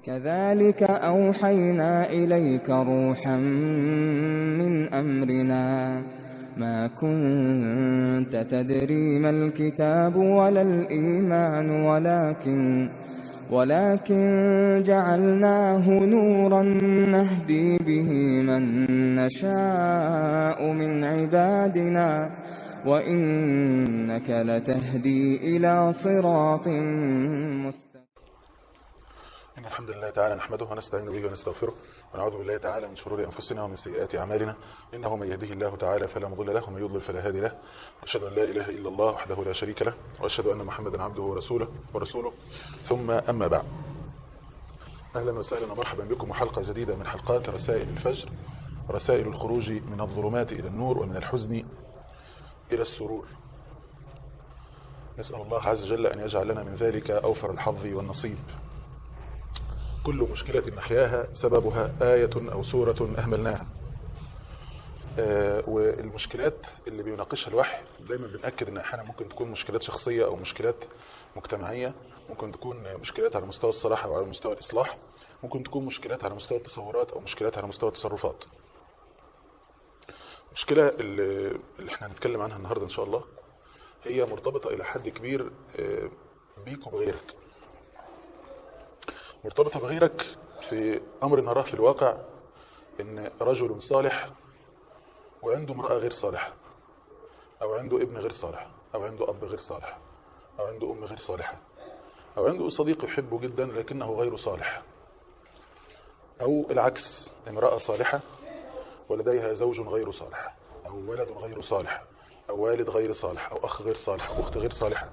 كذلك أوحينا إليك روحا من أمرنا ما كنت تدري ما الكتاب ولا الإيمان ولكن ولكن جعلناه نورا نهدي به من نشاء من عبادنا وإنك لتهدي إلى صراط مستقيم إن الحمد لله تعالى نحمده ونستعين به ونستغفره ونعوذ بالله تعالى من شرور أنفسنا ومن سيئات أعمالنا إنه من يهده الله تعالى فلا مضل له ومن يضلل فلا هادي له وأشهد أن لا إله إلا الله وحده لا شريك له وأشهد أن محمدا عبده ورسوله ورسوله ثم أما بعد أهلا وسهلا ومرحبا بكم وحلقة جديدة من حلقات رسائل الفجر رسائل الخروج من الظلمات إلى النور ومن الحزن إلى السرور نسأل الله عز وجل أن يجعل لنا من ذلك أوفر الحظ والنصيب كل مشكلة نحياها سببها آية أو سورة أهملناها آه والمشكلات اللي بيناقشها الوحي دايما بنأكد ان احيانا ممكن تكون مشكلات شخصية او مشكلات مجتمعية ممكن تكون مشكلات على مستوى الصلاح او على مستوى الاصلاح ممكن تكون مشكلات على مستوى التصورات او مشكلات على مستوى التصرفات المشكلة اللي, اللي احنا هنتكلم عنها النهاردة ان شاء الله هي مرتبطة الى حد كبير آه بيك وبغيرك مرتبطة بغيرك في أمر نراه في الواقع إن رجل صالح وعنده امرأة غير صالحة أو عنده ابن غير صالح أو عنده أب غير صالح أو عنده أم غير صالحة أو عنده صديق يحبه جدا لكنه غير صالح أو العكس امرأة صالحة ولديها زوج غير صالح أو ولد غير صالح أو والد غير صالح أو أخ غير صالح أو أخت غير صالحة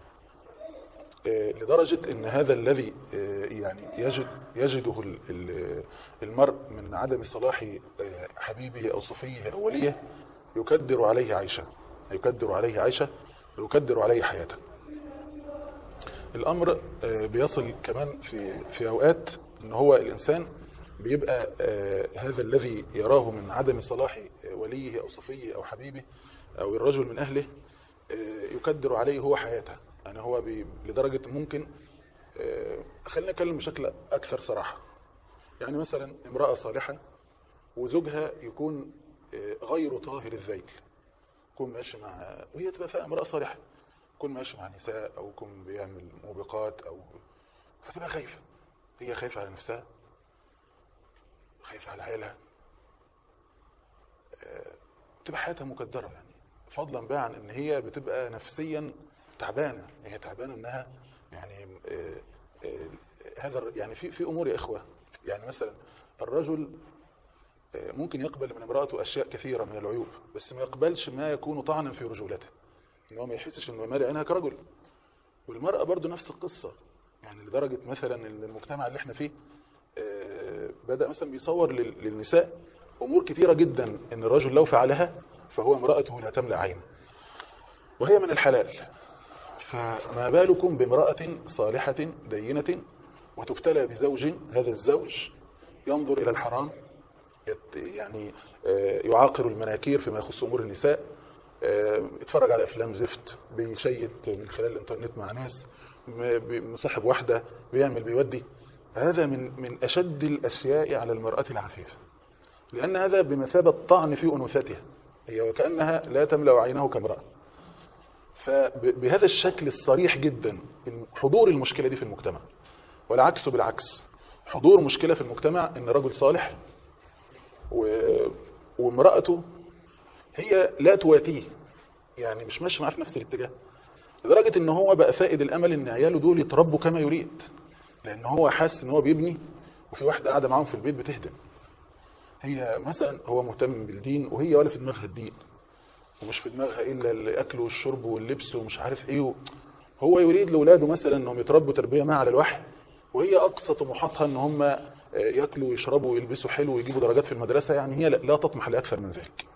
لدرجة ان هذا الذي يعني يجد يجده المرء من عدم صلاح حبيبه او صفيه او وليه يكدر عليه عيشه يكدر عليه عيشه ويكدر عليه حياته الامر بيصل كمان في في اوقات ان هو الانسان بيبقى هذا الذي يراه من عدم صلاح وليه او صفيه او حبيبه او الرجل من اهله يكدر عليه هو حياته يعني هو بي لدرجة ممكن آه خلينا نتكلم بشكل أكثر صراحة يعني مثلا امرأة صالحة وزوجها يكون آه غير طاهر الذيل يكون ماشي مع وهي تبقى فيها امرأة صالحة يكون ماشي مع نساء أو يكون بيعمل موبقات أو فتبقى خايفة هي خايفة على نفسها خايفة على عيالها آه تبقى حياتها مكدرة يعني فضلا بقى عن ان هي بتبقى نفسيا تعبانه هي تعبانه انها يعني آآ آآ هذا يعني في في امور يا اخوه يعني مثلا الرجل ممكن يقبل من امراته اشياء كثيره من العيوب بس ما يقبلش ما يكون طعنا في رجولته ان هو ما يحسش انه مالي عينها كرجل والمراه برضو نفس القصه يعني لدرجه مثلا ان المجتمع اللي احنا فيه بدا مثلا بيصور للنساء امور كثيره جدا ان الرجل لو فعلها فهو امراته لا تملا عينه وهي من الحلال فما بالكم بامرأة صالحة دينة وتبتلى بزوج هذا الزوج ينظر إلى الحرام يعني يعاقر المناكير فيما يخص أمور النساء يتفرج على أفلام زفت بيشيت من خلال الإنترنت مع ناس مصاحب واحدة بيعمل بيودي هذا من من أشد الأشياء على المرأة العفيفة لأن هذا بمثابة طعن في أنوثتها هي وكأنها لا تملأ عينه كامرأة فبهذا الشكل الصريح جدا حضور المشكله دي في المجتمع والعكس بالعكس حضور مشكله في المجتمع ان رجل صالح و... وامراته هي لا تواتيه يعني مش ماشيه معاه في نفس الاتجاه لدرجه ان هو بقى فائد الامل ان عياله دول يتربوا كما يريد لان هو حاسس ان هو بيبني وفي واحده قاعده معاهم في البيت بتهدم هي مثلا هو مهتم بالدين وهي ولا في دماغها الدين ومش في دماغها الا الاكل والشرب واللبس ومش عارف ايه و... هو يريد لاولاده مثلا انهم يتربوا تربيه ما على الوحي وهي اقصى طموحاتها ان هم ياكلوا ويشربوا ويلبسوا حلو ويجيبوا درجات في المدرسه يعني هي لا تطمح لاكثر من ذلك.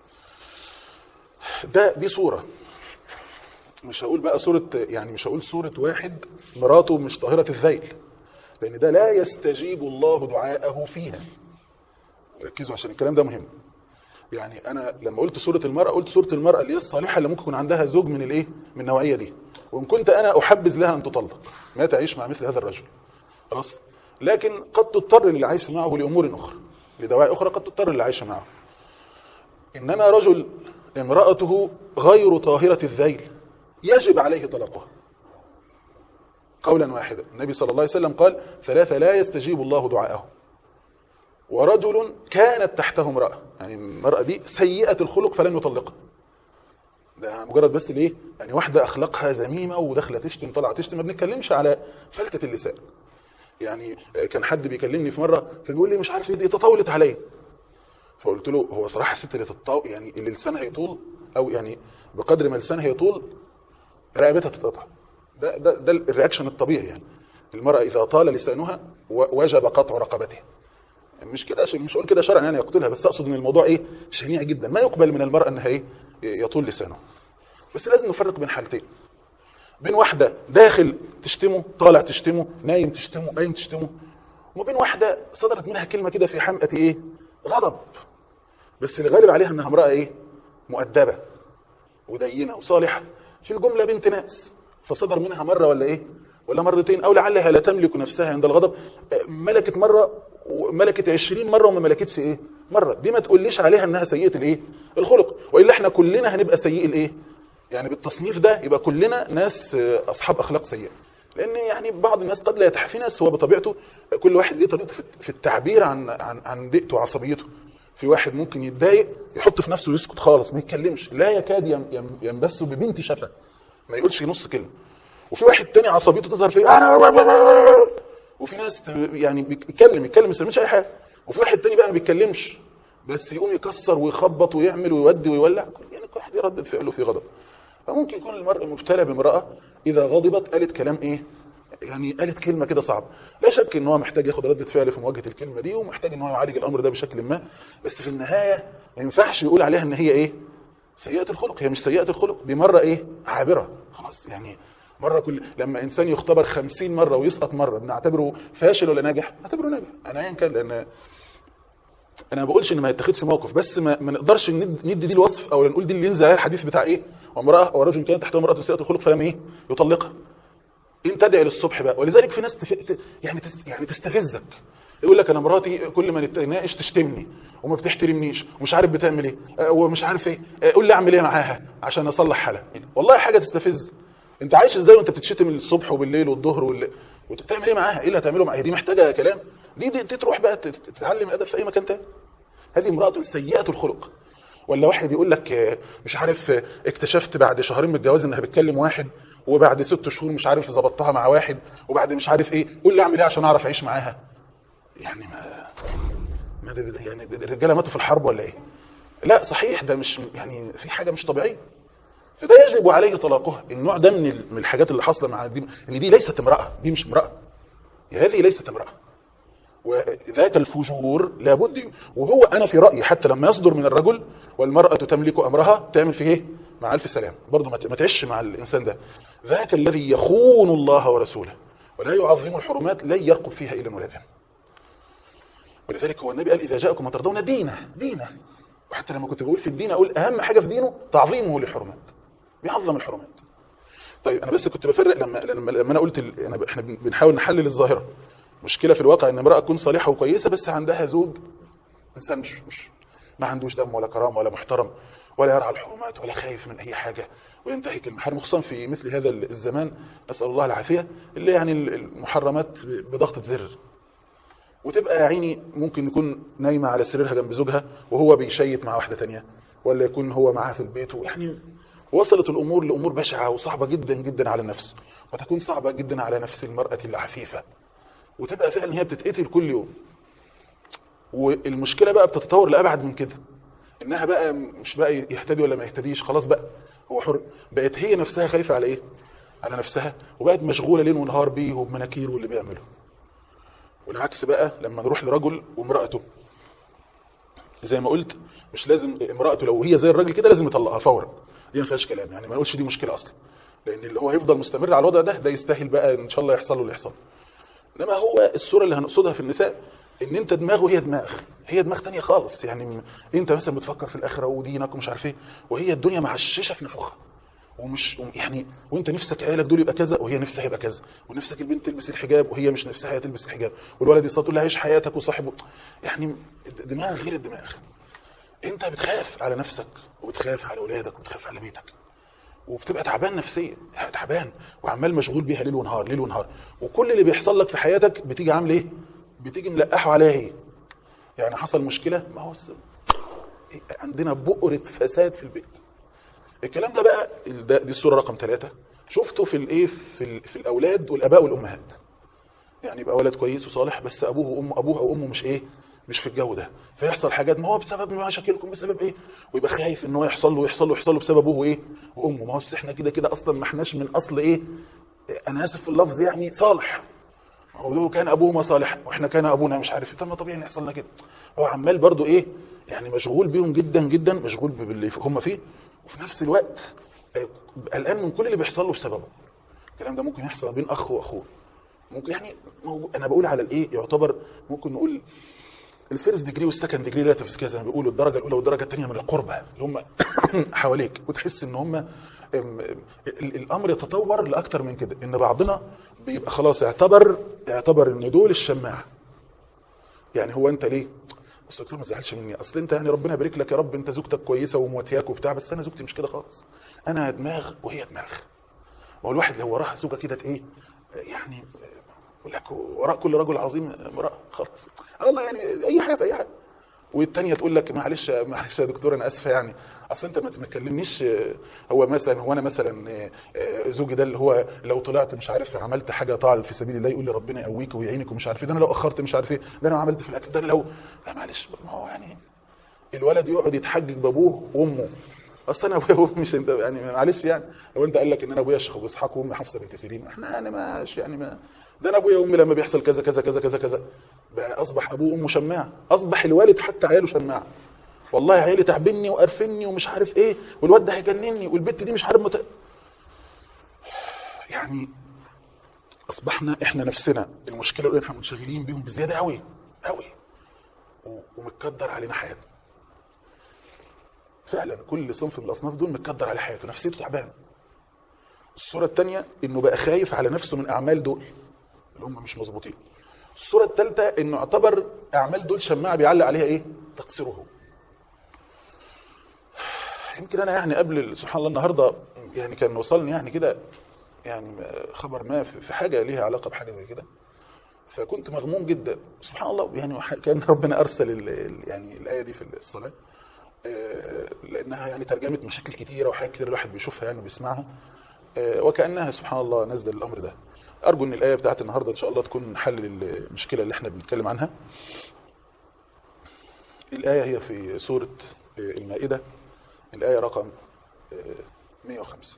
ده دي صوره مش هقول بقى صوره يعني مش هقول صوره واحد مراته مش طاهره الذيل لان ده لا يستجيب الله دعاءه فيها. ركزوا عشان الكلام ده مهم. يعني انا لما قلت سوره المراه قلت سوره المراه اللي هي الصالحه اللي ممكن يكون عندها زوج من الايه من النوعيه دي وان كنت انا احبذ لها ان تطلق ما تعيش مع مثل هذا الرجل خلاص لكن قد تضطر للعيش معه لامور اخرى لدواعي اخرى قد تضطر للعيش معه انما رجل امراته غير طاهره الذيل يجب عليه طلاقها قولا واحدا النبي صلى الله عليه وسلم قال ثلاثه لا يستجيب الله دعاءه ورجل كانت تحته امراه يعني المراه دي سيئه الخلق فلم يطلقها ده مجرد بس ليه يعني واحده اخلاقها ذميمه وداخله تشتم طالعه تشتم ما بنتكلمش على فلتة اللسان يعني كان حد بيكلمني في مره فبيقول لي مش عارف ايه دي تطاولت عليا فقلت له هو صراحه الست اللي تتطاول يعني اللي لسانها يطول او يعني بقدر ما لسانها يطول رقبتها تتقطع ده ده ده الرياكشن الطبيعي يعني المراه اذا طال لسانها و- وجب قطع رقبتها مش كده عشان- مش هقول كده شرعا يعني يقتلها بس اقصد ان الموضوع ايه شنيع جدا ما يقبل من المراه انها ايه يطول لسانه بس لازم نفرق بين حالتين بين واحده داخل تشتمه طالع تشتمه نايم تشتمه قايم تشتمه وبين واحده صدرت منها كلمه كده في حمقى ايه غضب بس الغالب عليها انها امراه ايه مؤدبه ودينه وصالحه في الجمله بنت ناس فصدر منها مره ولا ايه ولا مرتين او لعلها لا تملك نفسها عند الغضب آه، ملكت مره وملكت 20 مره وما ملكتش ايه مره دي ما تقوليش عليها انها سيئه الايه الخلق والا احنا كلنا هنبقى سيئ الايه يعني بالتصنيف ده يبقى كلنا ناس آه، اصحاب اخلاق سيئه لان يعني بعض الناس قد لا يتح في ناس هو بطبيعته كل واحد ليه طريقته في- في التعبير عن عن عن ضيقته وعصبيته في واحد ممكن يتضايق يحط في نفسه ويسكت خالص ما يتكلمش لا يكاد يم- يم- ينبس ببنت شفه ما يقولش نص كلمه وفي واحد تاني عصبيته تظهر فيه انا وفي ناس ت- يعني بيتكلم يتكلم ما يسميش اي حاجه وفي واحد تاني بقى ما بيتكلمش بس يقوم يكسر ويخبط ويعمل ويودي ويولع كل- يعني كل واحد يردد فعله في غضب فممكن يكون المرء مبتلى بامراه اذا غضبت قالت كلام ايه يعني قالت كلمه كده صعبه لا شك ان هو محتاج ياخد رده فعل في مواجهه الكلمه دي ومحتاج ان هو يعالج الامر ده بشكل ما بس في النهايه ما ينفعش يقول عليها ان هي ايه سيئه الخلق هي مش سيئه الخلق دي مره ايه عابره خلاص يعني مره كل لما انسان يختبر خمسين مره ويسقط مره بنعتبره فاشل ولا ناجح نعتبره ناجح انا ايا كان لان انا ما بقولش ان ما يتخذش موقف بس ما, ما نقدرش ند- ندي دي الوصف او نقول دي اللي ينزل عليها الحديث بتاع ايه وامراه ورجل كانت تحته امراه سيئه الخلق فلم ايه يطلقها ان تدعي للصبح بقى ولذلك في ناس تف... ت- يعني تس... يعني تستفزك يقول لك انا مراتي كل ما نتناقش تشتمني وما بتحترمنيش ومش عارف بتعمل ايه آه، ومش عارف ايه آه، قول لي اعمل ايه معاها عشان اصلح حالها والله حاجه تستفز انت عايش ازاي وانت بتتشتم الصبح وبالليل والظهر وال... وتعمل ايه معاها ايه اللي هتعمله معاها دي محتاجه كلام دي, دي, دي تروح بقى تت- تتعلم ادب في اي مكان تاني هذه امراه سيئه الخلق ولا واحد يقول لك آه، مش عارف آه، اكتشفت بعد شهرين من الجواز انها بتكلم واحد وبعد ست شهور مش عارف ظبطتها مع واحد وبعد مش عارف ايه قول لي اعمل ايه عشان اعرف اعيش معاها يعني ما ما ده ده- يعني ده الرجاله ماتوا في الحرب ولا ايه لا صحيح ده مش يعني في حاجه مش طبيعيه فده يجب عليه طلاقها النوع ده من ال- من الحاجات اللي حاصله مع دي ان دي ليست امراه دي مش امراه هذه ليست امراه وذاك الفجور لابد وهو انا في رايي حتى لما يصدر من الرجل والمراه تملك امرها تعمل فيه ايه؟ مع الف سلام برضه ما ت- ما تعيش مع الانسان ده ذاك الذي يخون الله ورسوله ولا يعظم الحرمات لا يرقب فيها الا ولا ذنب ولذلك هو النبي قال اذا جاءكم من ترضون دينه دينه وحتى لما كنت بقول في الدين اقول اهم حاجه في دينه تعظيمه للحرمات بيعظم الحرمات طيب انا بس كنت بفرق لما لما, لما انا قلت ال- أنا احنا بن- بنحاول نحلل الظاهره مشكله في الواقع ان امراه تكون صالحه وكويسه بس عندها زوج انسان مش مش ما عندوش دم ولا كرامه ولا محترم ولا يرعى الحرمات ولا خايف من اي حاجه وينتهك المحارم خصوصا في مثل هذا الزمان نسال الله العافيه اللي يعني المحرمات بضغطه زر وتبقى يا عيني ممكن يكون نايمه على سريرها جنب زوجها وهو بيشيت مع واحده تانية ولا يكون هو معاها في البيت يعني وصلت الامور لامور بشعه وصعبه جدا جدا على النفس وتكون صعبه جدا على نفس المراه العفيفه وتبقى فعلا هي بتتقتل كل يوم والمشكله بقى بتتطور لابعد من كده انها بقى مش بقى يهتدي ولا ما يهتديش خلاص بقى هو حر بقت هي نفسها خايفه على ايه على نفسها وبقت مشغوله ليل ونهار بيه وبمناكيره واللي بيعمله والعكس بقى لما نروح لرجل وامرأته زي ما قلت مش لازم امرأته لو هي زي الراجل كده لازم يطلقها فورا دي ما فيهاش كلام يعني ما نقولش دي مشكله اصلا لان اللي هو هيفضل مستمر على الوضع ده ده يستاهل بقى ان شاء الله يحصل له اللي يحصل انما هو الصوره اللي هنقصدها في النساء ان انت دماغه هي دماغ هي دماغ تانية خالص يعني م- انت مثلا بتفكر في الاخره ودينك ومش عارف ايه وهي الدنيا معششه في نفوخها ومش يعني وانت نفسك عيالك دول يبقى كذا وهي نفسها يبقى كذا ونفسك البنت تلبس الحجاب وهي مش نفسها هي تلبس الحجاب والولد يصطاد تقول لها عيش حياتك وصاحبه يعني دماغ غير الدماغ انت بتخاف على نفسك وبتخاف على اولادك وبتخاف على بيتك وبتبقى تعبان نفسيا يعني تعبان وعمال مشغول بيها ليل ونهار ليل ونهار وكل اللي بيحصل لك في حياتك بتيجي عامل ايه؟ بتيجي ملقحه عليها هي يعني حصل مشكله ما هو الس- عندنا بؤره فساد في البيت الكلام ده بقى ده دي الصوره رقم ثلاثة شفته في الايه في, ال- في الاولاد والاباء والامهات يعني يبقى ولد كويس وصالح بس ابوه وامه ابوه او امه مش ايه مش في الجو ده فيحصل حاجات ما هو بسبب مشاكلكم بسبب ايه ويبقى خايف ان هو يحصل له يحصل له يحصل له بسبب ابوه وايه وامه ما هو أصل احنا كده كده اصلا ما احناش من اصل ايه انا اسف في اللفظ يعني صالح هو كان ابوهما صالح واحنا كان ابونا مش عارف إيه. طب ما طبيعي إن يحصل لنا كده هو عمال برضو ايه يعني مشغول بيهم جدا جدا مشغول باللي هم فيه وفي نفس الوقت آه، قلقان من كل اللي بيحصل له بسببه الكلام ده ممكن يحصل بين اخ واخوه ممكن يعني موجود انا بقول على الايه يعتبر ممكن نقول الفيرست ديجري والسكند ديجري ريلاتيفز كده زي ما بيقولوا الدرجه الاولى والدرجه الثانيه من القربه اللي هم حواليك وتحس ان هم أم- ال- الامر يتطور لاكتر من كده ان بعضنا بيبقى خلاص اعتبر اعتبر ان دول الشماعه يعني هو انت ليه بس دكتور ما تزعلش مني اصل انت يعني ربنا يبارك لك يا رب انت زوجتك كويسه ومواتياك وبتاع بس انا زوجتي مش كده خالص انا دماغ وهي دماغ ما هو الواحد لو وراه زوجه كده ايه يعني يقول لك وراء كل رجل عظيم امراه خلاص الله يعني اي حاجه في اي حاجه والتانية تقول لك معلش معلش يا دكتور انا اسفه يعني اصل انت ما تكلمنيش آه، هو مثلا هو انا مثلا آه، آه، زوجي ده اللي هو لو طلعت مش عارف عملت حاجه طاعه في سبيل الله يقول لي ربنا يقويك ويعينك ومش عارف ايه ده انا لو اخرت مش عارف ايه ده انا عملت في الاكل ده انا لو لا معلش ما هو يعني الولد يقعد يتحجج بابوه وامه اصل انا ابويا وامي مش انت يعني معلش يعني لو انت قال لك ان انا ابويا الشيخ ابو اسحاق وامي حفصه بنت سيرين احنا انا مش يعني ما ده انا ابويا وامي لما بيحصل كذا كذا كذا كذا كذا بقى اصبح ابوه وامه شماعه اصبح الوالد حتى عياله شماعه والله عيالي تعبني وقرفني ومش عارف ايه والواد ده هيجنني والبت دي مش عارف مت... يعني اصبحنا احنا نفسنا المشكله اللي احنا منشغلين بيهم بزياده قوي قوي و- ومتكدر علينا حياتنا فعلا كل صنف من الاصناف دول متكدر على حياته نفسيته تعبان الصوره الثانيه انه بقى خايف على نفسه من اعمال دول اللي هم مش مظبوطين الصوره الثالثه انه اعتبر اعمال دول شماعه بيعلق عليها ايه تقصيره يمكن انا يعني قبل سبحان الله النهارده يعني كان وصلني يعني كده يعني خبر ما في في حاجه ليها علاقه بحاجه زي كده فكنت مغموم جدا سبحان الله يعني وح- كان ربنا ارسل ال- ال- يعني الايه دي في الصلاه آه، لانها يعني ترجمت مشاكل كتيره وحاجات كتير الواحد بيشوفها يعني وبيسمعها آه، وكانها سبحان الله نازله للامر ده ارجو ان الايه بتاعت النهارده ان شاء الله تكون حل للمشكله اللي احنا بنتكلم عنها الايه هي في سوره آه، المائده الايه رقم آه، 105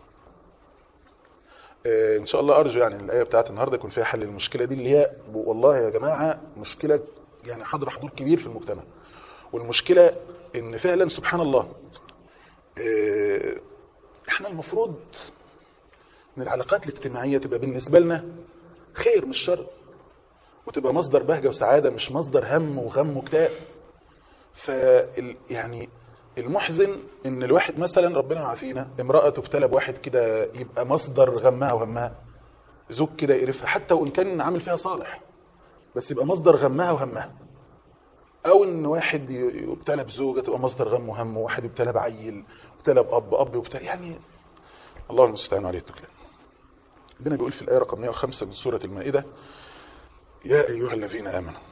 آه، ان شاء الله ارجو يعني الايه بتاعت النهارده يكون فيها حل للمشكله دي اللي هي والله يا جماعه مشكله يعني حاضره حضور كبير في المجتمع والمشكله ان فعلا سبحان الله آه، احنا المفروض ان العلاقات الاجتماعيه تبقى بالنسبه لنا خير مش شر وتبقى مصدر بهجه وسعاده مش مصدر هم وغم وكتاب ف يعني المحزن ان الواحد مثلا ربنا يعافينا امراه تبتلى بواحد كده يبقى مصدر غمها وهمها زوج كده يقرفها حتى وان كان عامل فيها صالح بس يبقى مصدر غمها وهمها او ان واحد ي- يبتلى بزوجه تبقى مصدر غم وهم وواحد يبتلى بعيل يبتلى باب اب يبتلى يعني الله المستعان عليه التكلم ربنا بيقول في الايه رقم 105 من سوره المائده يا ايها الذين امنوا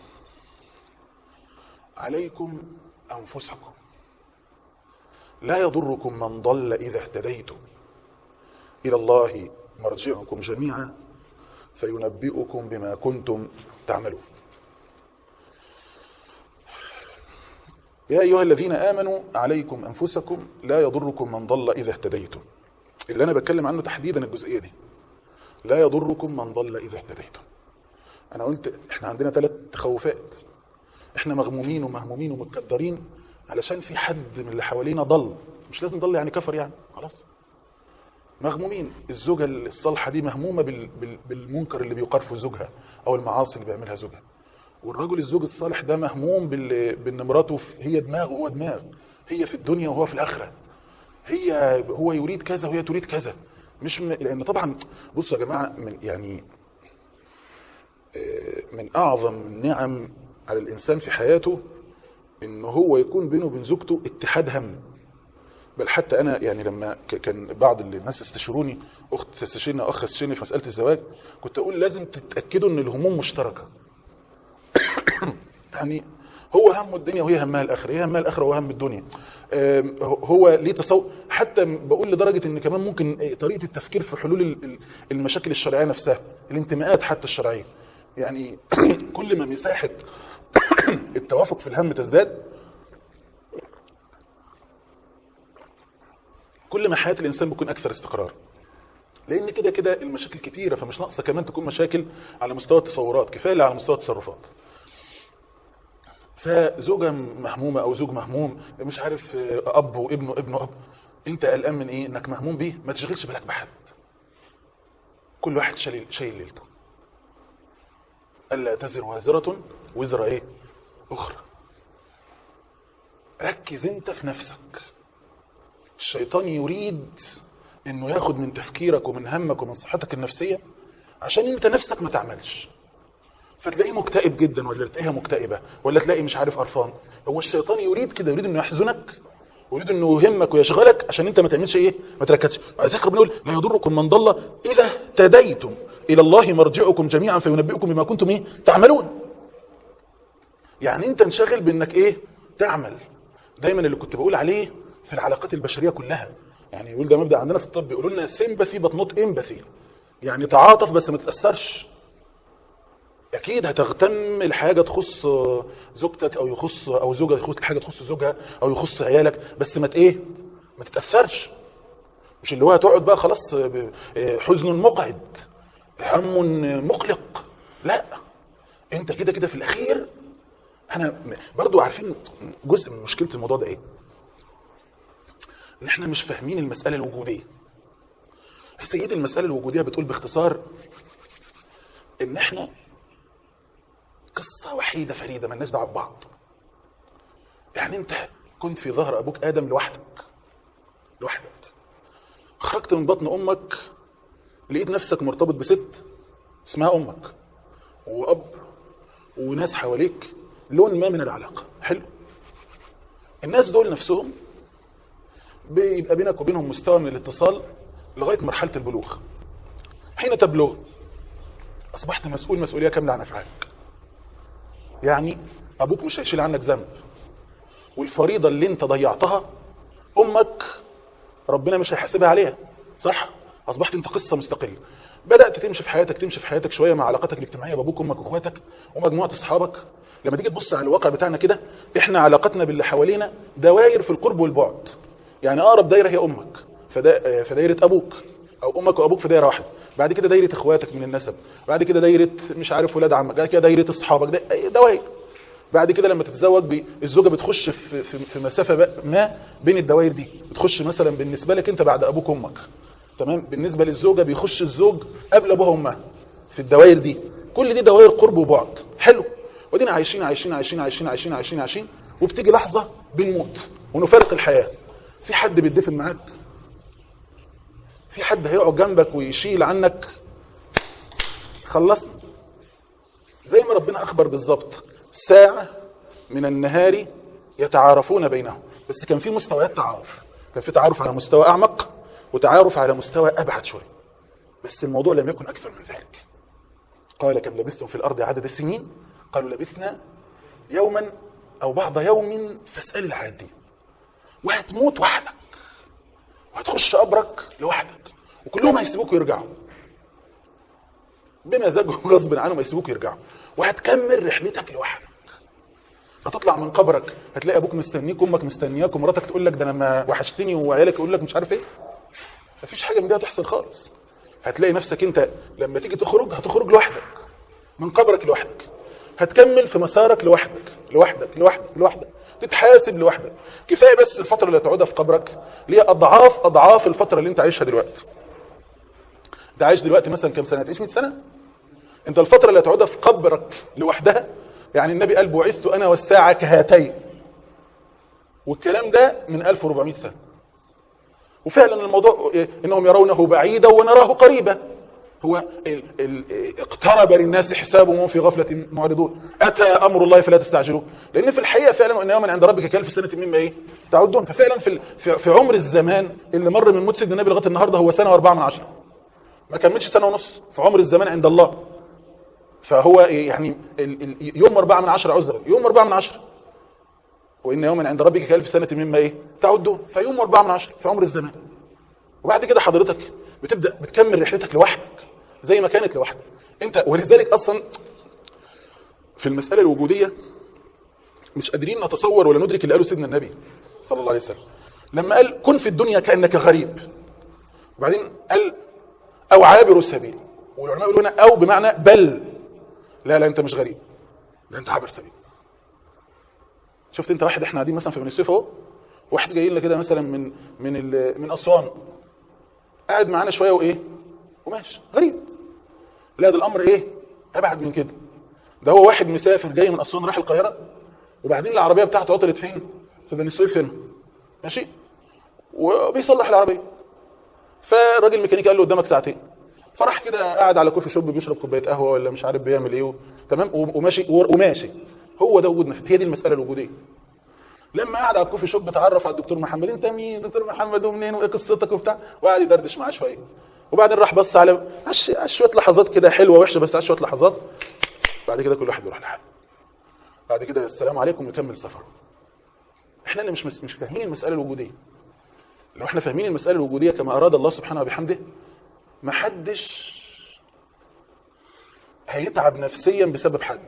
عليكم انفسكم لا يضركم من ضل اذا اهتديتم الى الله مرجعكم جميعا فينبئكم بما كنتم تعملون يا ايها الذين امنوا عليكم انفسكم لا يضركم من ضل اذا اهتديتم اللي انا بتكلم عنه تحديدا الجزئيه دي لا يضركم من ضل اذا اهتديتم انا قلت احنا عندنا ثلاث تخوفات احنا مغمومين ومهمومين ومتكدرين علشان في حد من اللي حوالينا ضل مش لازم ضل يعني كفر يعني خلاص مغمومين الزوجه الصالحه دي مهمومه بال- بال- بالمنكر اللي بيقرفه زوجها او المعاصي اللي بيعملها زوجها والرجل الزوج الصالح ده مهموم بال- بان مراته في- هي دماغ وهو دماغ هي في الدنيا وهو في الاخره هي هو يريد كذا وهي تريد كذا مش م... لان طبعا بصوا يا جماعه من يعني آه، من اعظم النعم على الانسان في حياته ان هو يكون بينه وبين زوجته اتحاد هم بل حتى انا يعني لما ك- كان بعض الناس استشيروني اخت تستشيرني اخ استشيرني في مساله الزواج كنت اقول لازم تتاكدوا ان الهموم مشتركه يعني هو هم الدنيا وهي همها الاخره هي همها الاخره وهو هم الدنيا آم، هو ليه تصور حتى بقول لدرجه ان كمان ممكن إيه، طريقه التفكير في حلول ال- ال- المشاكل الشرعيه نفسها الانتماءات حتى الشرعيه يعني كل ما مساحه التوافق في الهم تزداد كل ما حياه الانسان بتكون اكثر استقرار لان كده كده المشاكل كتيره فمش ناقصه كمان تكون مشاكل على مستوى التصورات كفايه اللي على مستوى التصرفات فزوجة مهمومة أو زوج مهموم مش عارف آه، أب وابنه ابنه أب أنت قلقان من إيه؟ إنك مهموم بيه ما تشغلش بالك بحد كل واحد شايل شايل ليلته ألا تزر وازرة وزر إيه؟ أخرى ركز أنت في نفسك الشيطان يريد إنه ياخد من تفكيرك ومن همك ومن صحتك النفسية عشان أنت نفسك ما تعملش فتلاقيه مكتئب جدا ولا تلاقيها مكتئبه ولا تلاقي مش عارف قرفان هو الشيطان يريد كده يريد انه يحزنك ويريد انه يهمك ويشغلك عشان انت ما تعملش ايه ما تركزش ذكر ربنا يقول لا يضركم من ضل اذا تديتم الى الله مرجعكم جميعا فينبئكم بما كنتم ايه تعملون يعني انت انشغل بانك ايه تعمل دايما اللي كنت بقول عليه في العلاقات البشريه كلها يعني يقول ده مبدا عندنا في الطب يقولوا لنا سيمباثي بت نوت امباثي يعني تعاطف بس ما تتاثرش اكيد هتهتم الحاجه تخص زوجتك او يخص او زوجها يخص حاجه تخص زوجها او يخص عيالك بس ما ت- ايه ما تتاثرش مش اللي هو هتقعد بقى خلاص ب- حزن مقعد هم مقلق لا انت كده كده في الاخير انا م- برضو عارفين جزء من مشكله الموضوع ده ايه ان احنا مش فاهمين المساله الوجوديه سيدي المساله الوجوديه بتقول باختصار ان احنا قصة وحيدة فريدة ملناش دعوة ببعض يعني انت كنت في ظهر ابوك ادم لوحدك لوحدك خرجت من بطن امك لقيت نفسك مرتبط بست اسمها امك واب وناس حواليك لون ما من العلاقة حلو الناس دول نفسهم بيبقى بينك وبينهم مستوى من الاتصال لغاية مرحلة البلوغ حين تبلغ أصبحت مسؤول مسؤولية كاملة عن أفعالك يعني ابوك مش هيشيل عنك ذنب والفريضه اللي انت ضيعتها امك ربنا مش هيحاسبها عليها صح اصبحت انت قصه مستقله بدات تمشي في حياتك تمشي في حياتك شويه مع علاقاتك الاجتماعيه بابوك وامك واخواتك ومجموعه اصحابك لما تيجي تبص على الواقع بتاعنا كده احنا علاقتنا باللي حوالينا دوائر في القرب والبعد يعني اقرب دايره هي امك فدا فدايره ابوك او امك وابوك في دايره واحده بعد كده دايره اخواتك من النسب بعد كده دايره مش عارف ولاد عمك بعد كده دايره اصحابك ده أي دوائر بعد كده لما تتزوج بي- الزوجه بتخش في في, في مسافه بق- ما بين الدوائر دي بتخش مثلا بالنسبه لك انت بعد ابوك وامك تمام بالنسبه للزوجه بيخش الزوج قبل ابوها وامها في الدوائر دي كل دي دوائر قرب وبعد حلو ودينا عايشين عايشين عايشين عايشين عايشين عايشين عايشين وبتيجي لحظه بنموت ونفارق الحياه في حد بيدفن معاك في حد هيقعد جنبك ويشيل عنك خلصنا زي ما ربنا اخبر بالظبط ساعه من النهار يتعارفون بينهم بس كان في مستويات تعارف كان في تعارف على مستوى اعمق وتعارف على مستوى ابعد شويه بس الموضوع لم يكن اكثر من ذلك قال كم لبثتم في الارض عدد السنين قالوا لبثنا يوما او بعض يوم فاسال العادين وهتموت وحدك وهتخش قبرك لوحدك وكلهم هيسيبوك ويرجعوا بمزاجهم غصب عنهم هيسيبوك يرجعوا وهتكمل رحلتك لوحدك هتطلع من قبرك هتلاقي ابوك مستنيك امك مستنياك ومراتك تقول لك ده انا ما وحشتني وعيالك يقول لك مش عارف ايه مفيش حاجه من دي هتحصل خالص هتلاقي نفسك انت لما تيجي تخرج هتخرج لوحدك من قبرك لوحدك هتكمل في مسارك لوحدك لوحدك لوحدك لوحدك تتحاسب لوحدك كفايه بس الفتره اللي هتقعدها في قبرك اللي هي اضعاف اضعاف الفتره اللي انت عايشها دلوقتي انت عايش دلوقتي مثلا كام سنه تعيش 100 سنه انت الفتره اللي هتقعدها في قبرك لوحدها يعني النبي قال بعثت انا والساعه كهاتين والكلام ده من 1400 سنه وفعلا الموضوع إيه؟ انهم يرونه بعيدا ونراه قريبا هو ال ال اقترب للناس حسابهم وهم في غفله معرضون اتى امر الله فلا تستعجلوه لان في الحقيقه فعلا ان يوما عند ربك كالف سنه مما ايه تعدون ففعلا في ال- في في عمر الزمان اللي مر من موت سيدنا النبي لغايه النهارده هو سنه واربعه من عشره ما كملش سنه ونص في عمر الزمان عند الله فهو إيه يعني ال ال يوم أربعة من عشرة عذرا يوم أربعة من عشرة وإن يوما عند ربك كألف سنة مما إيه تعدون فيوم أربعة من عشرة في عمر الزمان وبعد كده حضرتك بتبدأ بتكمل رحلتك لوحدك زي ما كانت لوحدك أنت ولذلك أصلا في المسألة الوجودية مش قادرين نتصور ولا ندرك اللي قاله سيدنا النبي صلى الله عليه وسلم لما قال كن في الدنيا كأنك غريب وبعدين قال أو عابر السبيل والعلماء يقولون هنا أو بمعنى بل لا لا أنت مش غريب ده أنت عابر سبيل شفت أنت واحد إحنا قاعدين مثلا في بني سويف أهو واحد جاي لنا كده مثلا من من ال- من أسوان قاعد معانا شوية وإيه وماشي غريب لا ده الأمر إيه أبعد من كده ده هو واحد مسافر جاي من أسوان راح القاهرة وبعدين العربية بتاعته عطلت فين في بني سويف هنا ماشي وبيصلح العربية فالراجل الميكانيكي قال له قدامك ساعتين فراح كده قاعد على كوفي شوب بيشرب كوبايه قهوه ولا مش عارف بيعمل ايه تمام وماشي وماشي هو ده وجودنا هي دي المساله الوجوديه لما قعد على الكوفي شوب اتعرف على الدكتور محمد انت مين دكتور محمد ومنين وايه قصتك وبتاع وقعد يدردش معاه شويه وبعدين راح بص على عش عش شويه لحظات كده حلوه وحشه بس عش شويه لحظات بعد كده كل واحد يروح لحاله بعد كده السلام عليكم ويكمل سفره احنا اللي مش مس- مش فاهمين المساله الوجوديه لو احنا فاهمين المساله الوجوديه كما اراد الله سبحانه وبحمده ما حدش هيتعب نفسيا بسبب حد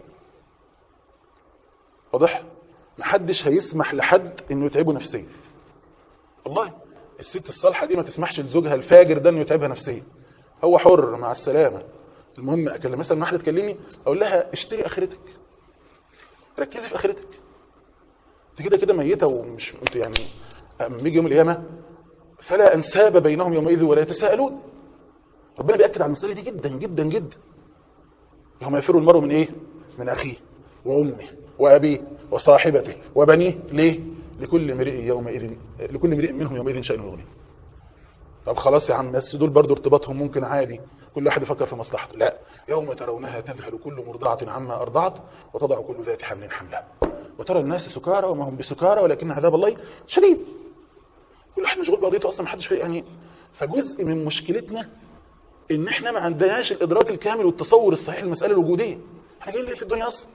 واضح ما حدش هيسمح لحد انه يتعبه نفسيا والله الست الصالحه دي ما تسمحش لزوجها الفاجر ده انه يتعبها نفسيا هو حر مع السلامه المهم اكلم مثلا واحده تكلمني اقول لها اشتري اخرتك ركزي في اخرتك انت كده كده ميته ومش انت يعني اما يجي يوم القيامه فلا انساب بينهم يومئذ ولا يتساءلون ربنا بيأكد على المسألة دي جدا جدا جدا يوم يفر المرء من ايه؟ من اخيه وامه وابيه وصاحبته وبنيه ليه؟ لكل امرئ يومئذ لكل امرئ منهم يومئذ شأن يغنيه طب خلاص يا عم بس دول برضو ارتباطهم ممكن عادي كل واحد يفكر في مصلحته لا يوم ترونها تذهل كل مرضعة عما أرضعت وتضع كل ذات حمل حملها وترى الناس سكارى وما هم بسكارى ولكن عذاب الله شديد كل واحد مشغول بقضيته اصلا ما حدش فيه يعني فجزء من مشكلتنا ان احنا ما عندناش الادراك الكامل والتصور الصحيح للمساله الوجوديه احنا جايين ليه في الدنيا اصلا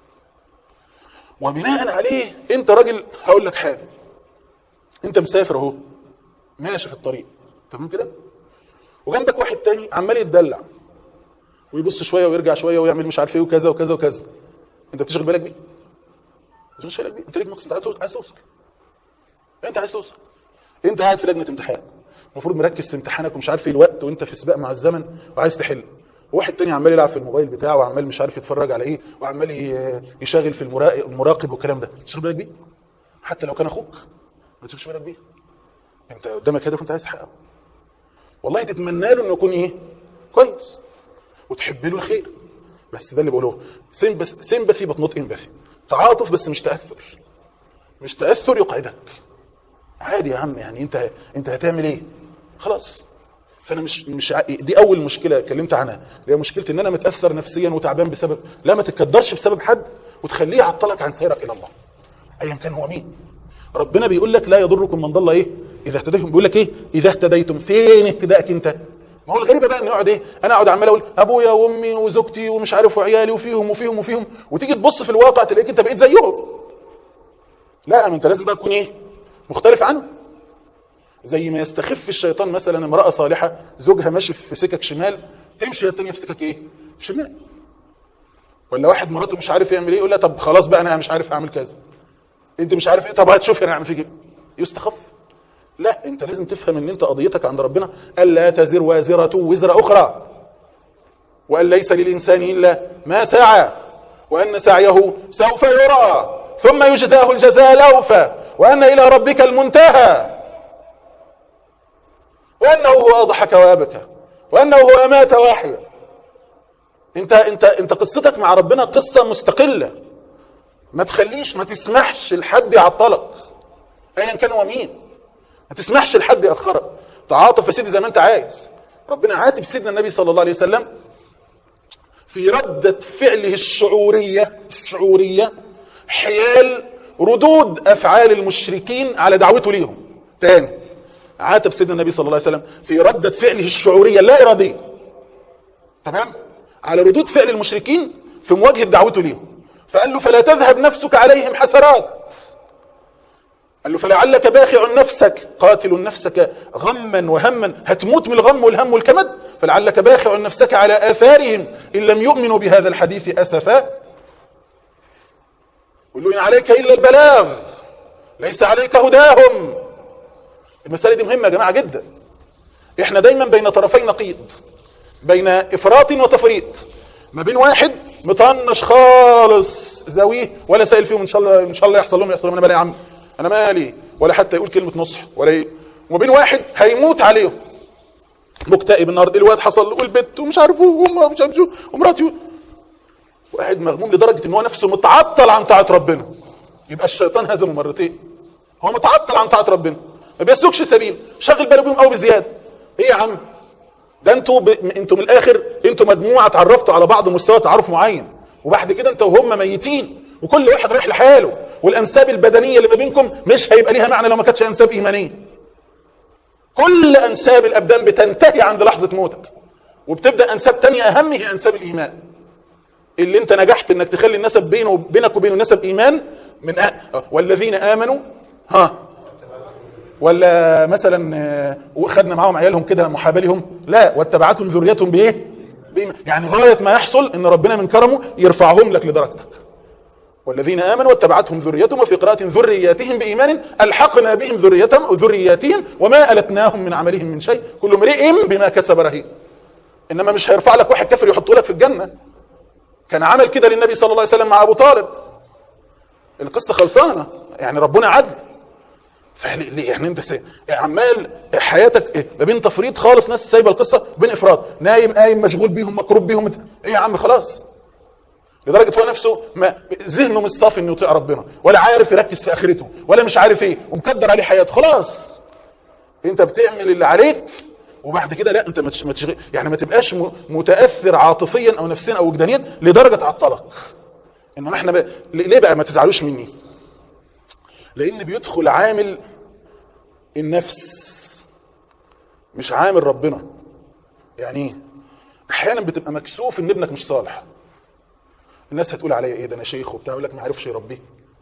وبناء عليه انت راجل هقول لك حاجه انت مسافر اهو ماشي في الطريق تمام كده وجنبك واحد تاني عمال يتدلع ويبص شويه ويرجع شويه ويعمل مش عارف ايه وكذا وكذا وكذا انت بتشغل بالك بيه ما بتشغلش بالك بيه انت ليك مقصد عايز توصل- عايز توصل انت عايز توصل انت قاعد في لجنه امتحان المفروض مركز في امتحانك ومش عارف ايه الوقت وانت في سباق مع الزمن وعايز تحل وواحد تاني عمال يلعب في الموبايل بتاعه وعمال مش عارف يتفرج على ايه وعمال ي- يشغل في المراقب المراقب والكلام ده تشغل بالك بيه حتى لو كان اخوك ما تشغلش بالك بيه انت قدامك هدف وانت عايز تحققه والله تتمنى له انه يكون ايه كويس وتحب له الخير بس ده اللي بقوله سيمبس سيمباثي بس نوت امباثي تعاطف بس مش تاثر مش تاثر يقعدك عادي يا عم يعني انت انت هتعمل ايه خلاص فانا مش مش ع- دي اول مشكله اتكلمت عنها اللي هي مشكله ان انا متاثر نفسيا وتعبان بسبب لا ما تتكدرش بسبب حد وتخليه يعطلك عن سيرك الى الله ايا كان هو مين ربنا بيقول لك لا يضركم من ضل ايه اذا اهتديتم بيقول لك ايه اذا اهتديتم فين اهتدائك انت ما هو الغريبه بقى ان يقعد ايه انا اقعد عمال اقول ابويا وامي وزوجتي ومش عارف وعيالي وفيهم وفيهم وفيهم وتيجي تبص في الواقع تلاقيك انت بقيت زيهم لا ما انت لازم بقى تكون ايه مختلف عنه زي ما يستخف الشيطان مثلا امراه صالحه زوجها ماشي في سكك شمال تمشي هي التانيه في سكك ايه شمال ولا واحد مراته مش عارف يعمل ايه يقول لها طب خلاص بقى انا مش عارف اعمل كذا انت مش عارف ايه طب هتشوف انا اعمل فيك ايه يستخف لا انت لازم تفهم ان انت قضيتك عند ربنا الا تزر وازره وزر اخرى وان ليس للانسان الا ما سعى وان سعيه سوف يرى ثم يجزاه الجزاء الاوفى وان الى ربك المنتهى وانه هو اضحك وابكى وانه هو امات واحيا انت انت انت قصتك مع ربنا قصه مستقله ما تخليش ما تسمحش لحد يعطلك ايا كان هو مين ما تسمحش لحد ياخرك تعاطف يا سيدي زي ما انت عايز ربنا عاتب سيدنا النبي صلى الله عليه وسلم في ردة فعله الشعورية الشعورية حيال ردود أفعال المشركين على دعوته ليهم تاني عاتب سيدنا النبي صلى الله عليه وسلم في ردة فعله الشعورية اللا إرادية تمام على ردود فعل المشركين في مواجهة دعوته ليهم فقال له فلا تذهب نفسك عليهم حسرات قال له فلعلك باخع نفسك قاتل نفسك غما وهما هتموت من الغم والهم والكمد فلعلك باخع نفسك على آثارهم إن لم يؤمنوا بهذا الحديث أسفا قل له إن عليك إلا البلاغ ليس عليك هداهم المسألة دي مهمة يا جماعة جدا احنا دايما بين طرفي نقيض بين افراط وتفريط ما بين واحد مطنش خالص زاويه ولا سائل فيهم ان شاء الله ان شاء الله يحصل لهم يحصل لهم انا مالي يا عم انا مالي ولا حتى يقول كلمه نصح ولا ايه وما بين واحد هيموت عليهم مكتئب النهارده الواد حصل له والبت ومش عارف ومش عارف شو ومراتي واحد مغموم لدرجه ان هو نفسه متعطل عن طاعه ربنا يبقى الشيطان هزمه مرتين هو متعطل عن طاعه ربنا ما بيسلكش سبيل شغل باله بيهم قوي بزياده ايه يا عم ده انتوا ب... انتوا من الاخر انتوا مجموعه اتعرفتوا على بعض مستوى تعارف معين وبعد كده انت وهم ميتين وكل واحد رايح لحاله والانساب البدنيه اللي ما بينكم مش هيبقى ليها معنى لو ما كانتش انساب ايمانيه كل انساب الابدان بتنتهي عند لحظه موتك وبتبدا انساب تانية اهم هي انساب الايمان اللي انت نجحت انك تخلي النسب بينه بينك وبينه نسب ايمان من أه... والذين امنوا ها ولا مثلا آه، خدنا معاهم عيالهم كده محاباه لهم لا واتبعتهم ذريتهم بايه؟ بإيمان. يعني غايه ما يحصل ان ربنا من كرمه يرفعهم لك لدرجتك والذين امنوا واتبعتهم ذريتهم وفي قراءة ذرياتهم بايمان الحقنا بهم ذريتهم ذرياتهم وما التناهم من عملهم من شيء كل امرئ بما كسب رهين انما مش هيرفع لك واحد كافر يحطه لك في الجنه كان عمل كده للنبي صلى الله عليه وسلم مع ابو طالب القصه خلصانه يعني ربنا عدل فليه ليه يعني انت سي... عمال حياتك إيه؟ ما بين تفريط خالص ناس سايبه القصه بين افراط نايم قايم مشغول بيهم مكروب بيهم ايه يا عم خلاص لدرجه هو نفسه ما ذهنه مش صافي انه يطيع ربنا ولا عارف يركز في اخرته ولا مش عارف ايه ومقدر عليه حياته خلاص انت بتعمل اللي عليك وبعد كده لا انت ما تش- ما تشغل يعني ما تبقاش م- متاثر عاطفيا او نفسيا او وجدانيا لدرجه تعطلك انما احنا ب... ليه بقى ما تزعلوش مني لان بيدخل عامل النفس مش عامل ربنا يعني ايه احيانا بتبقى مكسوف ان ابنك مش صالح الناس هتقول عليا ايه ده انا شيخ وبتاع يقول لك ما عرفش يربيه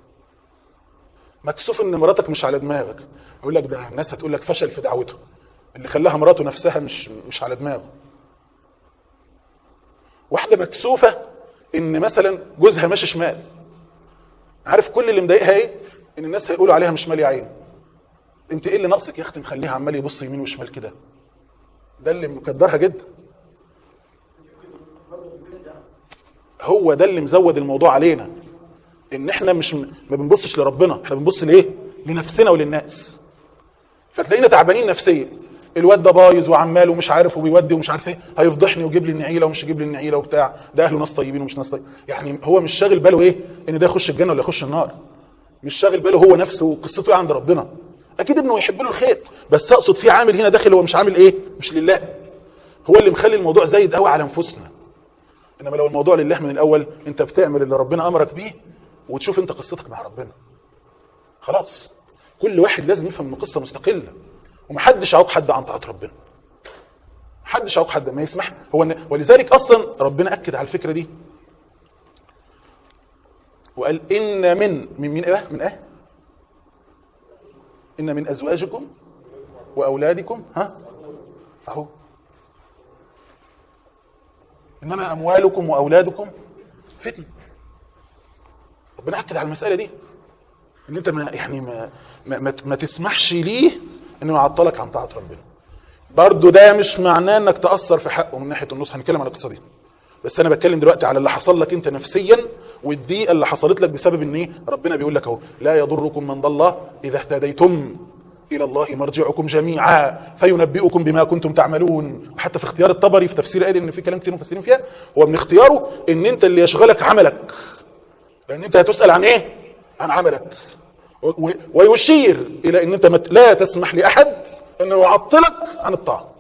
مكسوف ان مراتك مش على دماغك يقول لك ده الناس هتقول لك فشل في دعوته اللي خلاها مراته نفسها مش مش على دماغه واحده مكسوفه ان مثلا جوزها ماشي شمال عارف كل اللي مضايقها ايه ان الناس هيقولوا عليها مش ماليه عين انت ايه اللي ناقصك يا اختي مخليها عمال يبص يمين وشمال كده ده اللي مقدرها جدا هو ده اللي مزود الموضوع علينا ان احنا مش ما بنبصش لربنا احنا بنبص لايه لنفسنا وللناس فتلاقينا تعبانين نفسيا الواد ده بايظ وعمال ومش عارف وبيودي ومش عارف ايه هيفضحني ويجيب لي النعيله ومش يجيب لي النعيله وبتاع ده اهله ناس طيبين ومش ناس طيبين يعني هو مش شاغل باله ايه ان ده يخش الجنه ولا يخش النار مش شاغل باله هو نفسه وقصته ايه عند ربنا اكيد ابنه يحب له الخير بس اقصد في عامل هنا داخل هو مش عامل ايه مش لله هو اللي مخلي الموضوع زايد قوي على انفسنا انما لو الموضوع لله من الاول انت بتعمل اللي ربنا امرك بيه وتشوف انت قصتك مع ربنا خلاص كل واحد لازم يفهم ان قصه مستقله ومحدش يعوق حد عن طاعه ربنا محدش يعوق حد ما يسمح هو إن- ولذلك اصلا ربنا اكد على الفكره دي وقال ان من من مين ايه من ايه ان من ازواجكم واولادكم ها اهو انما اموالكم واولادكم فتنه ربنا اكد على المساله دي ان انت ما يعني ما ما, ما, ما تسمحش ليه انه يعطلك عن طاعه ربنا برضه ده مش معناه انك تاثر في حقه من ناحيه النصح هنتكلم عن القصه دي بس انا بتكلم دلوقتي على اللي حصل لك انت نفسيا والضيقه اللي حصلت لك بسبب ان ايه ربنا بيقول لك اهو لا يضركم من ضل اذا اهتديتم الى الله مرجعكم جميعا فينبئكم بما كنتم تعملون وحتى في اختيار الطبري في تفسير الايه دي ان في كلام كتير مفسرين فيها هو من اختياره ان انت اللي يشغلك عملك لان انت هتسال عن ايه عن عملك و- و- ويشير الى ان انت مت- لا تسمح لاحد انه يعطلك عن الطاعه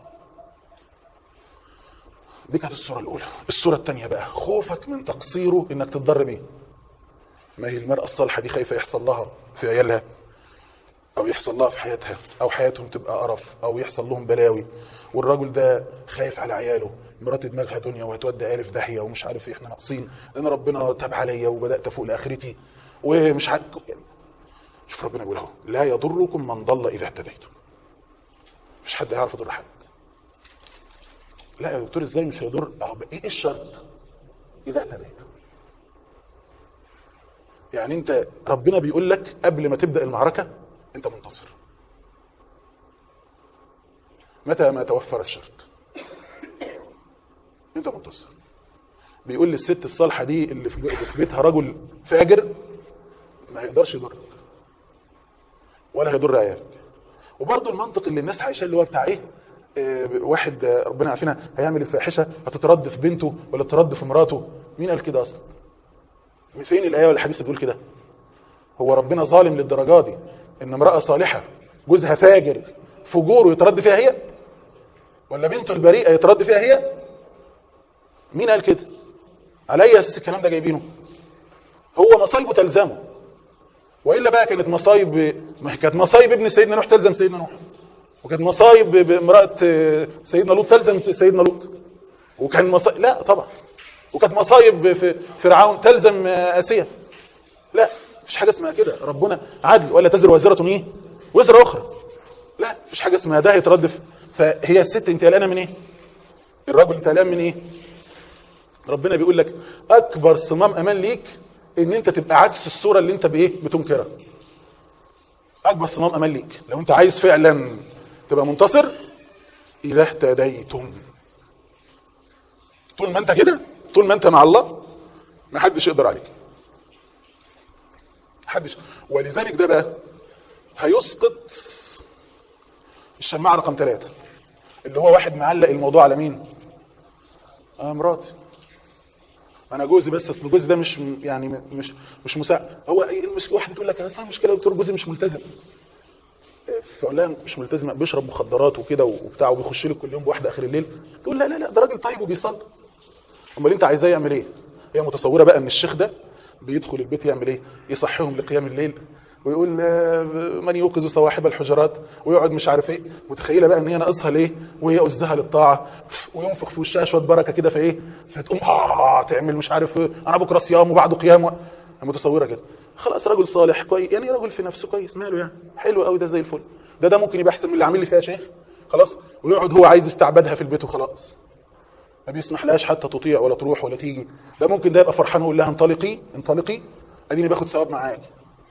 دي كانت الصوره الاولى الصوره الثانيه بقى خوفك من تقصيره انك تتضر بيه ما هي المراه الصالحه دي خايفه يحصل لها في عيالها او يحصل لها في حياتها او حياتهم تبقى قرف او يحصل لهم بلاوي والراجل ده خايف على عياله مراتي دماغها دنيا وهتودي عيالي في داهيه ومش عارف ايه احنا ناقصين لان ربنا تاب عليا وبدات افوق لاخرتي ومش عارف شوف ربنا بيقول اهو لا يضركم من ضل اذا اهتديتم مفيش حد هيعرف يضر حد لا يا دكتور ازاي مش هيضر اهو ايه الشرط اذا اهتديتم يعني انت ربنا بيقول لك قبل ما تبدا المعركه انت منتصر متى ما توفر الشرط انت منتصر بيقول للست الصالحه دي اللي في اللي في بيتها رجل فاجر ما يقدرش يضرك ولا هيضر عيالك وبرضه المنطق اللي الناس عايشاه اللي هو بتاع ايه آه، واحد آه، ربنا يعافينا هيعمل الفاحشه هتترد في بنته ولا ترد في مراته مين قال كده اصلا فين الايه ولا الحديث بتقول كده هو ربنا ظالم للدرجه دي ان امراه صالحه جوزها فاجر فجوره يترد فيها هي ولا بنته البريئه يترد فيها هي مين قال كده على اي اساس الكلام ده جايبينه هو مصايبه تلزمه والا بقى كانت مصايب ما هي كانت مصايب ابن سيدنا نوح تلزم سيدنا نوح وكانت مصايب بامراه سيدنا لوط تلزم سيدنا لوط وكان مصايب لا طبعا وكانت مصايب في فرعون تلزم اسيا لا مفيش حاجه اسمها كده ربنا عدل ولا تزر وازره ايه وزر اخرى لا مفيش حاجه اسمها ده هيترد في- فهي الست انت قلقانه من ايه الراجل انت قلقان من ايه ربنا بيقول لك اكبر صمام امان ليك ان انت تبقى عكس الصوره اللي انت بايه بتنكرها اكبر صمام امان ليك لو انت عايز فعلا تبقى منتصر اذا اهتديتم طول ما انت كده طول ما انت مع الله ما حدش يقدر عليك محدش ولذلك ده بقى هيسقط الشماعه رقم ثلاثة اللي هو واحد معلق الموضوع على مين؟ اه مراتي انا جوزي بس اصل جوزي ده مش م- يعني م- مش مش مساعد هو ايه المشكله واحد تقول لك انا صح مشكله يا دكتور جوزي مش ملتزم فاقول لها مش ملتزم بيشرب مخدرات وكده وبتاع وبيخش لي كل يوم بواحده اخر الليل تقول لا لا لا ده راجل طيب وبيصلي امال انت عايزاه يعمل ايه؟ هي متصوره بقى ان الشيخ ده بيدخل البيت يعمل ايه؟ يصحيهم لقيام الليل ويقول آه، من يوقظ صواحب الحجرات ويقعد مش عارف ايه متخيله بقى ان هي ناقصها ليه وهي أزها للطاعه وينفخ في وشها شويه بركه كده فايه فتقوم اه تعمل مش عارف إيه، انا بكره صيام وبعده قيام و- متصوره كده خلاص رجل صالح كويس يعني رجل في نفسه كويس ماله يعني حلو قوي ده زي الفل ده ده ممكن يبقى احسن من اللي عامل لي فيها شيخ خلاص ويقعد هو عايز يستعبدها في البيت وخلاص ما بيسمح لهاش حتى تطيع ولا تروح ولا تيجي ده ممكن ده يبقى فرحان ويقول لها انطلقي انطلقي اديني باخد ثواب معاك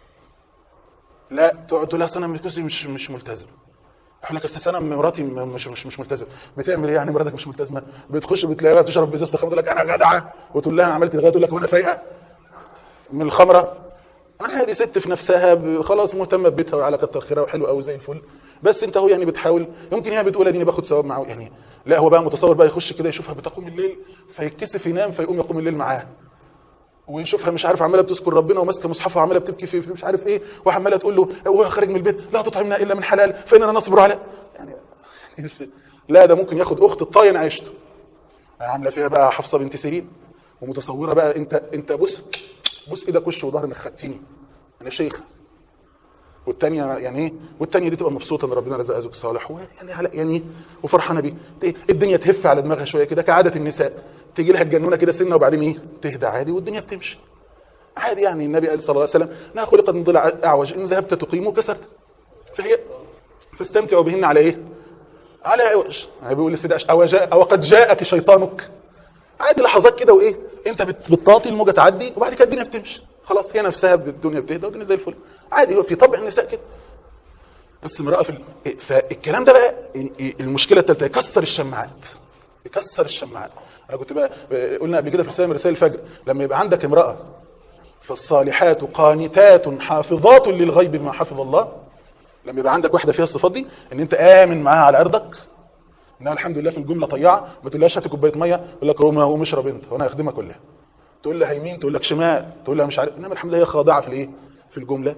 لا تقعد تقول لها أصل انا من جوزي مش مش ملتزم اقول لك اصل انا مراتي م- مش مش مش ملتزم بتعمل ايه يعني مراتك مش ملتزمه بتخش بتلاقيها بتشرب بزازه خمر تقول لك انا جدعه وتقول لها انا عملت الغايه تقول لك وانا فايقه من الخمره انا هذه ست في نفسها ب- خلاص مهتمه ببيتها وعلى كتر خيرها وحلو قوي زي الفل بس انت هو يعني بتحاول يمكن هي بتقول اديني باخد ثواب معاه يعني لا هو بقى متصور بقى يخش كده يشوفها بتقوم الليل فيتكسف ينام فيقوم يقوم الليل معاها ويشوفها مش عارف عماله بتذكر ربنا وماسكه مصحفها وعماله بتبكي في في مش عارف ايه وعماله تقول له وهو خارج من البيت لا تطعمنا الا من حلال فاننا نصبر على يعني لا ده ممكن ياخد اخت الطاين عيشته عامله فيها بقى حفصه بنت سيرين ومتصوره بقى انت انت بص بص ايدك وش وظهر انك خدتني انا شيخ والتانية يعني ايه والتانية دي تبقى مبسوطه ان ربنا رزقها زوج صالح و- يعني هلا يعني وفرحانه بيه ت- الدنيا تهف على دماغها شويه كده كعاده النساء تيجي لها الجنونه كده سنه وبعدين ايه تهدى عادي والدنيا بتمشي عادي يعني النبي قال صلى الله عليه وسلم انها خلقت من ضلع اعوج ان ذهبت تقيم كسرت فهي فاستمتعوا بهن على ايه؟ على عوج يعني بيقول للسيدة عائشة، أو جاء أو قد جاءك شيطانك عادي لحظات كده وايه انت بت- بتطاطي الموجه تعدي وبعد كده الدنيا بتمشي خلاص هي نفسها الدنيا بتهدى والدنيا زي الفل عادي هو في طبع النساء كده بس امراه في ال- فالكلام ده بقى ال- المشكله الثالثه يكسر الشماعات يكسر الشماعات انا كنت بقى قلنا قبل كده في رسائل من رسائل الفجر لما يبقى عندك امراه فالصالحات قانتات حافظات للغيب بما حفظ الله لما يبقى عندك واحده فيها الصفات دي ان انت امن معاها على ارضك انها الحمد لله في الجمله طيعه ما تقولهاش هات كوبايه ميه يقول لك قوم قوم اشرب انت وانا هخدمها كلها تقول لها يمين تقول لك شمال تقول لها مش عارف انما الحمد لله هي خاضعه في الايه في الجمله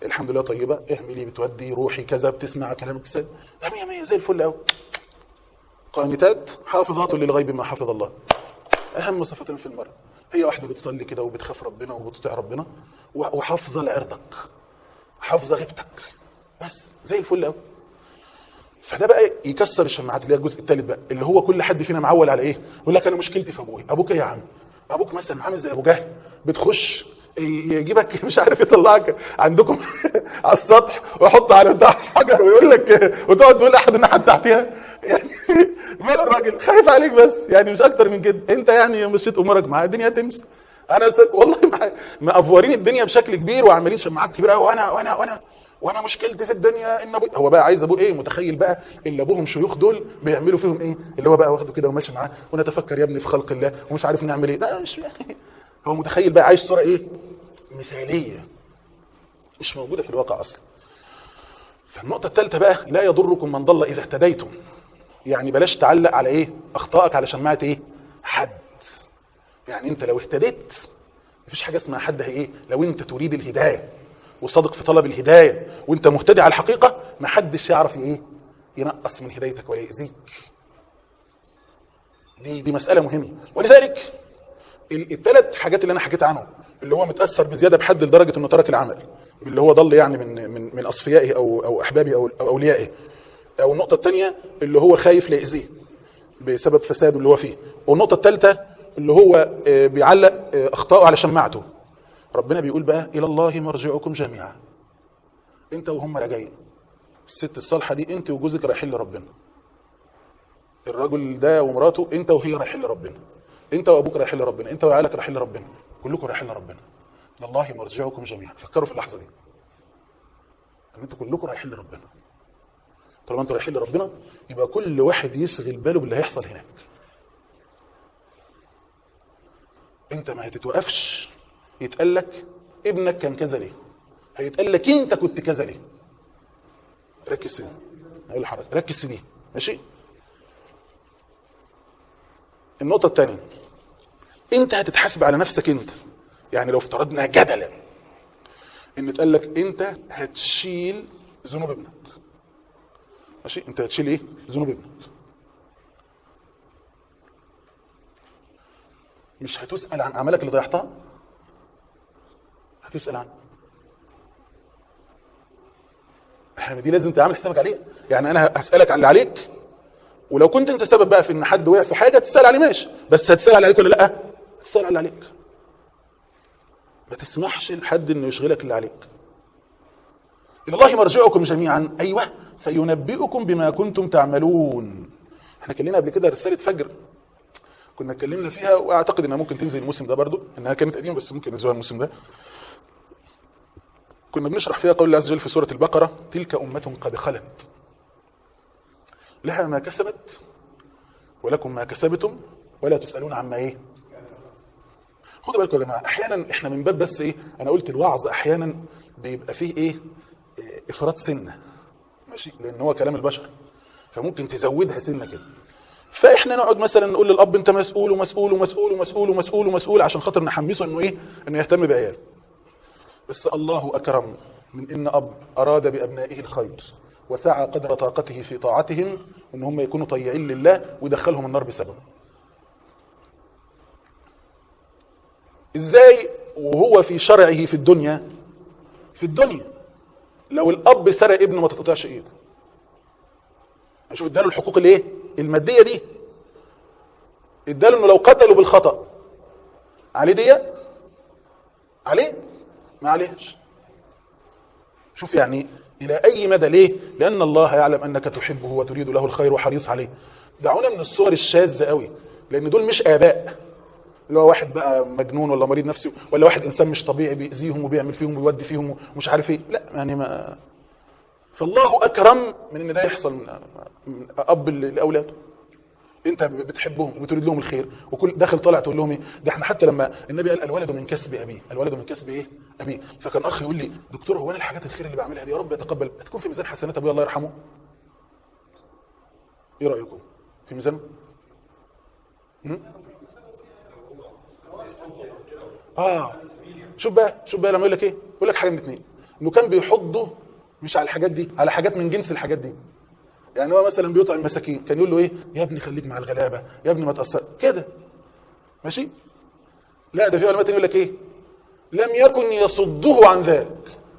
الحمد لله طيبه اعملي بتودي روحي كذا بتسمع كلامك كذا ده 100 100 زي الفل قوي قانتات حافظات للغيب ما حفظ الله اهم صفه في المرأة هي واحده بتصلي كده وبتخاف ربنا وبتطيع ربنا و- وحافظه لعرضك حافظه غيبتك بس زي الفل قوي فده بقى يكسر الشماعات اللي هي الجزء الثالث بقى اللي هو كل حد فينا معول على ايه؟ يقول لك انا مشكلتي في ابويا، ابوك ايه يا عم؟ ابوك مثلا عامل زي ابو جهل بتخش يجيبك مش عارف يطلعك عندكم على السطح ويحط على بتاع حجر ويقول لك وتقعد تقول احد الناحيه تحتها يعني مال الراجل خايف عليك بس يعني مش اكتر من كده انت يعني مشيت امورك معاه الدنيا تمشي انا س... والله مع- مقفورين الدنيا بشكل كبير وعاملين شماعات كبيره قوي وانا وانا وانا وانا مشكلتي في الدنيا ان ابوي هو بقى عايز ابوه ايه متخيل بقى اللي ابوهم شيوخ دول بيعملوا فيهم ايه اللي هو بقى واخده كده وماشي معاه ونتفكر يا ابني في خلق الله ومش عارف نعمل ايه لا مش يعني هو متخيل بقى عايش صوره ايه مثاليه مش موجوده في الواقع اصلا فالنقطه الثالثه بقى لا يضركم من ضل اذا اهتديتم يعني بلاش تعلق على ايه اخطائك على شماعه ايه حد يعني انت لو اهتديت مفيش حاجه اسمها حد هي ايه لو انت تريد الهدايه وصادق في طلب الهدايه وانت مهتدي على الحقيقه ما حدش يعرف ايه ينقص من هدايتك ولا يأذيك دي دي مساله مهمه ولذلك الثلاث حاجات اللي انا حكيت عنهم اللي هو متاثر بزياده بحد لدرجه انه ترك العمل اللي هو ضل يعني من من من اصفيائه او او احبابه او أو اوليائه او النقطه الثانيه اللي هو خايف لا يأذيه بسبب فساده اللي هو فيه والنقطه الثالثه اللي هو آه، بيعلق آه، اخطائه على شماعته ربنا بيقول بقى الى الله مرجعكم جميعا انت وهم راجعين الست الصالحه دي انت وجوزك رايحين لربنا الرجل ده ومراته انت وهي رايحين لربنا انت وابوك رايحين لربنا انت وعيالك رايحين لربنا كلكم رايحين لربنا الى الله مرجعكم جميعا فكروا في اللحظه دي ان انتوا كلكم رايحين لربنا طالما انتوا رايحين لربنا يبقى كل واحد يشغل باله باللي هيحصل هناك انت ما هتتوقفش يتقال لك ابنك كان كذا ليه هيتقال لك انت كنت كذا ليه ركز في دي هقول لحضرتك ركز في دي ماشي النقطة الثانية انت هتتحاسب على نفسك انت يعني لو افترضنا جدلا ان اتقال لك انت هتشيل ذنوب ابنك ماشي انت هتشيل ايه ذنوب ابنك مش هتسأل عن اعمالك اللي ضيعتها هتسأل عنها احنا دي لازم تعمل حسابك عليها يعني انا هسألك على اللي عليك ولو كنت انت سبب بقى في ان حد وقع في حاجه تسال عليه ماشي بس هتسال على عليك ولا لا تسال على اللي عليك ما تسمحش لحد انه يشغلك اللي عليك الى الله مرجعكم جميعا ايوه فينبئكم بما كنتم تعملون احنا اتكلمنا قبل كده رساله فجر كنا اتكلمنا فيها واعتقد انها ممكن تنزل الموسم ده برضو انها كانت قديمه بس ممكن ننزلها الموسم ده كنا بنشرح فيها قول الله عز وجل في سوره البقره تلك امه قد خلت لها ما كسبت ولكم ما كسبتم ولا تسألون عما ايه خدوا بالكم يا جماعة احيانا احنا من باب بس ايه انا قلت الوعظ احيانا بيبقى فيه ايه إيه، افراط سنة ماشي لان هو كلام البشر فممكن تزودها سنة كده فاحنا نقعد مثلا نقول للاب انت مسؤول ومسؤول ومسؤول ومسؤول ومسؤول ومسؤول عشان خاطر نحمسه انه ايه انه يهتم بعياله بس الله أكرم من إن أب أراد بأبنائه الخير وسعى قدر طاقته في طاعتهم إن هم يكونوا طيعين لله ويدخلهم النار بسببه إزاي وهو في شرعه في الدنيا في الدنيا لو الأب سرق ابنه ما تقطعش إيده شوف اداله الحقوق الايه الماديه دي اداله انه لو قتله بالخطا عليه ديه عليه ما عليهش شوف يعني الى اي مدى ليه لان الله يعلم انك تحبه وتريد له الخير وحريص عليه دعونا من الصور الشاذه قوي لان دول مش اباء اللي هو واحد بقى مجنون ولا مريض نفسي ولا واحد انسان مش طبيعي بيأذيهم وبيعمل فيهم ويودي فيهم ومش عارف ايه لا يعني ما فالله اكرم من ان ده يحصل من من اب لاولاده انت بتحبهم وبتريد لهم الخير وكل داخل طالع تقول لهم ايه ده احنا حتى لما النبي قال الولد من كسب ابيه الولد من كسب ايه ابيه فكان اخ يقول لي دكتور هو انا الحاجات الخير اللي بعملها دي يا رب يتقبل هتكون في ميزان حسنات ابويا الله يرحمه ايه رايكم في ميزان هم؟ اه شوف بقى شوف بقى لما يقول لك ايه يقول لك حاجه من اثنين انه كان بيحضه مش على الحاجات دي على حاجات من جنس الحاجات دي يعني هو مثلا بيطعم المساكين كان يقول له ايه يا ابني خليك مع الغلابه يا ابني ما تاثر كده ماشي لا ده في علماء تاني يقول لك ايه لم يكن يصده عن ذلك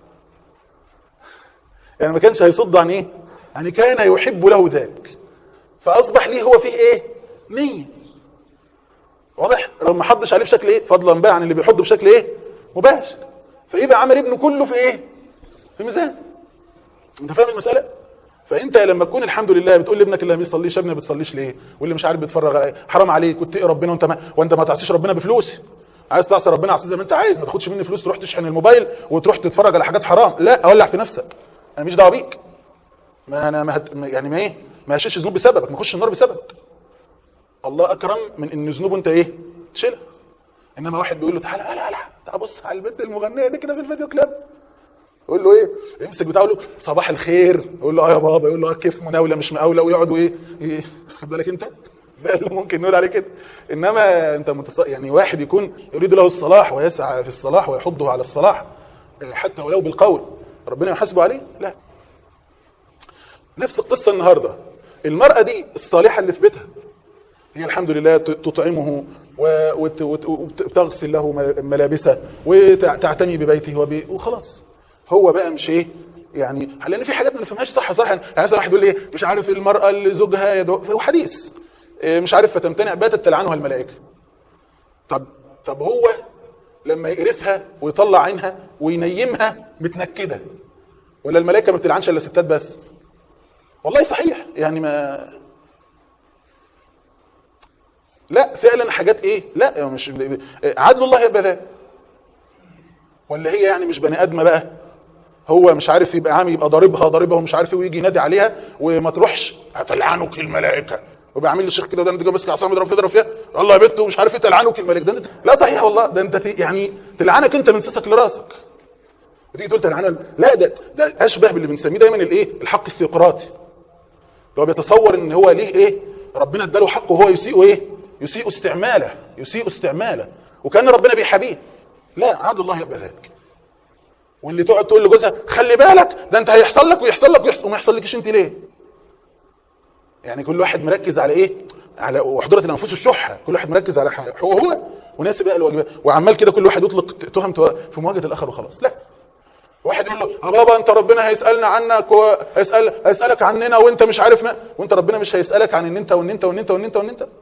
يعني ما كانش هيصد عن ايه يعني كان يحب له ذلك فاصبح ليه هو فيه ايه نيه واضح لو ما حضش عليه بشكل ايه فضلا بقى عن اللي بيحض بشكل ايه مباشر فيبقى عمل ابنه كله في ايه في ميزان انت فاهم المساله فانت لما تكون الحمد لله بتقول لابنك اللي ما بيصليش يا ابني ما بتصليش ليه واللي مش عارف بيتفرج على إيه؟ حرام عليك واتقي ربنا وانت ما وانت ما تعصيش ربنا بفلوس عايز تعصي ربنا عصي زي ما انت عايز ما تاخدش مني فلوس تروح تشحن الموبايل وتروح تتفرج على حاجات حرام لا اولع في نفسك انا مش دعوه بيك ما انا ما هت... ما- يعني ما ايه ما هشيلش ذنوب بسببك ما اخش النار بسببك الله اكرم من ان ذنوبه انت ايه تشيلها انما واحد بيقول له تعالى لا لا لا تعال بص على البنت المغنيه دي كده في الفيديو كليب يقول له ايه يمسك بتاعه يقول له صباح الخير يقول له اه يا بابا يقول له اه كيف مناوله مش مقاوله ويقعدوا ايه ايه خد بالك انت ده اللي ممكن نقول عليه كده انما انت متص... يعني واحد يكون يريد له الصلاح ويسعى في الصلاح ويحضه على الصلاح حتى ولو بالقول ربنا يحاسبه عليه لا نفس القصه النهارده المراه دي الصالحه اللي في بيتها هي الحمد لله ت- تطعمه و- وت- وت- وتغسل له مل- ملابسه وتعتني ببيته وب- وخلاص هو بقى مش ايه يعني لان في حاجات ما نفهمهاش صح صراحه يعني مثلا واحد يقول لي إيه، مش عارف المراه اللي زوجها يدعو هو حديث إيه، مش عارف فتمتنع باتت تلعنها الملائكه طب طب هو لما يقرفها ويطلع عينها وينيمها متنكده ولا الملائكه ما بتلعنش الا ستات بس والله صحيح يعني ما لا فعلا حاجات ايه لا مش عدل الله يبقى ذا ولا هي يعني مش بني ادمه بقى هو مش عارف يبقى عامل يبقى ضاربها ضاربها ومش عارف ايه ويجي ينادي عليها وما تروحش هتلعنك الملائكه ويبقى عامل لي شيخ كده ده انت ماسك عصام يضرب فيها يضرب فيها الله يا بنت ومش عارف ايه تلعنك الملائكه ده انت لا صحيح والله ده انت ت- يعني تلعنك انت من سيسك لراسك وتيجي تقول تلعنها لا ده ده اشبه باللي بنسميه دايما الايه الحق الثيقراطي اللي هو بيتصور ان هو ليه ايه ربنا اداله حقه وهو يسيء ايه يسيء استعماله يسيء استعماله وكان ربنا بيحابيه لا عاد الله يبقى ذلك واللي تقعد تقول لجوزها خلي بالك ده انت هيحصل لك ويحصل لك ويحصل وما يحصلكش انت ليه يعني كل واحد مركز على ايه على وحضرة الانفس الشح كل واحد مركز على حاجه هو هو وناسب بقى الواجبات وعمال كده كل واحد يطلق تهم في مواجهه الاخر وخلاص لا واحد يقول له يا بابا انت ربنا هيسالنا عنك وهيسال هيسالك عننا وانت مش عارف ما وانت ربنا مش هيسالك عن ان انت وان انت وان انت وان انت وان انت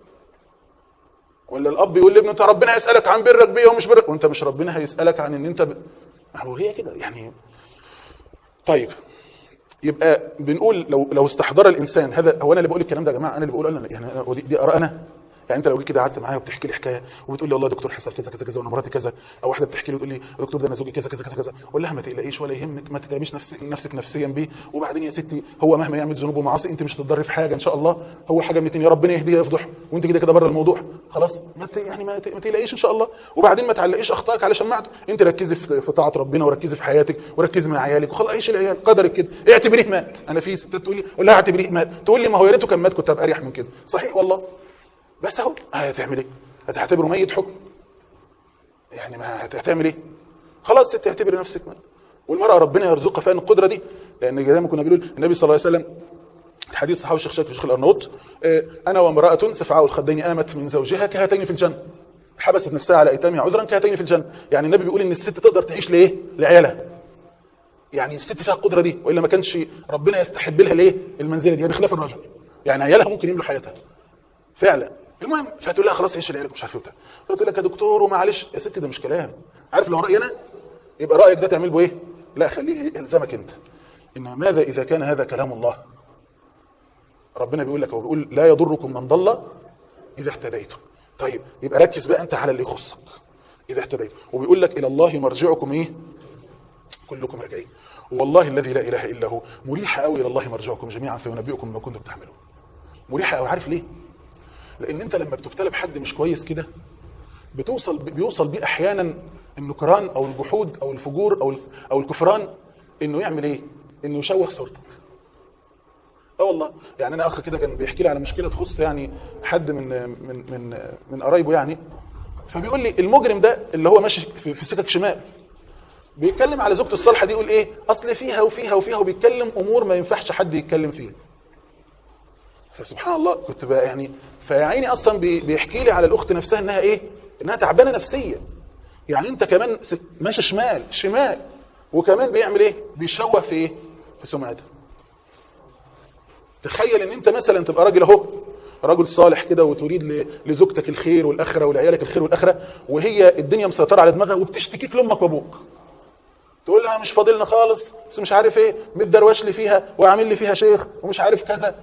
ولا الاب يقول لابنه انت ربنا هيسالك عن برك بيا ومش برك وانت مش ربنا هيسالك عن ان انت ب... هو هي كده يعني طيب يبقى بنقول لو لو استحضر الانسان هذا هو انا اللي بقول الكلام ده يا جماعه انا اللي بقول انا يعني أنا ودي دي اراء انا يعني انت لو جيت كده قعدت معايا وبتحكي لي حكايه وبتقول لي والله يا دكتور حصل كذا كذا كذا وانا مراتي كذا او واحده بتحكي لي وتقول لي يا دكتور ده انا زوجي كذا كذا كذا كذا اقول لها ما تقلقيش ولا يهمك ما تتعبيش نفسك نفسك نفسيا بيه وبعدين يا ستي هو مهما يعمل ذنوب ومعاصي انت مش هتضري في حاجه ان شاء الله هو حاجه من اتنين يا ربنا يهديه يفضح وانت كده كده بره الموضوع خلاص ما ت- يعني ما ت- ما تقلقيش ان شاء الله وبعدين ما تعلقيش اخطائك على شماعته انت ركزي في في طاعه ربنا وركزي في حياتك وركزي مع عيالك وخلاص عيش العيال قدرك كده اعتبريه مات انا في ستات تقول لي قول لها اعتبريه مات تقول لي ما هو يا ريته كان مات كنت ابقى اريح من كده صحيح والله بس اهو هتعمل ايه هتعتبره ميت حكم يعني ما هت- هتعمل ايه خلاص ست اعتبري نفسك ميت والمراه ربنا يرزقها فعلا القدره دي لان زي ما كنا بنقول النبي صلى الله عليه وسلم الحديث صحابي الشيخ شاكر الشيخ الارناوط آه، انا وامراه سفعاء الخدين امت من زوجها كهاتين في الجنه حبست نفسها على ايتامها عذرا كهاتين في الجنه يعني النبي بيقول ان الست تقدر تعيش لايه لعيالها يعني الست فيها القدره دي والا ما كانش ربنا يستحب لها ليه المنزله دي بخلاف الرجل يعني عيالها ممكن يملوا حياتها فعلا المهم فتقول لها خلاص عيش لعيالك مش عارف ايه وبتاع فتقول لك يا دكتور ومعلش يا ست ده مش كلام عارف لو رايي انا يبقى رايك ده تعمل به ايه لا خليه يلزمك انت ان ماذا اذا كان هذا كلام الله ربنا بيقول لك هو بيقول لا يضركم من ضل اذا اهتديتم طيب يبقى ركز بقى انت على اللي يخصك اذا اهتديتم وبيقول لك الى الله مرجعكم ايه كلكم راجعين والله الذي لا اله الا هو مريح قوي الى الله مرجعكم جميعا فينبئكم بما كنتم تعملون مريحه قوي عارف ليه لان انت لما بتبتلى بحد مش كويس كده بتوصل بيوصل بيه احيانا النكران او الجحود او الفجور او او الكفران انه يعمل ايه انه يشوه صورتك اه والله يعني انا اخ كده كان بيحكي لي على مشكله تخص يعني حد من من من من قرايبه يعني فبيقول لي المجرم ده اللي هو ماشي في, في سكك شمال بيتكلم على زوجته الصالحه دي يقول ايه اصل فيها وفيها وفيها وبيتكلم امور ما ينفعش حد يتكلم فيها فسبحان الله كنت بقى يعني فيا عيني اصلا بي- بيحكي لي على الاخت نفسها انها ايه انها تعبانه نفسيا يعني انت كمان س- ماشي شمال شمال وكمان بيعمل ايه بيشوه في ايه في سمعتها تخيل ان انت مثلا تبقى راجل اهو رجل صالح كده وتريد ل- لزوجتك الخير والاخره ولعيالك الخير والاخره وهي الدنيا مسيطره على دماغها وبتشتكيك لامك وابوك تقول لها مش فاضلنا خالص بس مش عارف ايه متدروش لي فيها وعامل لي فيها شيخ ومش عارف كذا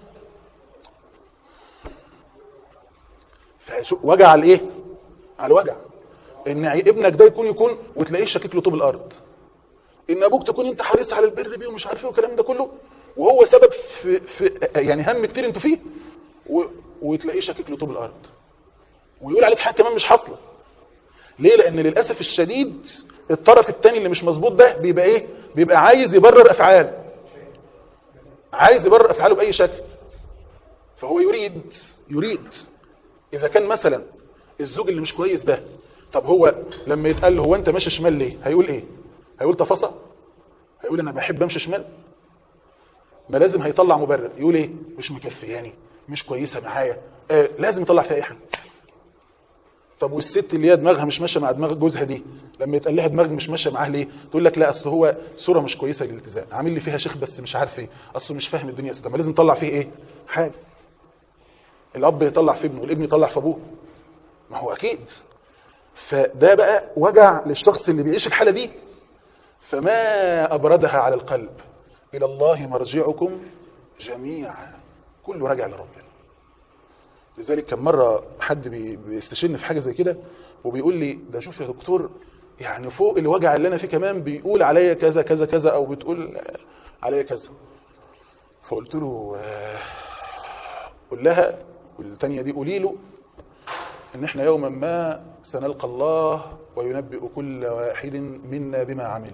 فشو وجع على الايه؟ على الوجع ان عي- ابنك ده يكون يكون وتلاقيه شاكك له طوب الارض ان ابوك تكون انت حريص على البر بيه ومش عارف ايه والكلام ده كله وهو سبب في, في يعني هم كتير انتوا فيه و... وتلاقيه شاكك له طوب الارض ويقول عليك حاجه كمان مش حاصله ليه لان للاسف الشديد الطرف الثاني اللي مش مظبوط ده بيبقى ايه بيبقى عايز يبرر افعاله عايز يبرر افعاله باي شكل فهو يريد يريد اذا كان مثلا الزوج اللي مش كويس ده طب هو لما يتقال له هو انت ماشي شمال ليه هيقول ايه هيقول تفاصيل هيقول انا بحب امشي شمال ما لازم هيطلع مبرر يقول ايه مش مكفياني مش كويسه معايا آه لازم يطلع فيها اي حاجه طب والست اللي هي دماغها مش ماشيه مع دماغ جوزها دي لما يتقال لها دماغك مش ماشيه معاه ليه تقول لك لا اصل هو صوره مش كويسه للالتزام عامل لي فيها شيخ بس مش عارف ايه اصله مش فاهم الدنيا طب ما لازم يطلع فيه ايه حاجه الاب يطلع في ابنه والابن يطلع في ابوه ما هو اكيد فده بقى وجع للشخص اللي بيعيش الحاله دي فما ابردها على القلب الى الله مرجعكم جميعا كله راجع لربنا لذلك كان مره حد بي- بيستشيرني في حاجه زي كده وبيقول لي ده شوف يا دكتور يعني فوق الوجع اللي انا فيه كمان بيقول عليا كذا كذا كذا او بتقول آه، عليا كذا فقلت له آه، قول لها والتانية دي قولي له ان احنا يوما ما سنلقى الله وينبئ كل واحد منا بما عمل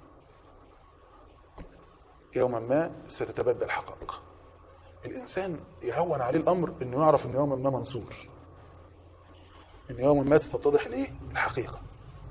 يوما ما ستتبدل الحقائق الانسان يهون عليه الامر انه يعرف انه يوما ما منصور ان يوما ما ستتضح ليه الحقيقه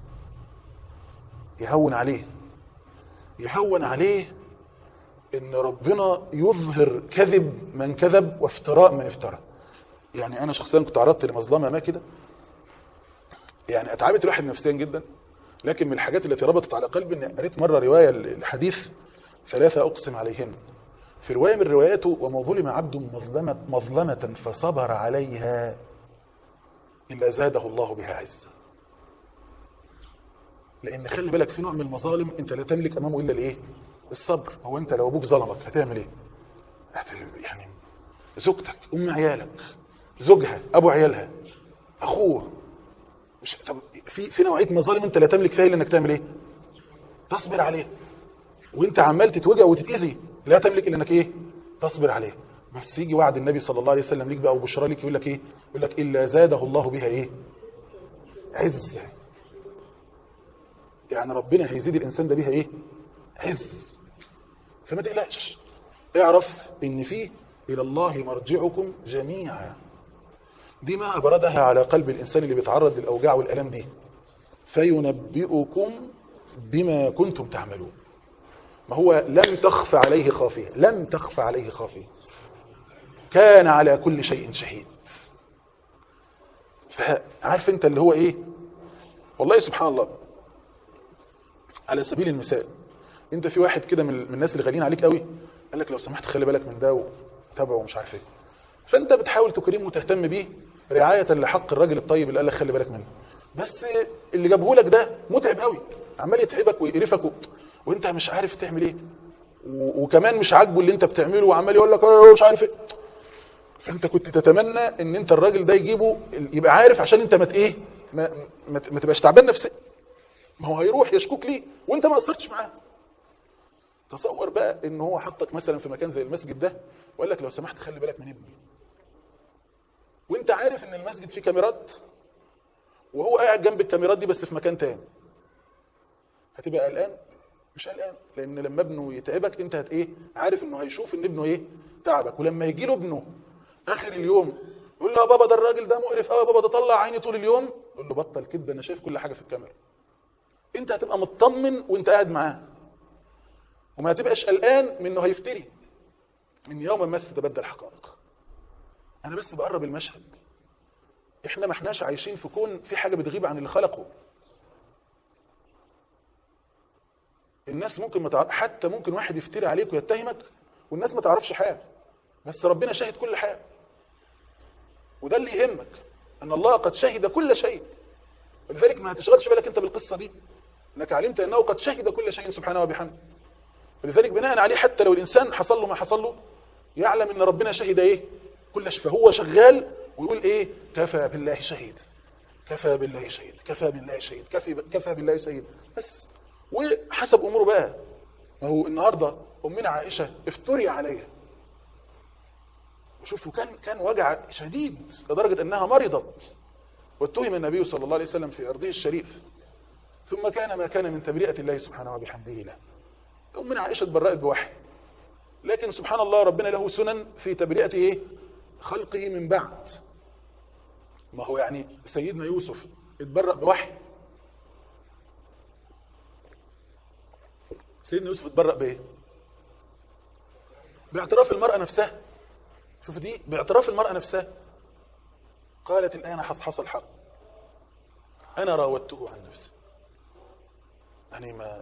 يهون عليه يهون عليه ان ربنا يظهر كذب من كذب وافتراء من افترى يعني انا شخصيا كنت تعرضت لمظلمه ما كده يعني اتعبت الواحد نفسيا جدا لكن من الحاجات التي ربطت على قلبي اني قريت مره روايه الحديث ثلاثه اقسم عليهن في روايه من رواياته وما ظلم عبد مظلمه مظلمه فصبر عليها الا زاده الله بها عزا لان خلي بالك في نوع من المظالم انت لا تملك امامه الا الايه الصبر هو انت لو ابوك ظلمك هتعمل ايه هت... يعني زوجتك ام عيالك زوجها ابو عيالها اخوه مش طب في في نوعيه مظالم انت لا تملك فيها الا انك تعمل ايه تصبر عليه وانت عمال تتوجع وتتاذي لا تملك الا انك ايه تصبر عليه بس يجي وعد النبي صلى الله عليه وسلم ليك بقى وبشرى لك يقول لك ايه يقول لك الا زاده الله بها ايه عزه يعني ربنا هيزيد الانسان ده بيها ايه عز فما تقلقش اعرف ان فيه الى الله مرجعكم جميعا دي ما ابردها على قلب الانسان اللي بيتعرض للاوجاع والالام دي فينبئكم بما كنتم تعملون ما هو لم تخف عليه خافيه لم تخف عليه خافيه كان على كل شيء شهيد فعارف انت اللي هو ايه والله سبحان الله على سبيل المثال انت في واحد كده من من الناس اللي غاليين عليك قوي قال لك لو سمحت خلي بالك من ده وتابعه ومش عارف ايه فانت بتحاول تكرمه وتهتم بيه رعايه لحق الراجل الطيب اللي قال لك خلي بالك منه بس اللي جابه لك ده متعب قوي عمال يتعبك ويقرفك و... وانت مش عارف تعمل ايه و... وكمان مش عاجبه اللي انت بتعمله وعمال يقول لك اه مش عارف ايه فانت كنت تتمنى ان انت الراجل ده يجيبه يبقى عارف عشان انت ما ت- ايه ما, ما, ما تبقاش تعبان نفسيا ما هو هيروح يشكوك ليه وانت ما قصرتش معاه تصور بقى ان هو حطك مثلا في مكان زي المسجد ده وقال لك لو سمحت خلي بالك من ابني وانت عارف ان المسجد فيه كاميرات وهو قاعد جنب الكاميرات دي بس في مكان تاني هتبقى قلقان مش قلقان لان لما ابنه يتعبك انت هت ايه عارف انه هيشوف ان ابنه ايه تعبك ولما يجي له ابنه اخر اليوم يقول له يا بابا ده الراجل ده مقرف قوي يا بابا ده طلع عيني طول اليوم يقول له بطل كده انا شايف كل حاجه في الكاميرا انت هتبقى مطمن وانت قاعد معاه وما هتبقاش قلقان من انه هيفتري من يوما ما ستتبدل الحقائق انا بس بقرب المشهد احنا ما احناش عايشين في كون في حاجه بتغيب عن اللي خلقه الناس ممكن ما تعرف حتى ممكن واحد يفتري عليك ويتهمك والناس ما تعرفش حاجه بس ربنا شاهد كل حاجه وده اللي يهمك ان الله قد شهد كل شيء ولذلك ما هتشغلش بالك انت بالقصه دي انك علمت انه قد شهد كل شيء سبحانه وبحمده ولذلك بناء عليه حتى لو الانسان حصل له ما حصل له يعلم ان ربنا شهد ايه كل شيء فهو شغال ويقول ايه كفى بالله شهيد كفى بالله شهيد كفى بالله شهيد كفى كفى بالله شهيد بس وحسب اموره بقى ما هو النهارده امنا عائشه افتري عليها وشوفوا كان كان وجع شديد لدرجه انها مرضت واتهم النبي صلى الله عليه وسلم في ارضه الشريف ثم كان ما كان من تبرئه الله سبحانه وبحمده له امنا عائشه اتبرأت بوحي لكن سبحان الله ربنا له سنن في تبرئه ايه خلقه من بعد ما هو يعني سيدنا يوسف اتبرأ بوحي سيدنا يوسف اتبرأ بايه باعتراف المرأة نفسها شوف دي باعتراف المرأة نفسها قالت الآن حصحص الحق أنا راودته عن نفسي يعني ما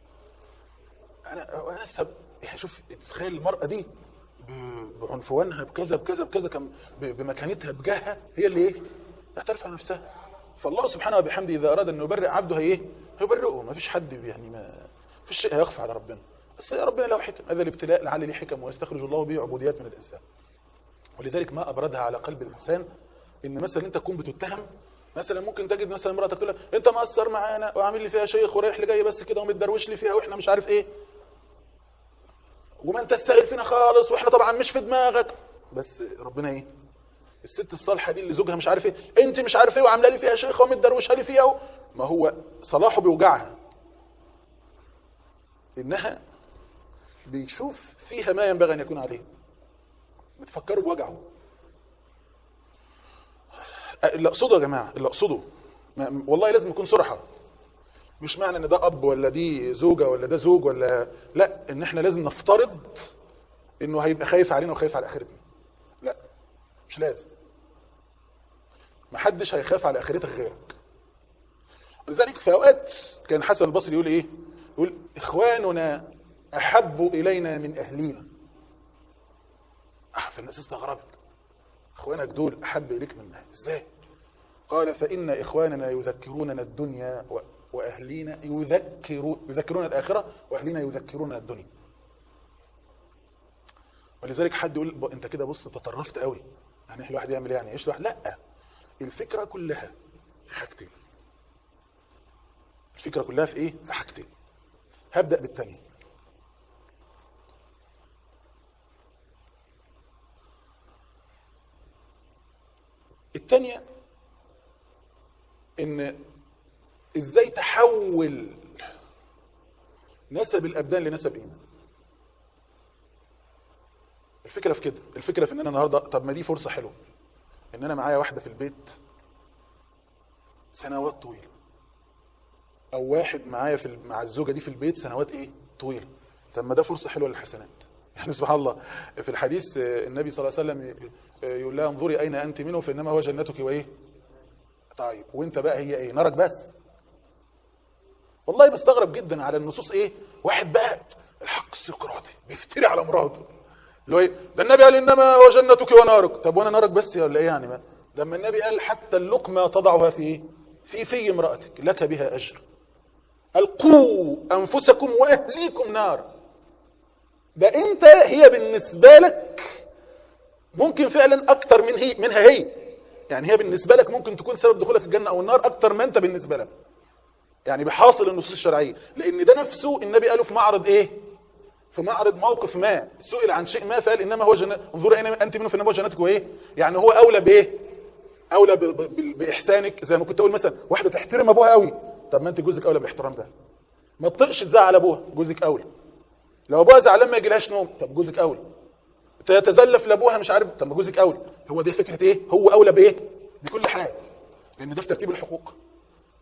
أنا أنا سب يعني شوف تخيل المرأة دي ب- بعنفوانها بكذا بكذا بكذا كم ب- بمكانتها بجاهها هي اللي ايه؟ تعترف عن نفسها فالله سبحانه وبحمده إذا أراد أن يبرئ عبده هي ايه؟ هيبرئه ما فيش حد يعني ما فيش شيء هيخفى على ربنا بس ربنا له حكم هذا الابتلاء لعل له حكم ويستخرج الله به عبوديات من الإنسان ولذلك ما ابردها على قلب الانسان ان مثلا انت تكون بتتهم مثلا ممكن تجد مثلا امراتك تقول لك انت مقصر معانا وعامل لي فيها شيخ ورايح لي جاي بس كده ومتدروش لي فيها واحنا مش عارف ايه وما انت تستاهل فينا خالص واحنا طبعا مش في دماغك بس ربنا ايه الست الصالحه دي اللي زوجها مش عارف ايه انت مش عارف ايه وعامله لي فيها شيخ ومتدروشه لي فيها و... ما هو صلاحه بيوجعها انها بيشوف فيها ما ينبغي ان يكون عليه بتفكروا بوجعه اللي اقصده يا جماعه اللي اقصده ما- والله لازم نكون صرحه مش معنى ان ده اب ولا دي زوجه ولا ده زوج ولا لا ان احنا لازم نفترض انه هيبقى خايف علينا وخايف على اخرتنا لا مش لازم محدش هيخاف على اخرتك غيرك لذلك في اوقات كان حسن البصري يقول ايه يقول اخواننا احب الينا من اهلينا آه، فالناس استغربت اخوانك دول احب اليك منا ازاي قال فان اخواننا يذكروننا الدنيا و- واهلينا يذكرون يذكرون الاخره واهلينا يذكروننا الدنيا ولذلك حد يقول ب- انت كده بص تطرفت قوي يعني الواحد يعمل ايه يعني يشرح لا الفكره كلها في حاجتين الفكره كلها في ايه في حاجتين هبدا بالثانيه الثانيه ان ازاي تحول نسب الابدان لنسب ايمان الفكره في كده الفكره في ان انا النهارده طب ما دي فرصه حلوه ان انا معايا واحده في البيت سنوات طويله او واحد معايا في ال- مع الزوجه دي في البيت سنوات ايه طويله طب ما ده فرصه حلوه للحسنات يعني سبحان الله في الحديث آه، النبي صلى الله عليه وسلم آه، يقول لها انظري اين انت منه فانما هو جنتك وايه طيب وانت بقى هي ايه نارك بس والله بستغرب جدا على النصوص ايه واحد بقى الحق السقراطي بيفتري على مراته اللي هو ايه ده النبي قال انما هو جنتك ونارك طب وانا نارك بس ولا ايه يعني ما لما النبي قال حتى اللقمه تضعها في ايه في في امراتك لك بها اجر القوا انفسكم واهليكم نار ده انت هي بالنسبه لك ممكن فعلا اكتر من هي منها هي يعني هي بالنسبه لك ممكن تكون سبب دخولك الجنه او النار اكتر ما انت بالنسبه لها يعني بحاصل النصوص الشرعيه لان ده نفسه النبي قاله في معرض ايه في معرض موقف ما سئل عن شيء ما فقال انما هو جنة انظروا اين انت منه فانما هو جنتك وايه يعني هو اولى بايه اولى ب... ب... باحسانك زي ما كنت اقول مثلا واحده تحترم ابوها قوي طب ما انت جوزك اولى بالاحترام ده ما تطقش تزعل ابوها جوزك اولى لو ابوها زعلان ما يجيلهاش نوم طب جوزك اولى تتزلف لابوها مش عارف طب ما جوزك اولى هو دي فكره ايه هو اولى بايه بكل حاجه لان ده في ترتيب الحقوق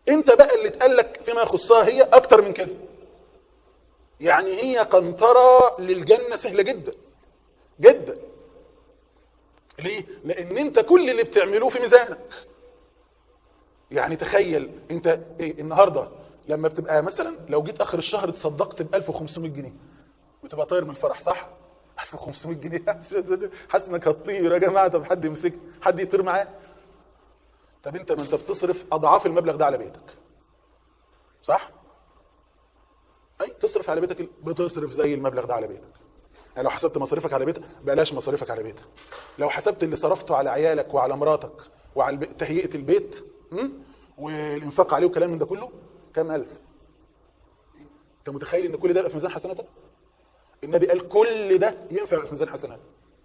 انت بقى اللي اتقال لك فيما يخصها هي اكتر من كده يعني هي قنطرة للجنة سهلة جدا جدا ليه؟ لأن أنت كل اللي بتعملوه في ميزانك يعني تخيل أنت إيه النهاردة لما بتبقى مثلا لو جيت آخر الشهر تصدقت ب 1500 جنيه بتبقى طاير من الفرح صح؟ 1500 جنيه حاسس انك هتطير يا جماعه طب حد يمسك حد يطير معاه طب انت ما انت بتصرف اضعاف المبلغ ده على بيتك صح؟ اي تصرف على بيتك بتصرف زي المبلغ ده على بيتك يعني لو حسبت مصاريفك على بيتك بلاش مصاريفك على بيتك لو حسبت اللي صرفته على عيالك وعلى مراتك وعلى البي- تهيئه البيت م? والانفاق عليه وكلام من ده كله كام الف انت متخيل ان كل ده يبقى في ميزان حسناتك النبي قال كل ده ينفع يبقى في ميزان حسناتك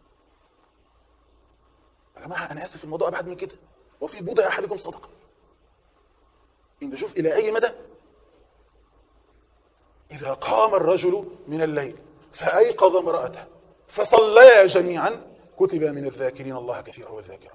يا جماعه انا اسف الموضوع ابعد من كده وفي بوضع احدكم صدقه انت شوف الى اي مدى إذا قام الرجل من الليل فأيقظ امرأته فصليا جميعا كتب من الذاكرين الله كثيرا والذاكرات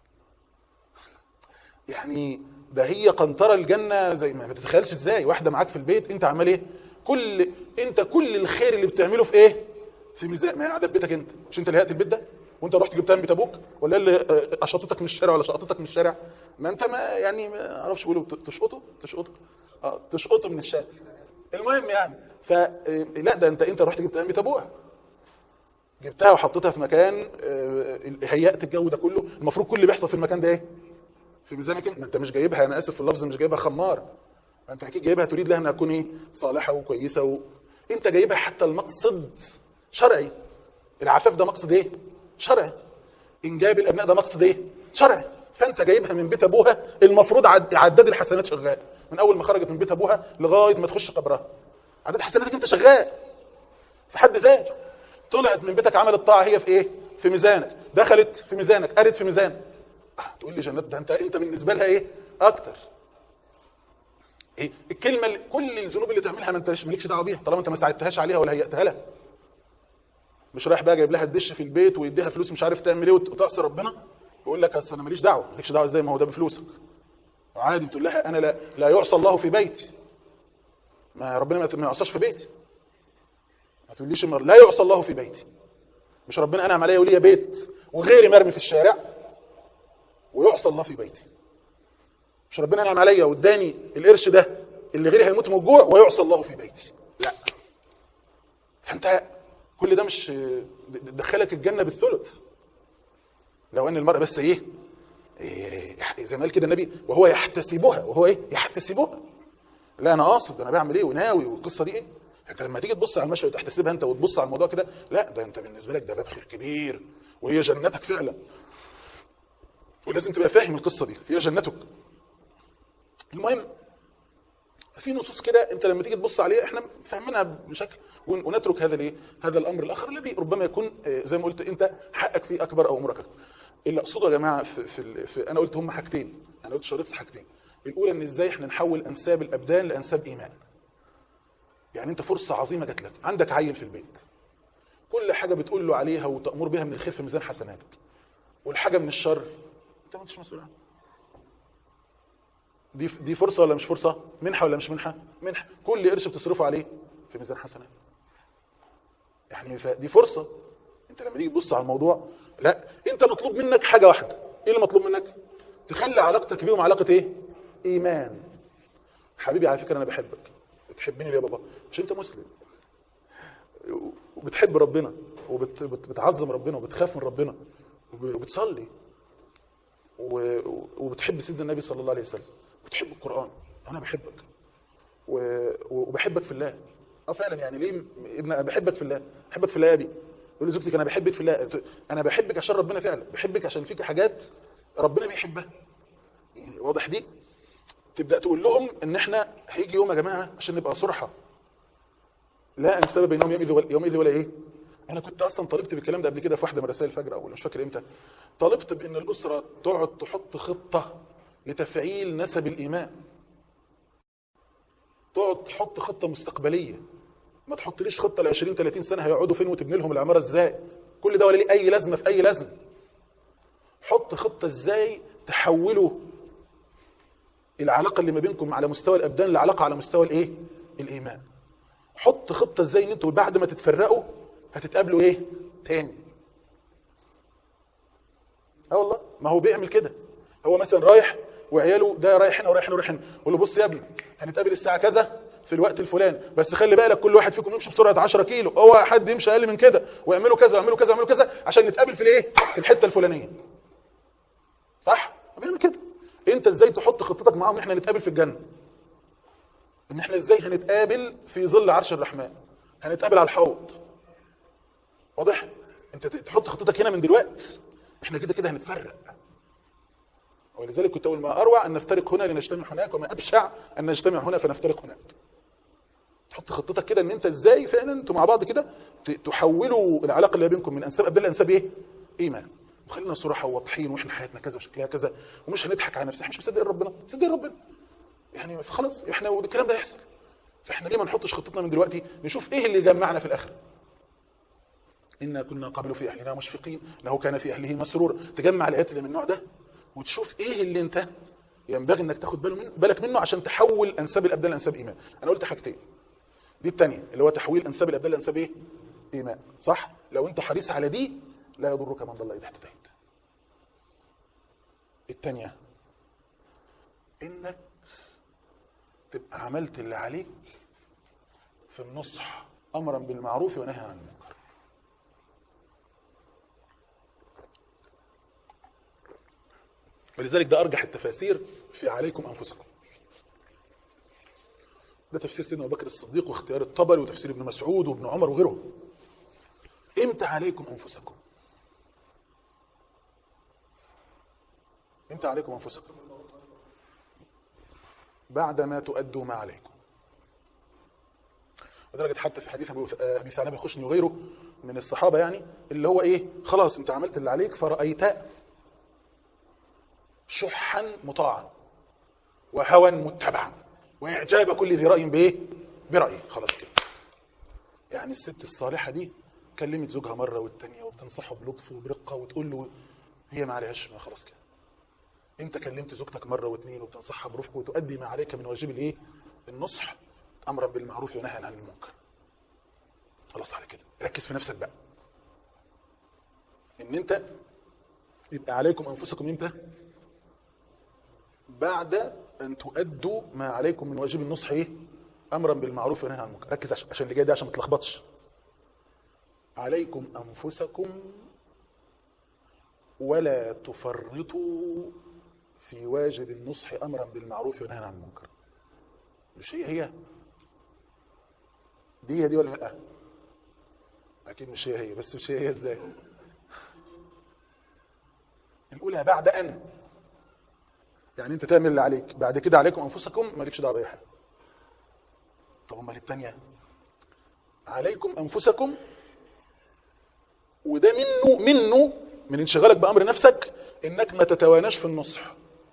يعني ده هي قنطرة الجنة زي ما ما تتخيلش ازاي واحدة معاك في البيت انت عمال ايه كل انت كل الخير اللي بتعمله في ايه في ميزان ما هي قاعدة في بيتك انت مش انت اللي هيئت البيت ده وانت رحت جبتها من بيت ابوك ولا اللي آه، اشطتك من الشارع ولا شقطتك من الشارع ما انت ما يعني ما اعرفش بيقولوا ت- تشقطه تشقطه اه تشقطه من الشارع المهم يعني ف آه، لا ده انت انت رحت جبتها من بيت ابوها جبتها وحطيتها في مكان آه، هيأت الجو ده كله المفروض كل اللي بيحصل في المكان ده ايه في ميزانك انت ما انت مش جايبها انا اسف في اللفظ مش جايبها خمار ما انت اكيد جايبها تريد لها انها تكون ايه صالحه وكويسه و... انت جايبها حتى المقصد شرعي العفاف ده مقصد ايه شرعي انجاب الابناء ده مقصد ايه شرعي فانت جايبها من بيت ابوها المفروض عد... عداد الحسنات شغال من اول ما خرجت من بيت ابوها لغايه ما تخش قبرها عداد حسناتك انت شغال في حد ذاته طلعت من بيتك عملت طاعه هي في ايه في ميزانك دخلت في ميزانك قرت في ميزانك آه، تقول لي جنات ده انت انت بالنسبه لها ايه اكتر ايه الكلمه اللي كل الذنوب اللي تعملها ما انتش مالكش دعوه بيها طالما انت ما ساعدتهاش عليها ولا هيأتها لها مش رايح بقى جايب لها الدش في البيت ويديها فلوس مش عارف تعمل ايه وت- وتعصي ربنا يقول لك اصل انا ماليش دعوه مالكش دعوه ازاي ما هو ده بفلوسك عادي تقول لها انا لا لا يعصى الله في بيتي ما ربنا ما ما يعصاش في بيتي ما تقوليش المر... لا يعصى الله في بيتي مش ربنا انعم عليا وليا بيت وغيري مرمي في الشارع ويعصى الله في بيتي مش ربنا انعم عليا واداني القرش ده اللي غيري هيموت من الجوع ويعصى الله في بيتي لا فانت كل ده مش دخلك الجنه بالثلث لو ان المرأة بس ايه, إيه زي ما قال كده النبي وهو يحتسبها وهو ايه يحتسبها لا انا قاصد انا بعمل ايه وناوي والقصه دي ايه انت لما تيجي تبص على المشهد وتحتسبها انت وتبص على الموضوع كده لا ده انت بالنسبه لك ده باب خير كبير وهي جنتك فعلا ولازم تبقى فاهم القصه دي هي جنتك المهم في نصوص كده انت لما تيجي تبص عليها احنا فاهمينها بشكل ون- ونترك هذا الايه هذا الامر الاخر الذي ربما يكون آه، زي ما قلت انت حقك فيه اكبر او امورك اكبر اللي اقصده يا جماعه في, في, ال- في انا قلت هم حاجتين انا قلت شريط حاجتين الاولى ان ازاي احنا نحول انساب الابدان لانساب ايمان يعني انت فرصه عظيمه جات لك عندك عيل في البيت كل حاجه بتقول له عليها وتامر بها من الخير في ميزان حسناتك والحاجه من الشر انت ما انتش مسؤول عنها دي دي فرصه ولا مش فرصه منحه ولا مش منحه منحه كل قرش بتصرفه عليه في ميزان حسنات يعني ف- دي فرصه انت لما تيجي تبص على الموضوع لا انت مطلوب منك حاجه واحده ايه اللي مطلوب منك تخلي علاقتك بيهم علاقه ايه ايمان حبيبي على فكره انا بحبك بتحبني ليه يا بابا عشان انت مسلم وبتحب ربنا وبتعظم ربنا وبتخاف من ربنا وب- وبتصلي و- وبتحب سيدنا النبي صلى الله عليه وسلم وبتحب القرآن أنا بحبك و- وبحبك في الله اه فعلا يعني ليه م- ابن أنا بحبك في الله بحبك في الله يا ابي يقول لزوجتك انا بحبك في الله قلت له انا بحبك عشان ربنا فعلا بحبك عشان فيك حاجات ربنا بيحبها يعني واضح دي تبدا تقول لهم ان احنا هيجي يوم يا جماعه عشان نبقى صرحه لا انساب بينهم يومئذ ولا يومئذ ولا ايه انا كنت اصلا طالبت بالكلام ده قبل كده في واحده من رسائل الفجر او مش فاكر امتى طالبت بان الاسره تقعد تحط خطه لتفعيل نسب الايمان تقعد تحط خطه مستقبليه ما تحطليش خطه ل 20 30 سنه هيقعدوا فين وتبني لهم العماره ازاي كل ده ولا ليه اي لازمه في اي لازمه حط خطه ازاي تحولوا العلاقه اللي ما بينكم على مستوى الابدان العلاقه على مستوى الايه الايمان حط خطه ازاي ان انتوا بعد ما تتفرقوا هتتقابلوا ايه تاني اه والله ما هو بيعمل كده هو مثلا رايح وعياله ده رايح هنا ورايح هنا ورايح هنا يقول له بص يا ابني هنتقابل الساعه كذا في الوقت الفلاني بس خلي بالك كل واحد فيكم يمشي بسرعه 10 كيلو هو حد يمشي اقل من كده واعملوا كذا واعملوا كذا واعملوا كذا عشان نتقابل في الايه في الحته الفلانيه صح بيعمل كده انت ازاي تحط خطتك معاهم ان احنا نتقابل في الجنه ان احنا ازاي هنتقابل في ظل عرش الرحمن هنتقابل على الحوض واضح انت تحط خطتك هنا من دلوقتي احنا كده كده هنتفرق ولذلك كنت اقول ما اروع ان نفترق هنا لنجتمع هناك وما ابشع ان نجتمع هنا فنفترق هناك تحط خطتك كده ان انت ازاي فعلا انتوا مع بعض كده ت- تحولوا العلاقه اللي بينكم من انساب ابدال لانساب ايه؟ ايمان وخلينا صراحه وواضحين واحنا حياتنا كذا وشكلها كذا ومش هنضحك على نفسنا احنا مش مصدقين ربنا مصدقين ربنا يعني خلاص احنا والكلام ده يحصل فاحنا ليه ما نحطش خطتنا من دلوقتي نشوف ايه اللي جمعنا في الاخر إنا كنا قبل في أهلنا مشفقين له كان في أهله مسرور تجمع الآيات اللي من النوع ده وتشوف إيه اللي أنت ينبغي إنك تاخد باله من بالك منه عشان تحول أنساب الأبدان لأنساب إيمان أنا قلت حاجتين دي الثانية اللي هو تحويل أنساب الأبدان لأنساب إيه؟ إيمان صح؟ لو أنت حريص على دي لا يضرك من ضل إذا اهتديت الثانية إنك تبقى عملت اللي عليك في النصح أمرا بالمعروف ونهي عن المنكر ولذلك ده ارجح التفاسير في عليكم انفسكم ده تفسير سيدنا ابو بكر الصديق واختيار الطبري وتفسير ابن مسعود وابن عمر وغيرهم امتى عليكم انفسكم امتى عليكم انفسكم بعد ما تؤدوا ما عليكم لدرجه حتى في حديث ابو ابي ثعلبه الخشني وغيره من الصحابه يعني اللي هو ايه خلاص انت عملت اللي عليك فرايت شحا مطاعا وهوى متبعا واعجاب كل ذي راي بايه؟ برايه خلاص كده يعني الست الصالحه دي كلمت زوجها مره والتانيه وبتنصحه بلطف وبرقه وتقول له هي ما عليهاش ما خلاص كده انت كلمت زوجتك مره واثنين وبتنصحها برفق وتؤدي ما عليك من واجب الايه؟ النصح امرا بالمعروف ونهيا عن المنكر خلاص على كده ركز في نفسك بقى ان انت يبقى عليكم انفسكم امتى؟ بعد ان تؤدوا ما عليكم من واجب النصح ايه؟ امرا بالمعروف ونهي عن المنكر ركز عشان عشان اللي جاي ده عشان ما تلخبطش عليكم انفسكم ولا تفرطوا في واجب النصح امرا بالمعروف ونهي عن المنكر مش هي هي دي هي دي ولا لا اكيد مش هي هي بس مش هي هي ازاي الاولى بعد ان يعني انت تعمل اللي عليك بعد كده عليكم انفسكم مالكش دعوه باي حاجه طب امال الثانيه عليكم انفسكم وده منه منه من انشغالك بامر نفسك انك ما تتواناش في النصح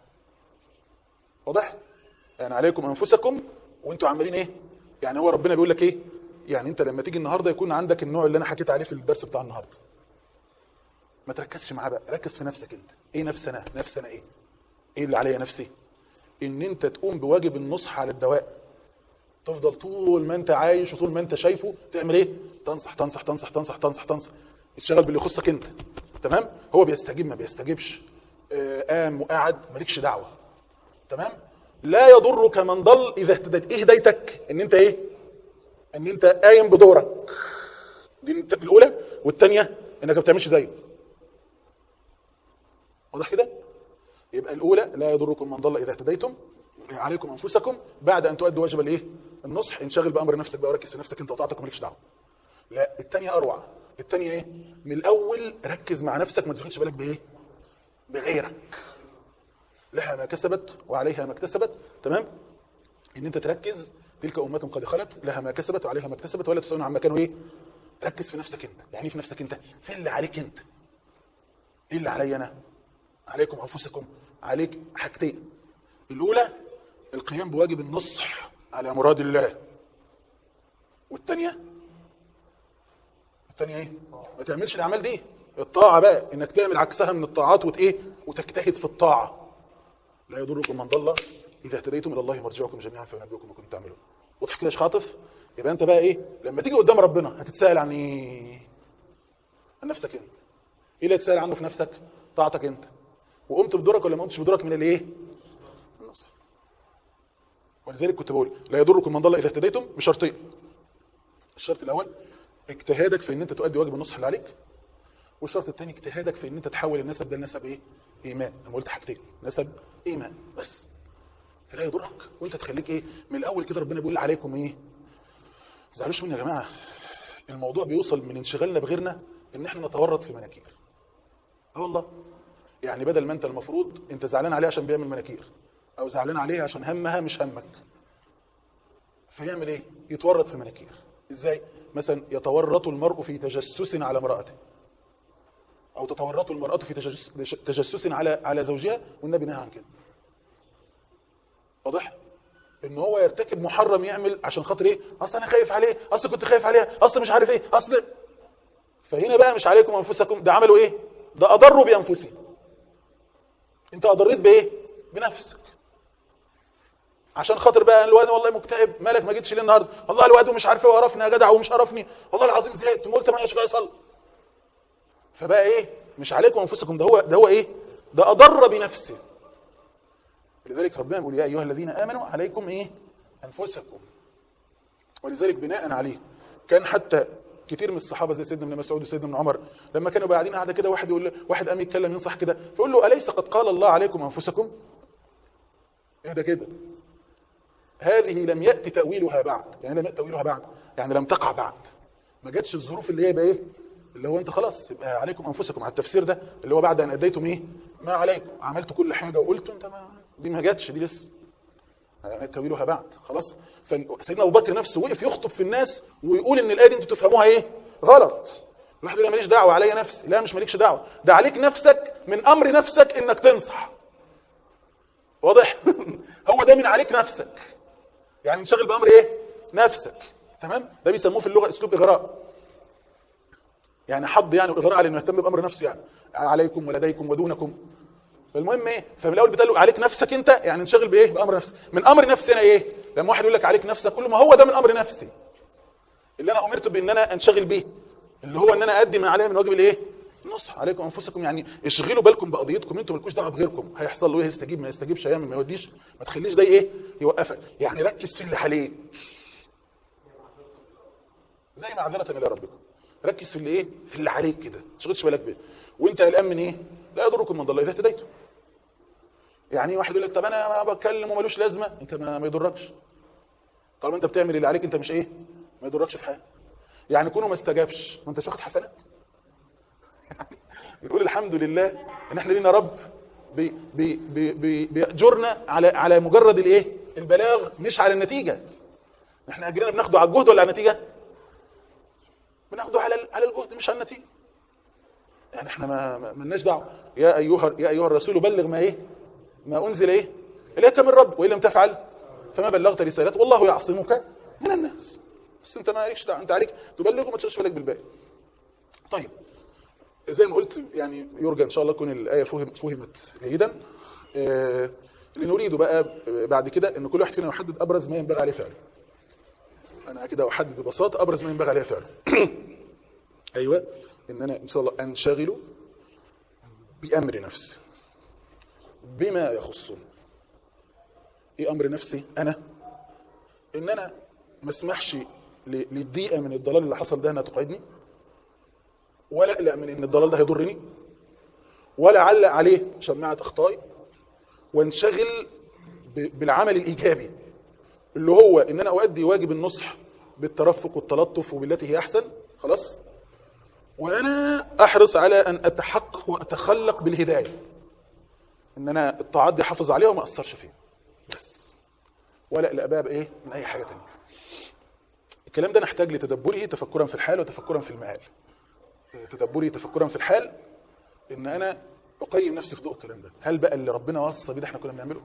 واضح يعني عليكم انفسكم وانتوا عمالين ايه يعني هو ربنا بيقول لك ايه يعني انت لما تيجي النهارده يكون عندك النوع اللي انا حكيت عليه في الدرس بتاع النهارده ما تركزش معاه بقى ركز في نفسك انت ايه نفس انا نفس انا ايه ايه اللي عليا نفسي ان انت تقوم بواجب النصح على الدواء تفضل طول ما انت عايش وطول ما انت شايفه تعمل ايه تنصح تنصح تنصح تنصح تنصح تنصح تشتغل باللي يخصك انت تمام هو بيستجيب ما بيستجيبش آه، قام وقعد مالكش دعوه تمام لا يضرك من ضل اذا اهتديت ايه هدايتك ان انت ايه ان انت قايم بدورك دي الت- الاولى والثانيه انك ما بتعملش زيه واضح كده يبقى الاولى لا يضركم من ضل اذا اهتديتم عليكم انفسكم بعد ان تؤدوا واجب الايه النصح انشغل بامر نفسك بقى وركز في نفسك انت وطاعتك ومالكش دعوه لا الثانيه اروع الثانيه ايه من الاول ركز مع نفسك ما تشغلش بالك بايه بغيرك لها ما كسبت وعليها ما اكتسبت تمام ان انت تركز تلك امه قد خلت لها ما كسبت وعليها ما اكتسبت ولا تسالون عما كانوا ايه ركز في نفسك انت يعني إيه في نفسك انت في اللي عليك انت ايه اللي علي انا عليكم انفسكم عليك حاجتين الاولى القيام بواجب النصح على مراد الله والثانيه الثانيه ايه ما تعملش الاعمال دي الطاعه بقى انك تعمل عكسها من الطاعات وت ايه وتجتهد في الطاعه لا يضركم من ضل اذا اهتديتم الى الله مرجعكم جميعا فينبئكم بما كنتم تعملون واضح كده يا شيخ خاطف يبقى انت بقى ايه لما تيجي قدام ربنا هتتساءل عن ايه عن نفسك انت ايه اللي هتسال عنه في نفسك طاعتك انت وقمت بدورك ولا ما قمتش بدورك من الايه النصح ولذلك كنت بقول لا يضركم من ضل اذا اهتديتم بشرطين الشرط الاول اجتهادك في ان انت تؤدي واجب النصح اللي عليك والشرط الثاني اجتهادك في ان انت تحول النسب ده لنسب ايه ايمان انا قلت حاجتين نسب ايمان بس فلا يضرك وانت تخليك ايه من الاول كده ربنا بيقول عليكم ايه ما تزعلوش مني يا جماعه الموضوع بيوصل من انشغالنا بغيرنا ان احنا نتورط في مناكير اه والله يعني بدل ما انت المفروض انت زعلان عليه عشان بيعمل مناكير او زعلان عليه عشان همها مش همك فيعمل ايه يتورط في مناكير ازاي مثلا يتورط المرء في تجسس على امراته او تتورط المراه في تجسس, تجسس على على زوجها والنبي نهى عن كده واضح ان هو يرتكب محرم يعمل عشان خاطر ايه اصل انا خايف عليه اصل كنت خايف عليها اصل مش عارف ايه اصل فهنا بقى مش عليكم انفسكم ده عملوا ايه ده اضروا بانفسهم انت اضريت بايه بنفسك عشان خاطر بقى الواد والله مكتئب مالك ما جيتش ليه النهارده والله الواد مش عارف ايه وقرفني يا جدع ومش قرفني والله العظيم زهقت وقلت ما ايش اصلي فبقى ايه مش عليكم انفسكم ده هو ده هو ايه ده اضر بنفسه لذلك ربنا بيقول يا ايها الذين امنوا عليكم ايه انفسكم ولذلك بناء عليه كان حتى كتير من الصحابه زي سيدنا ابن مسعود وسيدنا ابن عمر لما كانوا قاعدين قاعده كده واحد يقول له واحد قام يتكلم ينصح كده فيقول له اليس قد قال الله عليكم انفسكم اهدى كده هذه لم ياتي تاويلها بعد يعني لم ياتي تاويلها بعد يعني لم تقع بعد ما جاتش الظروف اللي هي يبقى ايه اللي هو انت خلاص يبقى عليكم انفسكم على التفسير ده اللي هو بعد ان اديتم ايه ما عليكم عملت كل حاجه وقلتوا انت ما دي ما جاتش دي لسه يعني تاويلها بعد خلاص فسيدنا ابو بكر نفسه وقف يخطب في الناس ويقول ان الايه دي انتوا تفهموها ايه غلط الواحد يقول ماليش دعوه عليا نفسي لا مش مالكش دعوه ده عليك نفسك من امر نفسك انك تنصح واضح هو ده من عليك نفسك يعني انشغل بامر ايه نفسك تمام ده بيسموه في اللغه اسلوب اغراء يعني حض يعني واغراء على انه يهتم بامر نفسه يعني عليكم ولديكم ودونكم فالمهم ايه فمن الاول بتقول عليك نفسك انت يعني انشغل بايه بامر نفسك من امر نفسي انا ايه لما واحد يقول لك عليك نفسك كل ما هو ده من امر نفسي اللي انا امرت بان انا انشغل بيه اللي هو ان انا ادي ما عليا من واجب الايه نصح عليكم انفسكم يعني اشغلوا بالكم بقضيتكم انتوا مالكوش دعوه بغيركم هيحصل له ايه يستجيب ما يستجيبش هيعمل ما يوديش ما تخليش ده ايه يوقفك يعني ركز في اللي عليك زي معذره الى ربكم ركز في اللي ايه في اللي عليك كده ما تشغلش بالك بيه وانت قلقان من ايه لا يضركم من ضل اذا اهتديتم يعني واحد يقول لك طب انا ما بتكلم ومالوش لازمه انت ما, ما يضركش طالما انت بتعمل اللي عليك انت مش ايه ما يضركش في حاجه يعني كونه ما استجابش ما انتش واخد حسنات يعني بنقول الحمد لله ان احنا لينا رب بي بي بي بي بيأجرنا على على مجرد الايه البلاغ مش على النتيجه احنا اجرنا بناخده على الجهد ولا على النتيجه بناخده على على الجهد مش على النتيجه يعني احنا ما مالناش دعوه يا ايها يا ايها الرسول بلغ ما ايه ما انزل ايه اليك من رب وان لم تفعل فما بلغت رسالته والله يعصمك من الناس بس انت ما عليكش دعوه انت عليك تبلغ وما تشغلش بالك بالباقي طيب زي ما قلت يعني يرجى ان شاء الله تكون الايه فهم فهمت جيدا آه اللي نريده بقى بعد كده ان كل واحد فينا يحدد ابرز ما ينبغي عليه فعله انا كده احدد ببساطه ابرز ما ينبغي عليه فعله ايوه ان انا ان شاء الله انشغل بامر نفسي بما يخصني ايه امر نفسي انا ان انا ما اسمحش للضيقه من الضلال اللي حصل ده انها تقعدني ولا اقلق من ان الضلال ده هيضرني ولا اعلق عليه شماعه اخطائي وانشغل بالعمل الايجابي اللي هو ان انا اؤدي واجب النصح بالترفق والتلطف وبالتي هي احسن خلاص وانا احرص على ان اتحقق واتخلق بالهدايه ان انا الطاعات دي احافظ عليها وما اثرش فيها بس ولا اقلق بقى بايه من اي حاجه ثانيه الكلام ده نحتاج لتدبره تفكرا في الحال وتفكرا في المآل تدبري تفكرا في الحال ان انا اقيم نفسي في ضوء الكلام ده هل بقى اللي ربنا وصى بيه ده احنا كنا بنعمله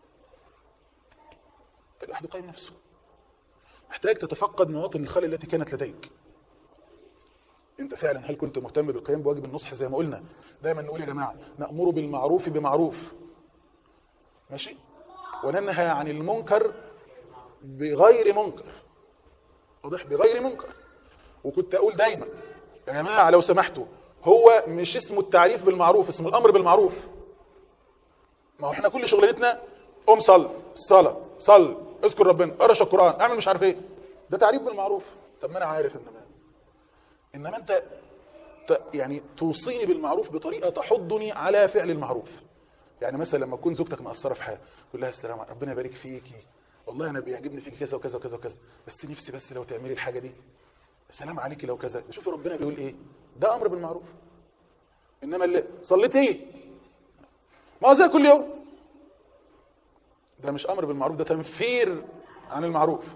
الواحد يقيم نفسه محتاج تتفقد مواطن الخلل التي كانت لديك انت فعلا هل كنت مهتم بالقيام بواجب النصح زي ما قلنا دايما نقول يا جماعه نامر بالمعروف بمعروف ماشي وننهى عن المنكر بغير منكر واضح بغير منكر وكنت اقول دايما يا جماعه لو سمحتوا هو مش اسمه التعريف بالمعروف اسمه الامر بالمعروف ما هو احنا كل شغلتنا قوم صل الصلاه صل اذكر ربنا اقرا القران اعمل مش عارف ايه ده تعريف بالمعروف طب ما انا عارف انما انما انت ت- يعني توصيني بالمعروف بطريقه تحضني على فعل المعروف يعني مثلا لما تكون زوجتك مقصره في حاجه تقول لها السلام عليكم ربنا يبارك فيكي والله انا بيعجبني فيكي كذا وكذا وكذا وكذا بس نفسي بس لو تعملي الحاجه دي سلام عليكي لو كذا شوفي ربنا بيقول ايه ده امر بالمعروف انما اللي صليتي ايه ما هو زي كل يوم ده مش امر بالمعروف ده تنفير عن المعروف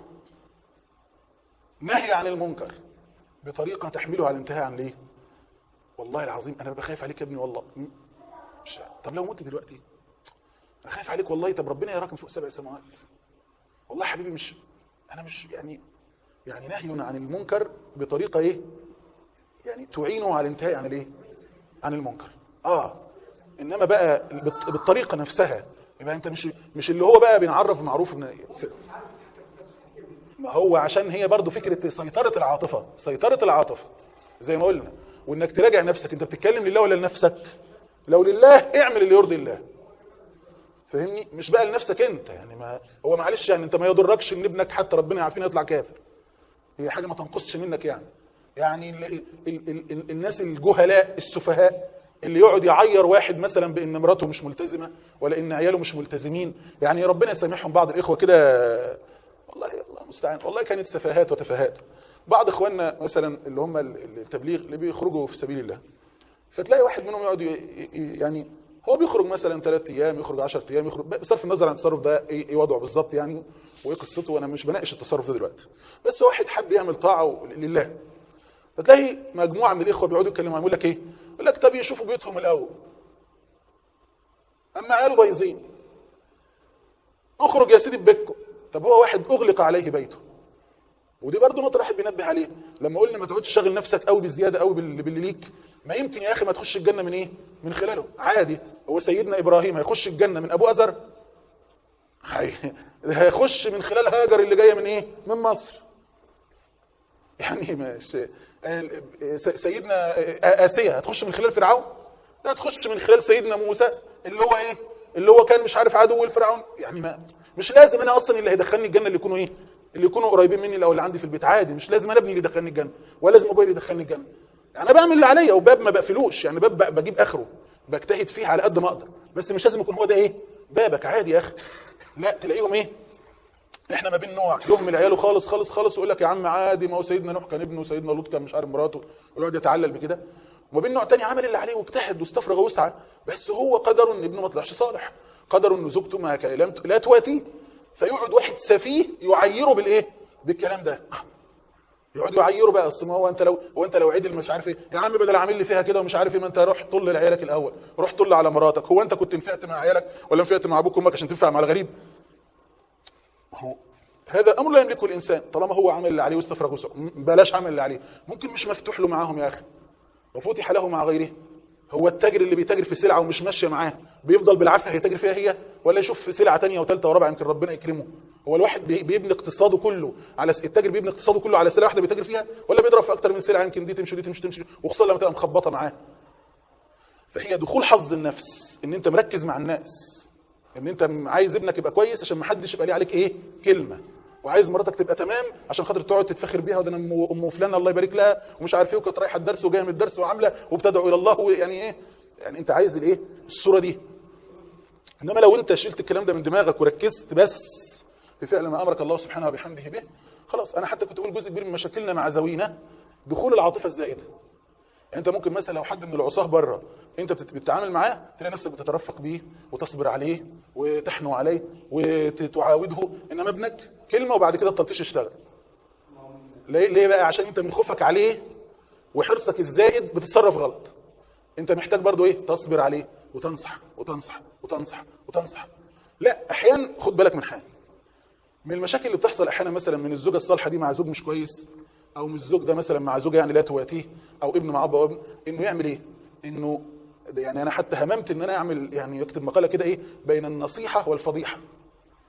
نهي عن المنكر بطريقه تحمله على الانتهاء عن ايه والله العظيم انا ببقى خايف عليك يا ابني والله م- مش طب لو مت دلوقتي انا خايف عليك والله طب ربنا يراك من فوق سبع سماوات والله يا حبيبي مش انا مش يعني يعني نهي عن المنكر بطريقه ايه يعني تعينه على الانتهاء عن الايه عن المنكر اه انما بقى بالط- بالطريقه نفسها يبقى انت مش مش اللي هو بقى بنعرف معروف من ف- ما هو عشان هي برضو فكره سيطره العاطفه سيطره العاطفه زي ما قلنا وانك تراجع نفسك انت بتتكلم لله ولا لنفسك لو لله اعمل اللي يرضي الله فاهمني مش بقى لنفسك انت يعني ما هو معلش يعني انت ما يضركش ان ابنك حتى ربنا يعافينا يطلع كافر هي حاجه ما تنقصش منك يعني يعني ال ال ال ال الناس الجهلاء السفهاء اللي يقعد يعير واحد مثلا بان مراته مش ملتزمه ولا ان عياله مش ملتزمين يعني ربنا يسامحهم بعض الاخوه كده والله الله المستعان والله كانت سفاهات وتفاهات بعض اخواننا مثلا اللي هم ال- التبليغ اللي بيخرجوا في سبيل الله فتلاقي واحد منهم يقعد ي- ي- يعني هو بيخرج مثلا ثلاث ايام يخرج 10 ايام يخرج بصرف النظر عن التصرف ده ايه إيه وضعه بالظبط يعني وايه قصته وانا مش بناقش التصرف ده دلوقتي بس واحد حب يعمل طاعه لله فتلاقي مجموعه من الاخوه بيقعدوا يتكلموا معاه، يقول لك ايه؟ يقول لك طب يشوفوا بيوتهم الاول اما عياله بايظين اخرج يا سيدي ببيتكم طب هو واحد اغلق عليه بيته ودي برضه نقطه الواحد بينبه عليها لما قلنا ما تقعدش تشغل نفسك قوي بزياده قوي باللي باللي ليك ما يمكن يا اخي ما تخش الجنه من ايه من خلاله عادي هو سيدنا ابراهيم هيخش الجنه من ابو ازر هي- هيخش من خلال هاجر اللي جايه من ايه من مصر يعني مش س- سيدنا آسيا هتخش من خلال فرعون لا تخش من خلال سيدنا موسى اللي هو ايه اللي هو كان مش عارف عدو الفرعون يعني ما مش لازم انا اصلا اللي هيدخلني الجنه اللي يكونوا ايه اللي يكونوا قريبين مني او اللي عندي في البيت عادي مش لازم انا ابني اللي يدخلني الجنه ولا لازم ابويا اللي يدخلني الجنه يعني انا بعمل اللي عليا وباب ما بقفلوش يعني باب ب- بجيب اخره بجتهد فيه على قد ما اقدر بس مش لازم يكون هو ده ايه بابك عادي يا اخي لا تلاقيهم ايه احنا ما بين نوع يهمل عياله خالص خالص خالص ويقول لك يا عم عادي ما هو سيدنا نوح كان ابنه وسيدنا لوط كان مش عارف مراته ويقعد يتعلل بكده وما بين نوع تاني عمل اللي عليه واجتهد واستفرغ وسعى بس هو قدره ان ابنه ما طلعش صالح قدره ان زوجته ما كان- لم ت- لا تواتيه فيقعد واحد سفيه يعيره بالايه بالكلام ده يقعد يعيروا بقى اصل ما هو انت لو هو انت لو عدل مش عارف ايه يا عم بدل عامل لي فيها كده ومش عارف ايه ما انت روح طل لعيالك الاول روح طل على مراتك هو انت كنت نفعت مع عيالك ولا نفعت مع ابوك وامك عشان تنفع مع الغريب هو هذا امر لا يملكه الانسان طالما هو عمل اللي عليه واستفرغ وسعه م- بلاش عمل اللي عليه ممكن مش مفتوح له معاهم يا اخي وفتح له مع غيره هو التاجر اللي بيتاجر في سلعه ومش ماشيه معاه بيفضل بالعافيه هيتاجر فيها هي ولا يشوف في سلعه تانية وثالثه ورابعه يمكن ربنا يكرمه هو الواحد بي- بيبني اقتصاده كله على س- التاجر بيبني اقتصاده كله على سلعه واحده بيتاجر فيها ولا بيضرب في اكتر من سلعه يمكن دي تمشي ودي تمشي تمشي وخصوصا لما تبقى مخبطه معاه فهي دخول حظ النفس ان انت مركز مع الناس ان انت م- عايز ابنك يبقى كويس عشان ما حدش يبقى ليه عليك ايه كلمه وعايز مراتك تبقى تمام عشان خاطر تقعد تتفخر بيها وده انا ام أم فلانه الله يبارك لها ومش عارف ايه وكانت رايحه الدرس وجايه من الدرس وعامله وبتدعو الى الله يعني ايه يعني انت عايز الايه الصوره دي انما لو انت شلت الكلام ده من دماغك وركزت بس في فعل ما امرك الله سبحانه وبحمده به خلاص انا حتى كنت بقول جزء كبير من مشاكلنا مع زوينا دخول العاطفه الزائده يعني انت ممكن مثلا لو حد من العصاه بره انت بتت- بتتعامل معاه تلاقي نفسك بتترفق بيه وتصبر عليه وتحنو عليه وتعاوده انما ابنك كلمه وبعد كده التلطيش يشتغل ليه ليه بقى عشان انت من خوفك عليه وحرصك الزائد بتتصرف غلط انت محتاج برضو ايه تصبر عليه وتنصح وتنصح وتنصح وتنصح لا احيانا خد بالك من حاجه من المشاكل اللي بتحصل احيانا مثلا من الزوجه الصالحه دي مع زوج مش كويس او من الزوج ده مثلا مع زوجه يعني لا تواتيه او ابن مع اب او ابن انه يعمل ايه؟ انه ده يعني انا حتى هممت ان انا اعمل يعني اكتب مقاله كده ايه بين النصيحه والفضيحه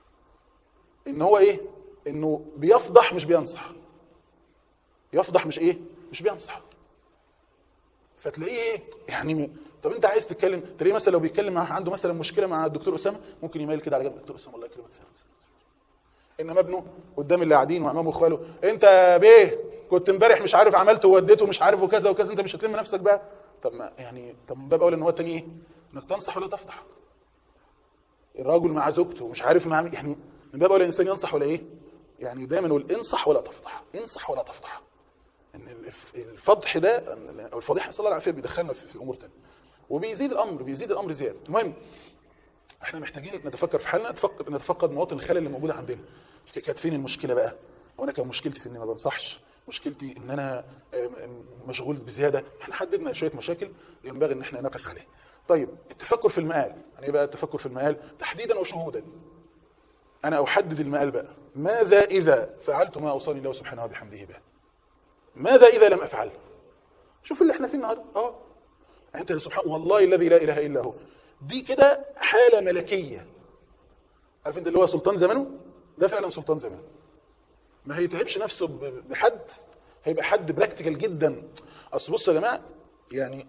ان هو ايه انه بيفضح مش بينصح يفضح مش ايه مش بينصح فتلاقيه ايه يعني م- طب انت عايز تتكلم تلاقيه مثلا لو بيتكلم مع عنده مثلا مشكله مع الدكتور اسامه ممكن يميل كده على جنب دكتور اسامه الله يكرمك انما ابنه قدام اللي قاعدين وامامه واخواله انت يا بيه كنت امبارح مش عارف عملت ووديته مش عارف وكذا وكذا انت مش هتلم نفسك بقى طب ما يعني طب من باب اولى ان هو التاني ايه انك تنصح ولا تفضح الراجل مع زوجته مش عارف مع مين يعني من باب اولى الانسان ينصح ولا ايه يعني دايما يقول انصح ولا تفضح انصح ولا تفضح ان الف- الفضح ده او الفضيحه نسال الله العافيه بيدخلنا في في امور ثانيه وبيزيد الامر بيزيد الامر زياده المهم احنا محتاجين نتفكر في حالنا نتفق- نتفقد مواطن الخلل اللي موجوده عندنا كانت فين المشكله بقى وانا كان مشكلتي في اني ما بنصحش مشكلتي ان انا آم، آم، مشغول بزياده احنا حددنا شويه مشاكل ينبغي ان احنا نقف عليها طيب التفكر في المآل يعني ايه بقى التفكر في المآل تحديدا وشهودا انا احدد المآل بقى ماذا اذا فعلت ما اوصاني الله سبحانه وبحمده به ماذا اذا لم افعل شوف اللي احنا فيه النهارده اه انت سبحان والله الذي لا اله الا هو دي كده حاله ملكيه عارف انت اللي هو سلطان زمانه ده فعلا سلطان زمانه ما هيتعبش نفسه ب- بحد هيبقى حد براكتيكال جدا اصل بصوا يا جماعه يعني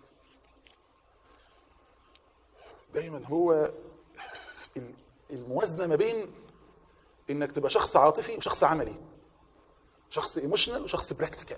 دايما هو ال- الموازنه ما بين انك تبقى شخص عاطفي وشخص عملي شخص ايموشنال وشخص براكتيكال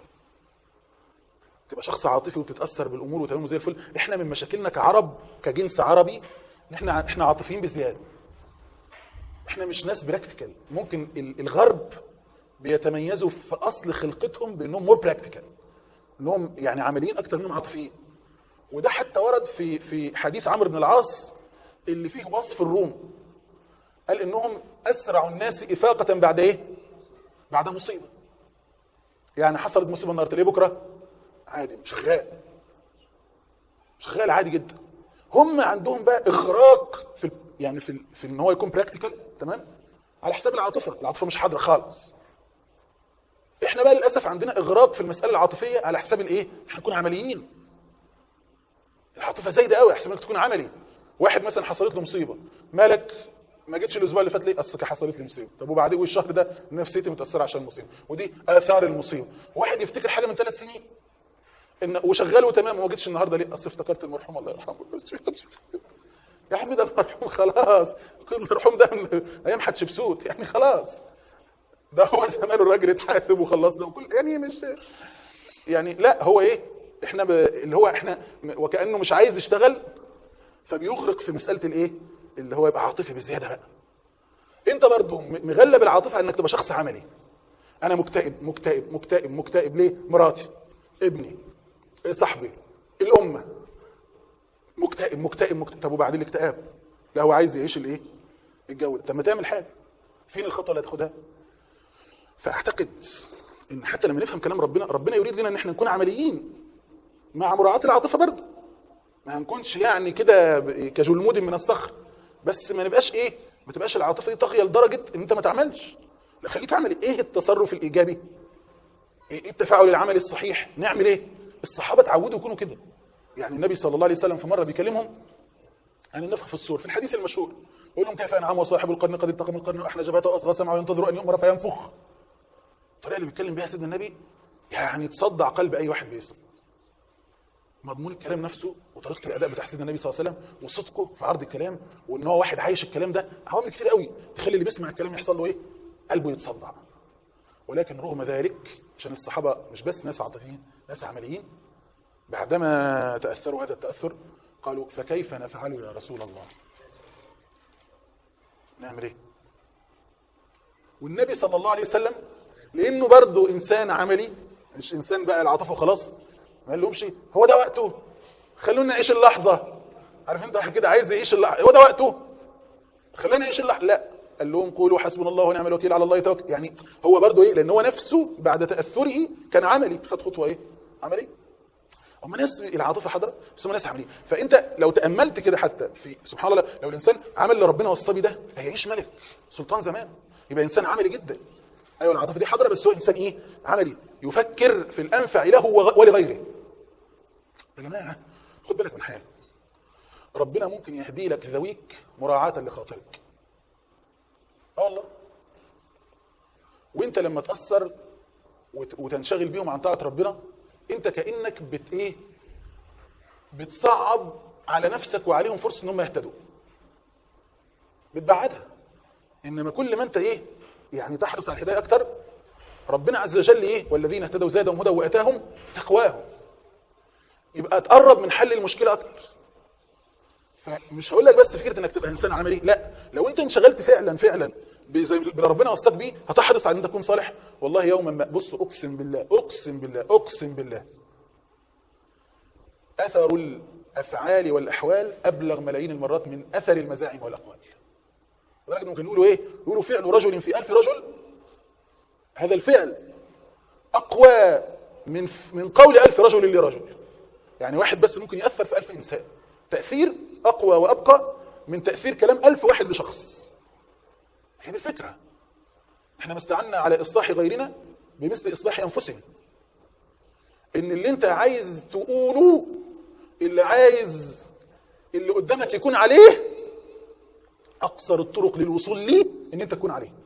تبقى شخص عاطفي وتتاثر بالامور وتمام زي الفل احنا من مشاكلنا كعرب كجنس عربي ان احنا احنا عاطفيين بزياده احنا مش ناس براكتيكال ممكن ال- الغرب بيتميزوا في اصل خلقتهم بانهم مور براكتيكال انهم يعني عمليين اكتر منهم عاطفيين وده حتى ورد في في حديث عمرو بن العاص اللي فيه وصف الروم قال انهم اسرع الناس افاقه بعد ايه بعد مصيبه يعني حصلت مصيبه النهارده ليه بكره عادي شغال شغال عادي جدا هم عندهم بقى اغراق في ال- يعني في ال- في ان هو يكون براكتيكال تمام على حساب العاطفه العاطفه مش حاضره خالص احنا بقى للاسف عندنا اغراق في المساله العاطفيه على حساب الايه احنا نكون عمليين العاطفه زايده قوي احسن انك تكون عملي واحد مثلا حصلت له مصيبه مالك ما جيتش الاسبوع اللي فات ليه اصل كان حصلت لي مصيبه طب وبعدين والشهر ده نفسيتي متاثره عشان المصيبه ودي اثار المصيبه واحد يفتكر حاجه من ثلاث سنين ان وشغال وتمام وما جيتش النهارده ليه اصل افتكرت المرحوم الله يرحمه يا عم ده المرحوم خلاص كل المرحوم ده من ايام حتشبسوت يعني خلاص ده هو زمان الراجل اتحاسب وخلصنا وكل يعني مش يعني لا هو ايه احنا ب... اللي هو احنا م- وكانه مش عايز يشتغل فبيغرق في مساله الايه اللي هو يبقى عاطفي بزياده بقى انت برضو م- مغلب العاطفه على انك تبقى شخص عملي انا مكتئب مكتئب مكتئب مكتئب ليه مراتي ابني صاحبي الامه مكتئب مكتئب مكتئب طب وبعدين الاكتئاب لا هو عايز يعيش الايه الجو ده طب ما تعمل حاجه فين الخطوه اللي هتاخدها فاعتقد ان حتى لما نفهم كلام ربنا ربنا يريد لنا ان احنا نكون عمليين مع مراعاه العاطفه برضه ما هنكونش يعني كده ب- كجلمود من الصخر بس ما نبقاش ايه ما تبقاش العاطفه دي طاغيه لدرجه ان انت ما تعملش لا خليك عملي ايه التصرف الايجابي ايه التفاعل العملي الصحيح نعمل ايه الصحابه اتعودوا يكونوا كده يعني النبي صلى الله عليه وسلم في مره بيكلمهم عن النفخ في الصور في الحديث المشهور يقول لهم كيف انعم وصاحب القرن قد التقم القرن واحلى جبهته واصغى سمعه وينتظر ان يؤمر فينفخ الطريقه اللي بيتكلم بيها سيدنا النبي يعني تصدع قلب اي واحد بيسمع مضمون الكلام نفسه وطريقه الاداء بتاع سيدنا النبي صلى الله عليه وسلم وصدقه في عرض الكلام وان هو واحد عايش الكلام ده عوامل كتير قوي تخلي اللي بيسمع الكلام يحصل له ايه؟ قلبه يتصدع ولكن رغم ذلك عشان الصحابه مش بس ناس عاطفيين ناس عمليين بعدما تاثروا هذا التاثر قالوا فكيف نفعل يا رسول الله؟ نعمل ايه؟ والنبي صلى الله عليه وسلم لانه برضه انسان عملي مش انسان بقى العاطفه وخلاص ما قال لهمش هو ده وقته خلونا نعيش اللحظه عارف انت واحد كده عايز يعيش اللحظه هو ده وقته خلينا نعيش اللحظه لا قال لهم قولوا حسبنا الله ونعم الوكيل على الله توكل يعني هو برضه ايه لان هو نفسه بعد تاثره كان عملي خد خطوه ايه عملي هم ناس العاطفه حاضره بس هم ناس عمليين فانت لو تاملت كده حتى في سبحان الله لو الانسان عمل اللي ربنا وصى بيه ده هيعيش ملك سلطان زمان يبقى انسان عملي جدا ايوه العاطفه دي حاضره بس هو انسان ايه عملي يفكر في الانفع له وغ- ولغيره يا جماعه خد بالك من حاجه ربنا ممكن يهدي لك ذويك مراعاه لخاطرك اه والله وانت لما تاثر وت- وتنشغل بيهم عن طاعه ربنا انت كانك بت ايه بتصعب على نفسك وعليهم فرصه ان هم يهتدوا بتبعدها انما كل ما انت ايه يعني تحرص على الهدايه اكتر ربنا عز وجل ايه والذين اهتدوا زادهم هدى واتاهم تقواهم يبقى تقرب من حل المشكله اكتر فمش هقول لك بس فكره انك تبقى انسان عملي لا لو انت انشغلت فعلا فعلا زي اللي ربنا وصاك بيه هتحرص على ان انت تكون صالح والله يوما ما بص اقسم بالله اقسم بالله اقسم بالله اثر الافعال والاحوال ابلغ ملايين المرات من اثر المزاعم والاقوال ولكن ممكن يقولوا ايه يقولوا فعل رجل في ألف رجل هذا الفعل اقوى من من قول ألف رجل لرجل يعني واحد بس ممكن ياثر في ألف انسان تاثير اقوى وابقى من تاثير كلام ألف واحد لشخص هي دي الفكره احنا ما استعنا على اصلاح غيرنا بمثل اصلاح انفسنا ان اللي انت عايز تقوله اللي عايز اللي قدامك يكون عليه اقصر الطرق للوصول ليه ان انت تكون عليه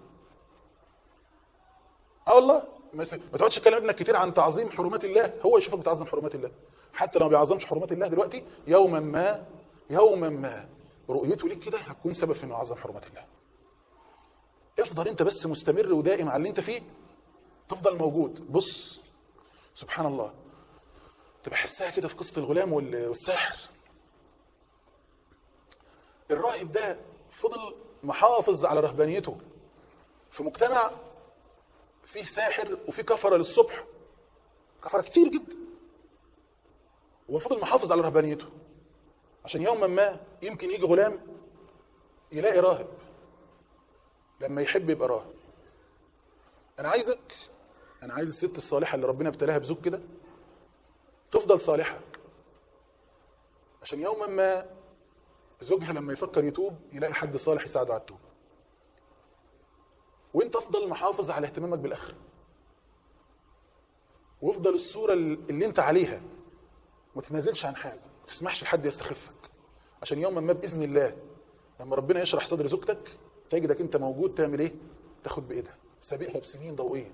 اه والله ما ت- ما تقعدش تكلم ابنك كتير عن تعظيم حرمات الله هو يشوفك بتعظم حرمات الله حتى لو ما بيعظمش حرمات الله دلوقتي يوما ما يوما ما رؤيته ليك كده هتكون سبب في انه يعظم حرمات الله افضل انت بس مستمر ودائم على اللي انت فيه تفضل موجود بص سبحان الله تبقى حسها كده في قصه الغلام وال- والساحر الراهب ده فضل محافظ على رهبانيته في مجتمع فيه ساحر وفيه كفره للصبح كفره كتير جدا وفضل محافظ على رهبانيته عشان يوما ما يمكن يجي غلام يلاقي راهب لما يحب يبقى راهب انا عايزك انا عايز الست الصالحه اللي ربنا ابتلاها بزوج كده تفضل صالحه عشان يوما ما زوجها لما يفكر يتوب يلاقي حد صالح يساعده على التوبه وانت افضل محافظ على اهتمامك بالاخره وافضل الصوره اللي انت عليها ما تتنازلش عن حاجه ما تسمحش لحد يستخفك عشان يوما ما باذن الله لما ربنا يشرح صدر زوجتك تجدك انت موجود تعمل ايه تاخد بايدها سابقها بسنين ضوئيه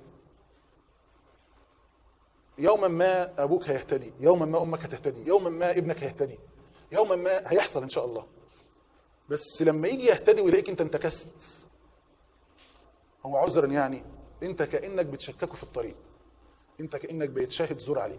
يوما ما ابوك هيهتدي يوما ما امك هتهتدي يوما ما ابنك هيهتدي يوما ما هيحصل ان شاء الله بس لما يجي يهتدي ويلاقيك انت انتكست هو عذرا يعني انت كانك بتشككه في الطريق انت كانك بيتشاهد زور عليه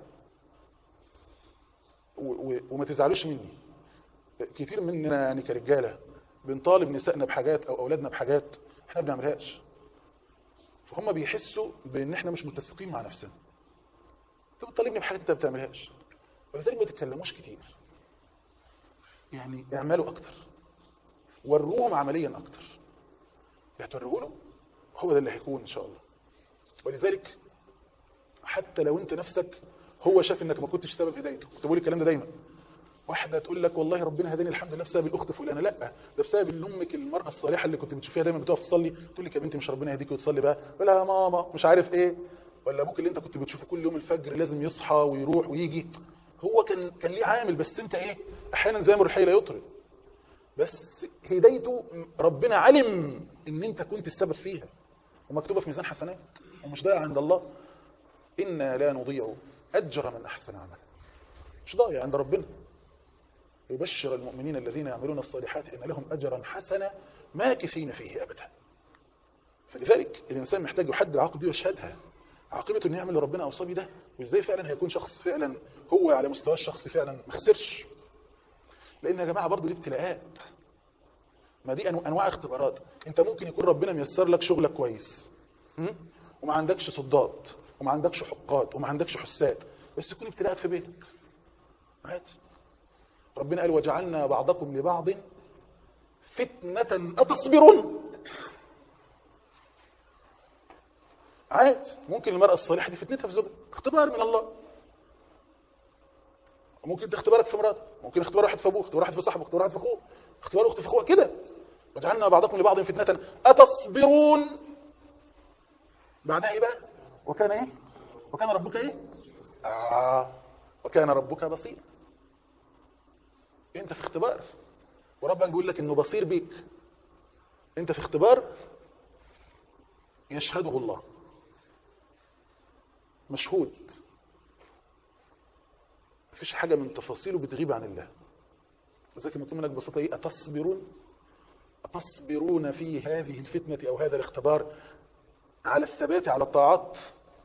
و- و- وما تزعلوش مني كتير مننا يعني كرجاله بنطالب نسائنا بحاجات او اولادنا بحاجات احنا ما بنعملهاش فهم بيحسوا بان احنا مش متسقين مع نفسنا انت بتطالبني بحاجات انت ما بتعملهاش ولذلك ما تتكلموش كتير يعني اعملوا اكتر وروهم عمليا اكتر اللي هتوريه له هو ده اللي هيكون ان شاء الله ولذلك حتى لو انت نفسك هو شاف انك ما كنتش سبب هدايته كنت بقول الكلام ده دايما واحده تقول لك والله ربنا هداني الحمد لله بسبب الاخت فلانه لا ده بسبب ان امك المراه الصالحه اللي كنت بتشوفيها دايما بتقف تصلي تقول لك يا بنتي مش ربنا يهديك وتصلي بقى ولا يا ماما مش عارف ايه ولا ابوك اللي انت كنت بتشوفه كل يوم الفجر لازم يصحى ويروح ويجي هو كان كان ليه عامل بس انت ايه احيانا زي ما الحي لا يطرد بس هدايته ربنا علم ان انت كنت السبب فيها ومكتوبه في ميزان حسنات ومش ضايع عند الله انا لا نضيع اجر من احسن عملا مش ضايع عند ربنا يبشر المؤمنين الذين يعملون الصالحات ان لهم اجرا حسنا ماكثين فيه ابدا فلذلك الانسان محتاج يحدد العواقب دي ويشهدها عاقبته انه يعمل اللي ربنا اوصى بيه ده وازاي فعلا هيكون شخص فعلا هو على مستواه الشخصي فعلا ما خسرش لان يا جماعه برضه دي ابتلاءات ما دي أنو- انواع اختبارات انت ممكن يكون ربنا ميسر لك شغلك كويس م? وما عندكش صدات وما عندكش حقات وما عندكش حسات بس يكون ابتلاءك في بيتك عادي ربنا قال وجعلنا بعضكم لبعض فتنة أتصبرون عادي ممكن المرأة الصالحة دي فتنتها في زوجها اختبار من الله ممكن تختبرك في مراتك ممكن اختبار واحد في ابوه اختبار واحد في صاحبه اختبار واحد في اخوه اختبار اخت في اخوه كده وجعلنا بعضكم لبعض فتنة أتصبرون بعدها ايه بقى وكان ايه وكان ربك ايه آه وكان ربك بصيرا انت في اختبار وربك بيقول لك انه بصير بيك انت في اختبار يشهده الله مشهود مفيش حاجه من تفاصيله بتغيب عن الله لذلك مطلوب منك ببساطه ايه اتصبرون اتصبرون في هذه الفتنه او هذا الاختبار على الثبات على الطاعات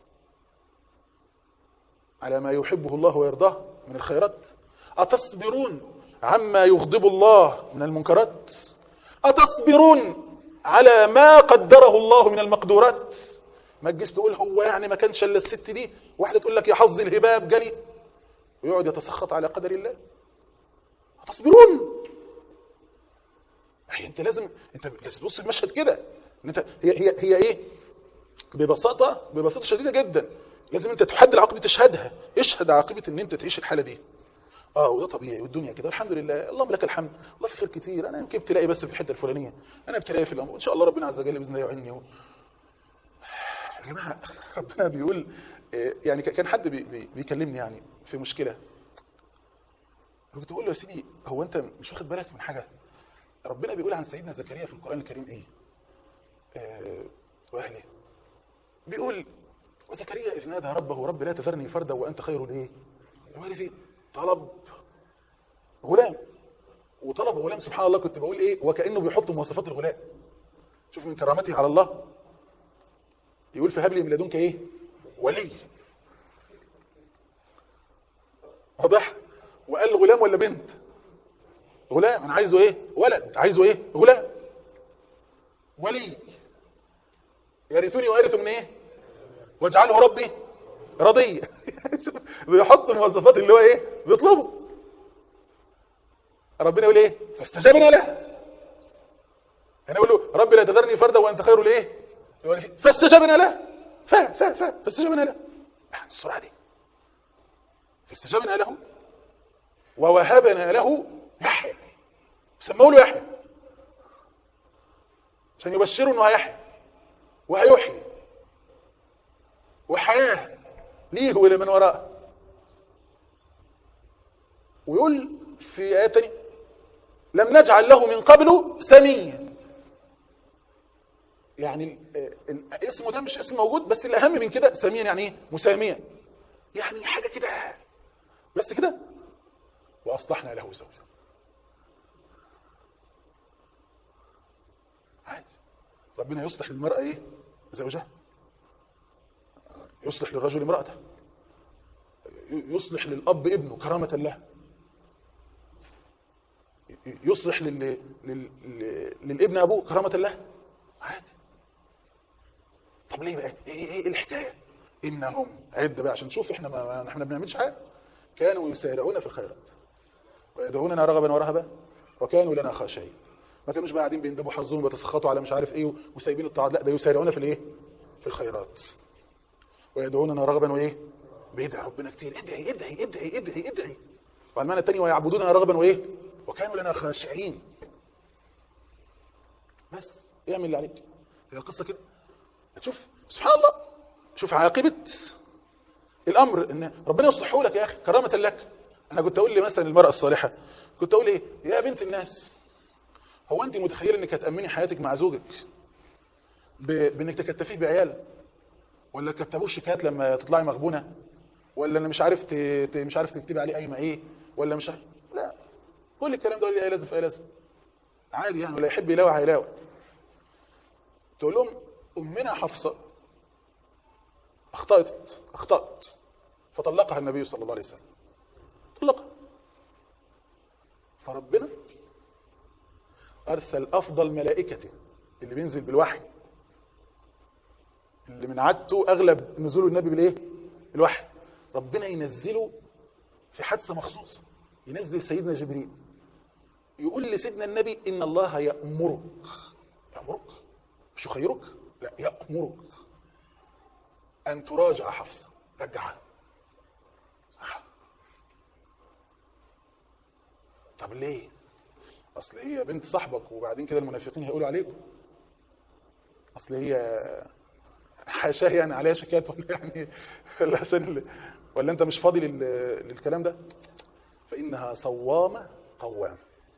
على ما يحبه الله ويرضاه من الخيرات أتصبرون عما يغضب الله من المنكرات أتصبرون على ما قدره الله من المقدورات ما تجيش تقول هو يعني ما كانش الا الست دي واحده تقول لك يا حظ الهباب جالي ويقعد يتسخط على قدر الله أتصبرون هي انت لازم انت لازم تبص المشهد كده ان انت هي هي هي ايه ببساطه ببساطه شديده جدا لازم انت تحدد العاقبه تشهدها اشهد عاقبه ان انت تعيش الحاله دي اه وده طبيعي والدنيا كده الحمد لله اللهم لك الحمد والله في خير كتير انا يمكن ابتلائي بس في الحته الفلانيه انا ابتلائي في الامر وان شاء الله ربنا عز وجل باذن الله يعيني و... يا جماعه ربنا بيقول آه، يعني كان حد بي بي بيكلمني يعني في مشكله كنت بقول له يا سيدي هو انت مش واخد بالك من حاجه ربنا بيقول عن سيدنا زكريا في القران الكريم ايه آه واهله بيقول وزكريا اذ نادى ربه رب لا تذرني فردا وانت خير الايه الوارثين طلب غلام وطلب غلام سبحان الله كنت بقول ايه وكانه بيحط مواصفات الغلام شوف من كرامته على الله يقول فهب لي من لدنك ايه ولي واضح وقال غلام ولا بنت غلام انا عايزه ايه ولد عايزه ايه غلام ولي يرثني ويرث من ايه واجعله ربي رضية شوف بيحط المواصفات اللي هو ايه بيطلبه ربنا يقول ايه فاستجابنا له انا اقول له ربي لا تذرني فردا وانت خير الايه الوارثين. فاستجابنا له ف ف ف فاستجابنا له يعني السرعه دي فاستجابنا له ووهبنا له يحيى سموا له يحيى عشان يبشروا انه هيحيى وهيحيي وحياه ليه ولمن وراءه ويقول في آية تانية لم نجعل له من قبل سميا يعني ال- ال- اسمه ده مش اسم موجود بس الأهم من كده سميا يعني ايه مساميا يعني حاجة كده بس كده وأصلحنا له زوجه عادي ربنا يصلح للمرأة ايه زوجها يصلح للرجل امرأته يصلح للأب ابنه كرامة له يصلح لل... لل... لل... للابن أبوه كرامة له عادي طب ليه بقى؟ ايه ايه إيه الحكاية؟ إنهم عد بقى عشان نشوف احنا ما ما- احنا ما بنعملش حاجة كانوا يسارعون في الخيرات ويدعوننا رغبا ورهبا وكانوا لنا خاشعين ما كانوش بقى قاعدين بيندبوا حظهم ويتسخطوا على مش عارف ايه وسايبين الطاعات لا ده يسارعون في الايه؟ في الخيرات ويدعوننا رغبا وايه؟ بيدعي ربنا كتير ادعي ادعي ادعي ادعي ادعي وعلى المعنى الثاني ويعبدوننا رغبا وايه؟ وكانوا لنا خاشعين بس اعمل اللي عليك هي القصه كده تشوف سبحان الله شوف عاقبه الامر ان ربنا يصلحه لك يا اخي كرامه لك انا كنت اقول لي مثلا المراه الصالحه كنت اقول ايه يا بنت الناس هو انت متخيله انك هتامني حياتك مع زوجك ب- بانك تكتفيه بعيال ولا كتبوه شيكات لما تطلعي مغبونه ولا انا مش عارف ت... ت- مش عارف تكتبي عليه قايمه ايه ولا مش عارف لا كل الكلام ده ليه لازم في لازم عادي يعني ولا يحب يلاوع هيلاوع تقول لهم امنا حفصه اخطات اخطات فطلقها النبي صلى الله عليه وسلم طلقها فربنا ارسل افضل ملائكته اللي بينزل بالوحي اللي من عادته اغلب نزول النبي بالايه؟ الوحي ربنا ينزله في حادثه مخصوصه ينزل سيدنا جبريل يقول لسيدنا النبي ان الله يامرك يامرك مش يخيرك لا يامرك ان تراجع حفصه رجعها طب ليه؟ اصل هي بنت صاحبك وبعدين كده المنافقين هيقولوا عليكم اصل هي حاشاه يعني عليها شيكات ولا يعني ولا عشان ال- ولا انت مش فاضي لل- للكلام ده فانها صوامه قوامه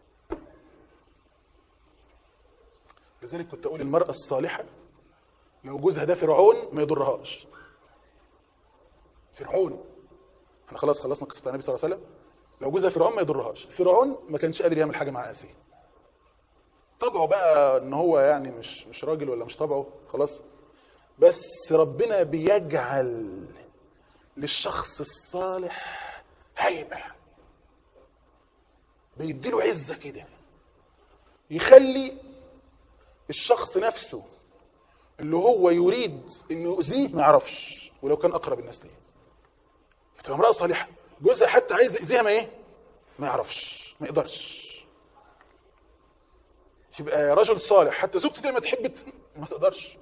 لذلك كنت اقول المراه الصالحه لو جوزها ده فرعون ما يضرهاش فرعون احنا خلاص خلصنا قصه النبي صلى الله عليه وسلم لو جوزها فرعون ما يضرهاش فرعون ما كانش قادر يعمل حاجه مع اسيه طبعه بقى ان هو يعني مش مش راجل ولا مش طبعه خلاص بس ربنا بيجعل للشخص الصالح هيبه بيديله عزه كده يخلي الشخص نفسه اللي هو يريد انه يؤذيه ما يعرفش ولو كان اقرب الناس ليه فتبقى امراه صالحه جوزها حتى عايز يأذيها ما ايه ما يعرفش ما يقدرش يبقى رجل صالح حتى زوجته دي لما تحب ت- ما تقدرش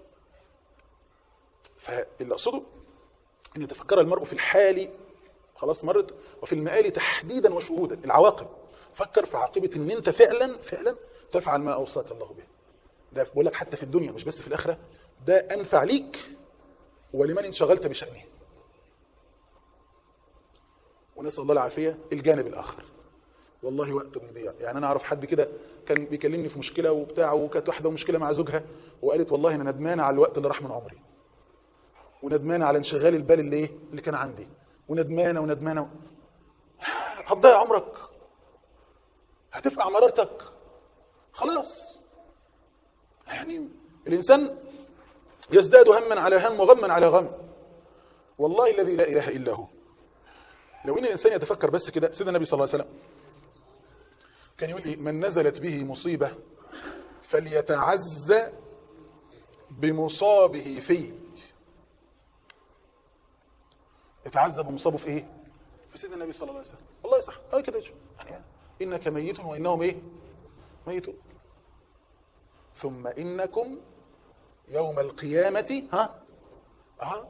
فاللي اقصده ان يتفكر المرء في الحال خلاص مرت وفي المآل تحديدا وشهودا العواقب فكر في عاقبه ان انت فعلا فعلا تفعل ما اوصاك الله به ده بقول لك حتى في الدنيا مش بس في الاخره ده انفع ليك ولمن انشغلت بشأنه ونسال الله العافيه الجانب الاخر والله وقت بيضيع يعني انا اعرف حد كده كان بيكلمني في مشكله وبتاع وكانت واحده مشكله مع زوجها وقالت والله انا ندمانه على الوقت اللي راح من عمري وندمانه على انشغال البال اللي ايه اللي كان عندي وندمانه وندمانه هتضيع عمرك هتفقع مرارتك خلاص يعني الانسان يزداد هما على هم وغما على غم والله الذي لا اله الا هو لو ان الانسان يتفكر بس كده سيدنا النبي صلى الله عليه وسلم كان يقول ايه من نزلت به مصيبه فليتعزى بمصابه فيه يتعزى بمصابه في ايه في سيدنا النبي صلى الله عليه وسلم والله صح اه كده شو يعني انك ميت وانهم ايه ميتون ثم انكم يوم القيامه ها ها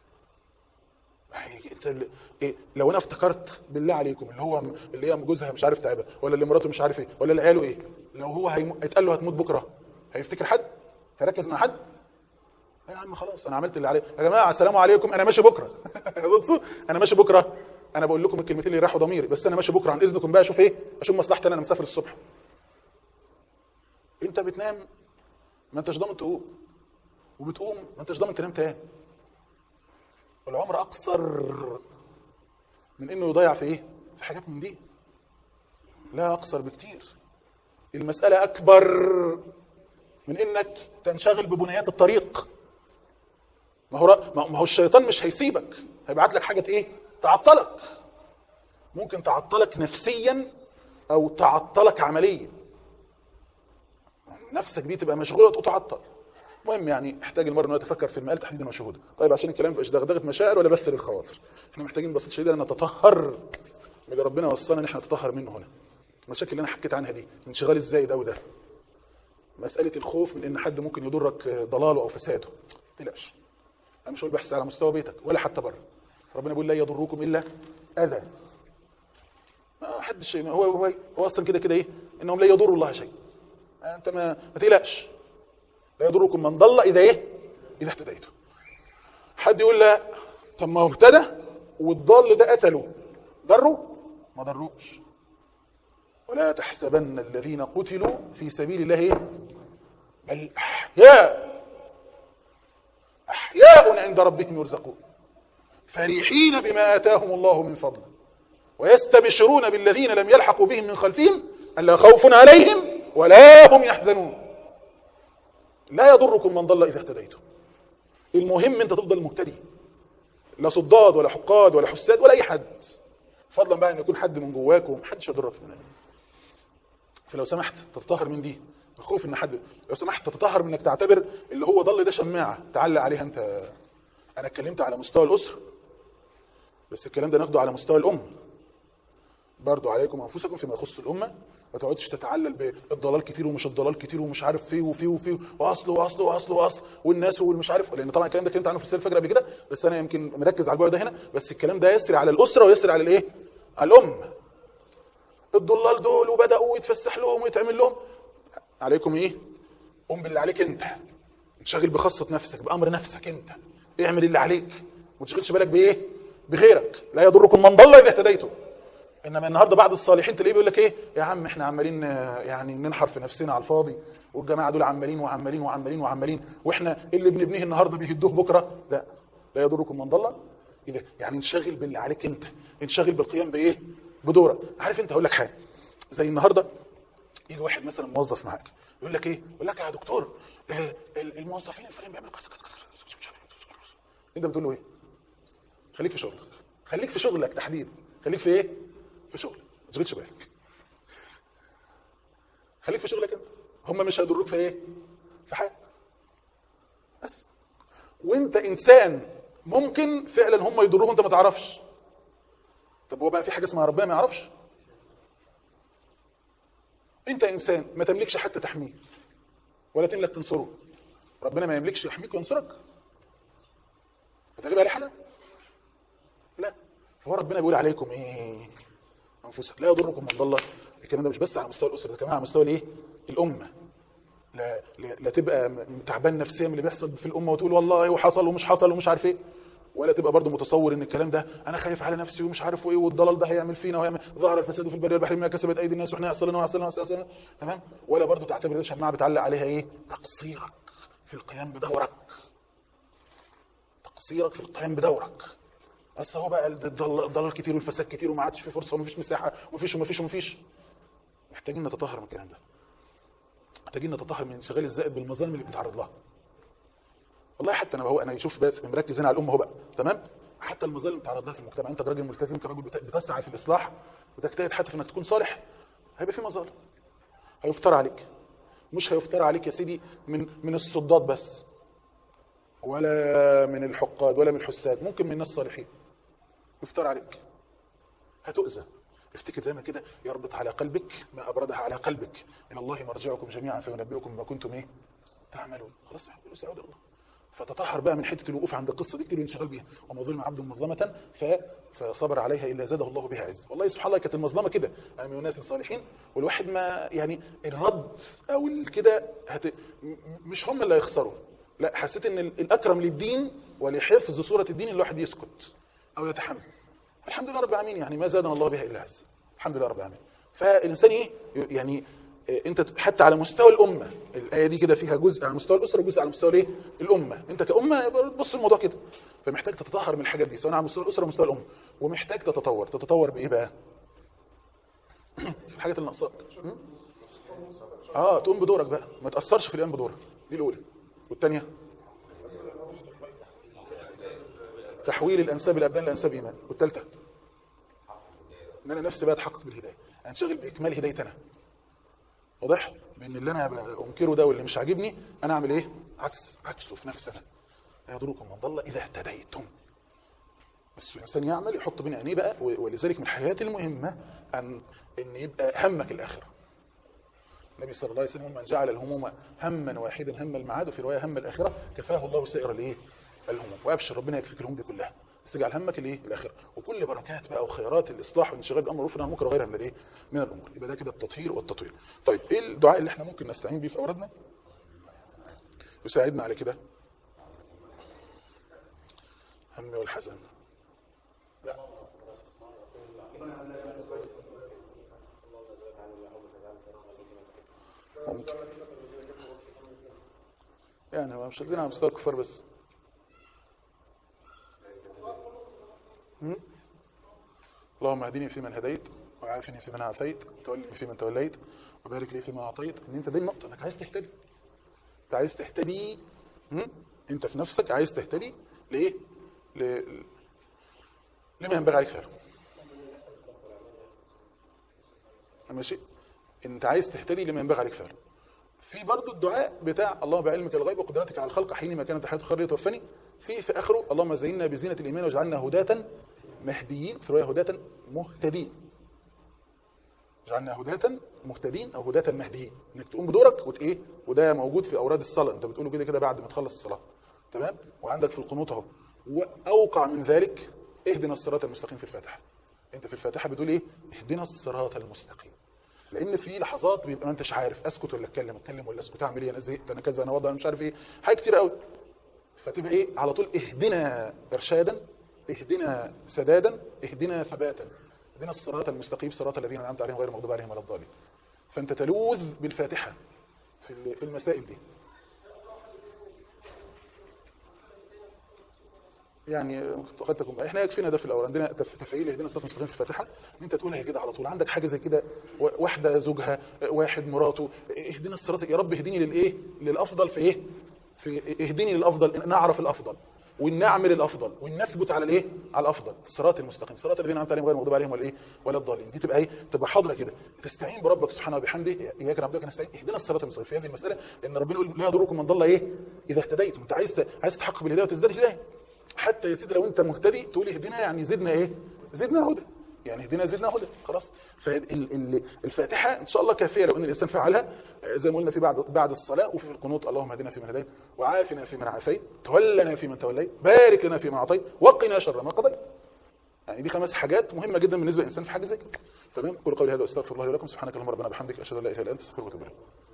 يعني انت اللي إيه لو انا افتكرت بالله عليكم اللي هو اللي هي جوزها مش عارف تعبها ولا اللي مراته مش عارف ايه ولا اللي عياله ايه لو هو هيم... هيتقال له هتموت بكره هيفتكر حد هيركز مع حد يا عم خلاص انا عملت اللي عليه يا جماعه السلام عليكم انا ماشي بكره بصوا انا ماشي بكره انا بقول لكم الكلمتين اللي راحوا ضميري بس انا ماشي بكره عن اذنكم بقى اشوف ايه اشوف مصلحتي انا انا مسافر الصبح انت بتنام ما انتش ضامن تقوم وبتقوم ما انتش ضامن تنام تاني العمر اقصر من انه يضيع في ايه في حاجات من دي لا اقصر بكتير المساله اكبر من انك تنشغل ببنيات الطريق ما هو ما هو الشيطان مش هيسيبك هيبعت لك حاجه ايه تعطلك ممكن تعطلك نفسيا او تعطلك عمليا نفسك دي تبقى مشغوله وتعطل المهم يعني احتاج المرء انه يتفكر في المآل تحديدا وشهودا طيب عشان الكلام مش دغدغه مشاعر ولا بث للخواطر احنا محتاجين بسيط شديد ان نتطهر من اللي ربنا وصانا ان احنا نتطهر منه هنا المشاكل اللي انا حكيت عنها دي انشغال الزايد او ده مساله الخوف من ان حد ممكن يضرك ضلاله او فساده ما تقلقش انا مش هقول بحث على مستوى بيتك ولا حتى بره ربنا بيقول لا يضركم الا اذى ما حدش شيء هو هو, هو اصلا كده كده ايه انهم لا يضروا الله شيء انت ما ما تقلقش لا يضركم من ضل اذا ايه اذا اهتديتم حد يقول لا طب ما هو اهتدى والضال ده قتله ضروا ما ضروش ولا تحسبن الذين قتلوا في سبيل الله إيه؟ بل احياء احياء عند ربهم يرزقون فرحين بما اتاهم الله من فضله ويستبشرون بالذين لم يلحقوا بهم من خلفهم الا خوف عليهم ولا هم يحزنون لا يضركم من ضل اذا اهتديتم المهم انت تفضل مهتدي لا صداد ولا حقاد ولا حساد ولا اي حد فضلا بقى ان يكون حد من جواكم محدش يضرك من فلو سمحت تتطهر من دي الخوف ان حد لو سمحت تتطهر من انك تعتبر اللي هو ضل ده شماعه تعلق عليها انت انا اتكلمت على مستوى الاسره بس الكلام ده ناخده على مستوى الام برضو عليكم انفسكم فيما يخص الامه ما تقعدش تتعلل بالضلال كتير ومش الضلال كتير ومش عارف فيه وفيه وفيه واصل واصل واصل واصل والناس والمش عارف لان طبعا الكلام ده اتكلمت عنه في السير الفجر قبل كده بس انا يمكن مركز على البعد ده هنا بس الكلام ده يسري على الاسره ويسري على الايه؟ على الام الضلال دول وبداوا يتفسح لهم ويتعمل لهم عليكم ايه؟ قوم باللي عليك انت انشغل بخاصه نفسك بامر نفسك انت اعمل اللي عليك وما تشغلش بالك بايه؟ بغيرك لا يضركم من ضل اذا اهتديتم انما النهارده بعض الصالحين تلاقيه بيقول لك ايه يا عم احنا عمالين يعني ننحر في نفسنا على الفاضي والجماعه دول عمالين وعمالين وعمالين وعمالين واحنا اللي بنبنيه النهارده بيهدوه بكره لا لا يضركم من ضل اذا يعني انشغل باللي عليك انت انشغل بالقيام بايه بدورك عارف انت هقول لك حاجه زي النهارده يجي واحد مثلا موظف معاك يقول لك ايه يقول لك يا دكتور آه، الموظفين الفلانيين بيعملوا كذا كذا كذا انت بتقول له ايه خليك في شغلك خليك في شغلك تحديدا خليك في ايه في شغلك ما تشغلش بالك خليك في شغلك انت هم مش هيضروك في ايه في حاجه بس وانت انسان ممكن فعلا هم يضروه وانت ما تعرفش طب هو بقى في حاجه اسمها ربنا ما يعرفش انت انسان ما تملكش حتى تحميه ولا تملك تنصره ربنا ما يملكش يحميك وينصرك هتغيب عليه حاجه لا فهو ربنا بيقول عليكم ايه انفسكم لا يضركم من ضل الكلام ده مش بس على مستوى الاسره ده كمان على مستوى الايه الامه لا, لا, لا تبقى م- تعبان نفسيا من اللي بيحصل في الامه وتقول والله وحصل ومش حصل ومش عارف ايه ولا تبقى برضه متصور ان الكلام ده انا خايف على نفسي ومش عارف ايه والضلال ده هيعمل فينا ويعمل ظهر الفساد في البر والبحر ما كسبت ايدي الناس واحنا يحصل لنا ويحصل لنا ويحصل لنا تمام ولا برضه تعتبر ده شماعه بتعلق عليها ايه تقصيرك في القيام بدورك تقصيرك في القيام بدورك بس هو بقى الضل- الضلال كتير والفساد كتير وما عادش في فرصه ومفيش مساحه ومفيش ومفيش ومفيش محتاجين نتطهر من الكلام ده محتاجين نتطهر من انشغال الزائد بالمظالم اللي بنتعرض لها والله حتى انا هو انا يشوف بس مركز هنا على الامه اهو بقى تمام حتى المظالم اللي بتتعرض لها في المجتمع انت كراجل ملتزم كراجل بت- بتسعى في الاصلاح وتجتهد حتى في انك تكون صالح هيبقى في مظالم هيفترى عليك مش هيفترى عليك يا سيدي من من الصداد بس ولا من الحقاد ولا من الحساد ممكن من الناس الصالحين يفترى عليك هتؤذى افتكر دايما كده يربط على قلبك ما ابردها على قلبك الى الله مرجعكم جميعا فينبئكم بما كنتم ايه تعملون خلاص يقول سعود الله فتطهر بقى من حته الوقوف عند القصه دي كتير وانشغال بيها وما ظلم عبد مظلمه ف... فصبر عليها الا زاده الله بها عز والله سبحان الله كانت المظلمه كده من الناس الصالحين والواحد ما يعني الرد او كده هت... م- مش هم اللي هيخسروا لا حسيت ان ال- الاكرم للدين ولحفظ صوره الدين الواحد يسكت او يتحمل الحمد لله رب العالمين يعني ما زادنا الله بها الا عز الحمد لله رب العالمين فالانسان ايه يعني إيه، انت حتى على مستوى الامه الايه دي كده فيها جزء على مستوى الاسره وجزء على مستوى الايه الامه انت كامه بص الموضوع كده فمحتاج تتطهر من الحاجات دي سواء على مستوى الاسره ومستوى الامه ومحتاج تتطور تتطور بايه بقى في الحاجات اللي ناقصاك م? اه تقوم بدورك بقى ما تاثرش في القيام بدورك دي الاولى والثانيه تحويل الانساب الابدان لانساب ايمان والثالثه ان انا نفسي بقى اتحقق بالهدايه انشغل باكمال هدايتنا واضح بان اللي انا بقى انكره ده واللي مش عاجبني انا اعمل ايه عكس عكسه في نفسي انا لا يضركم من ضل اذا اهتديتم بس الانسان يعمل يحط بين عينيه بقى و- ولذلك من الحياه المهمه ان ان يبقى همك الاخره النبي صلى الله عليه وسلم من جعل الهموم هما واحدا هم المعاد وفي روايه هم الاخره كفاه الله سائر الايه الهموم وابشر ربنا يكفيك الهموم دي كلها بس تجعل همك الايه الاخره وكل بركات بقى وخيرات الاصلاح والانشغال بالامر والمعروف والنهي عن المنكر وغيرها من الايه من الامور يبقى ده كده التطهير والتطوير طيب ايه الدعاء اللي احنا ممكن نستعين بيه في اورادنا يساعدنا على كده هم والحزن لا ممكن يعني هو مش عايزين على مستوى الكفار بس هم؟ اللهم اهدني فيمن هديت وعافني فيمن عافيت وتولني فيمن توليت وبارك لي فيما اعطيت ان انت دي النقطه انك عايز تهتدي انت عايز تهتدي هم؟ انت في نفسك عايز تهتدي لايه؟ ل... لما ينبغي عليك فعله ماشي انت عايز تهتدي لما ينبغي عليك فعله في برضو الدعاء بتاع الله بعلمك الغيب وقدرتك على الخلق حين ما كانت حياته خير توفني في في اخره اللهم زينا بزينه الايمان واجعلنا هداة مهديين في روايه هداة مهتدين اجعلنا هداة مهتدين او هداة مهديين انك تقوم بدورك وت ايه وده موجود في اوراد الصلاه انت بتقوله كده كده بعد ما تخلص الصلاه تمام وعندك في القنوت اهو واوقع من ذلك اهدنا الصراط المستقيم في الفاتحه انت في الفاتحه بتقول ايه اهدنا الصراط المستقيم لان في لحظات بيبقى ما انتش عارف اسكت ولا اتكلم اتكلم ولا اسكت اعمل ايه انا زهقت انا كذا انا وضع انا مش عارف ايه حاجات كتير قوي فتبقى ايه على طول اهدنا ارشادا اهدنا سدادا اهدنا ثباتا اهدنا الصراط المستقيم صراط الذين انعمت عليهم غير المغضوب عليهم ولا الضالين فانت تلوذ بالفاتحه في ال- في المسائل دي يعني قد تكون احنا يكفينا ده في الاول عندنا تف- تفعيل اهدنا الصراط المستقيم في الفاتحه ان انت تقولها كده على طول عندك حاجه زي كده و- واحده زوجها واحد مراته اهدنا الصراط يا رب اهديني للايه للافضل في ايه في اهديني للافضل إن نعرف الافضل وان نعمل الافضل وان نثبت على الايه على الافضل الصراط المستقيم صراط الذين انعمت عليهم غير المغضوب عليهم ولا ايه ولا الضالين دي تبقى ايه تبقى حاضره كده تستعين بربك سبحانه وبحمده اياك نعبد واياك نستعين اهدنا الصراط المستقيم في هذه المساله لان ربنا يقول لا يضركم من ضل ايه اذا اهتديتم انت عايز ت- عايز تحقق بالهدايه وتزداد هدايه حتى يا سيدي لو انت مهتدي تقول اهدنا يعني زدنا ايه زدنا هدى يعني اهدنا زدنا هدى خلاص فالفاتحه ان شاء الله كافيه لو ان الانسان فعلها زي ما قلنا في بعد بعد الصلاه وفي في القنوت اللهم اهدنا فيمن هديت وعافنا فيمن عافيت تولنا فيمن توليت بارك لنا فيما اعطيت وقنا شر ما قضيت يعني دي خمس حاجات مهمه جدا بالنسبه للانسان في حاجه زي كده تمام كل قولي هذا واستغفر الله لي ولكم سبحانك اللهم ربنا بحمدك اشهد ان لا اله الا انت استغفرك واتوب اليك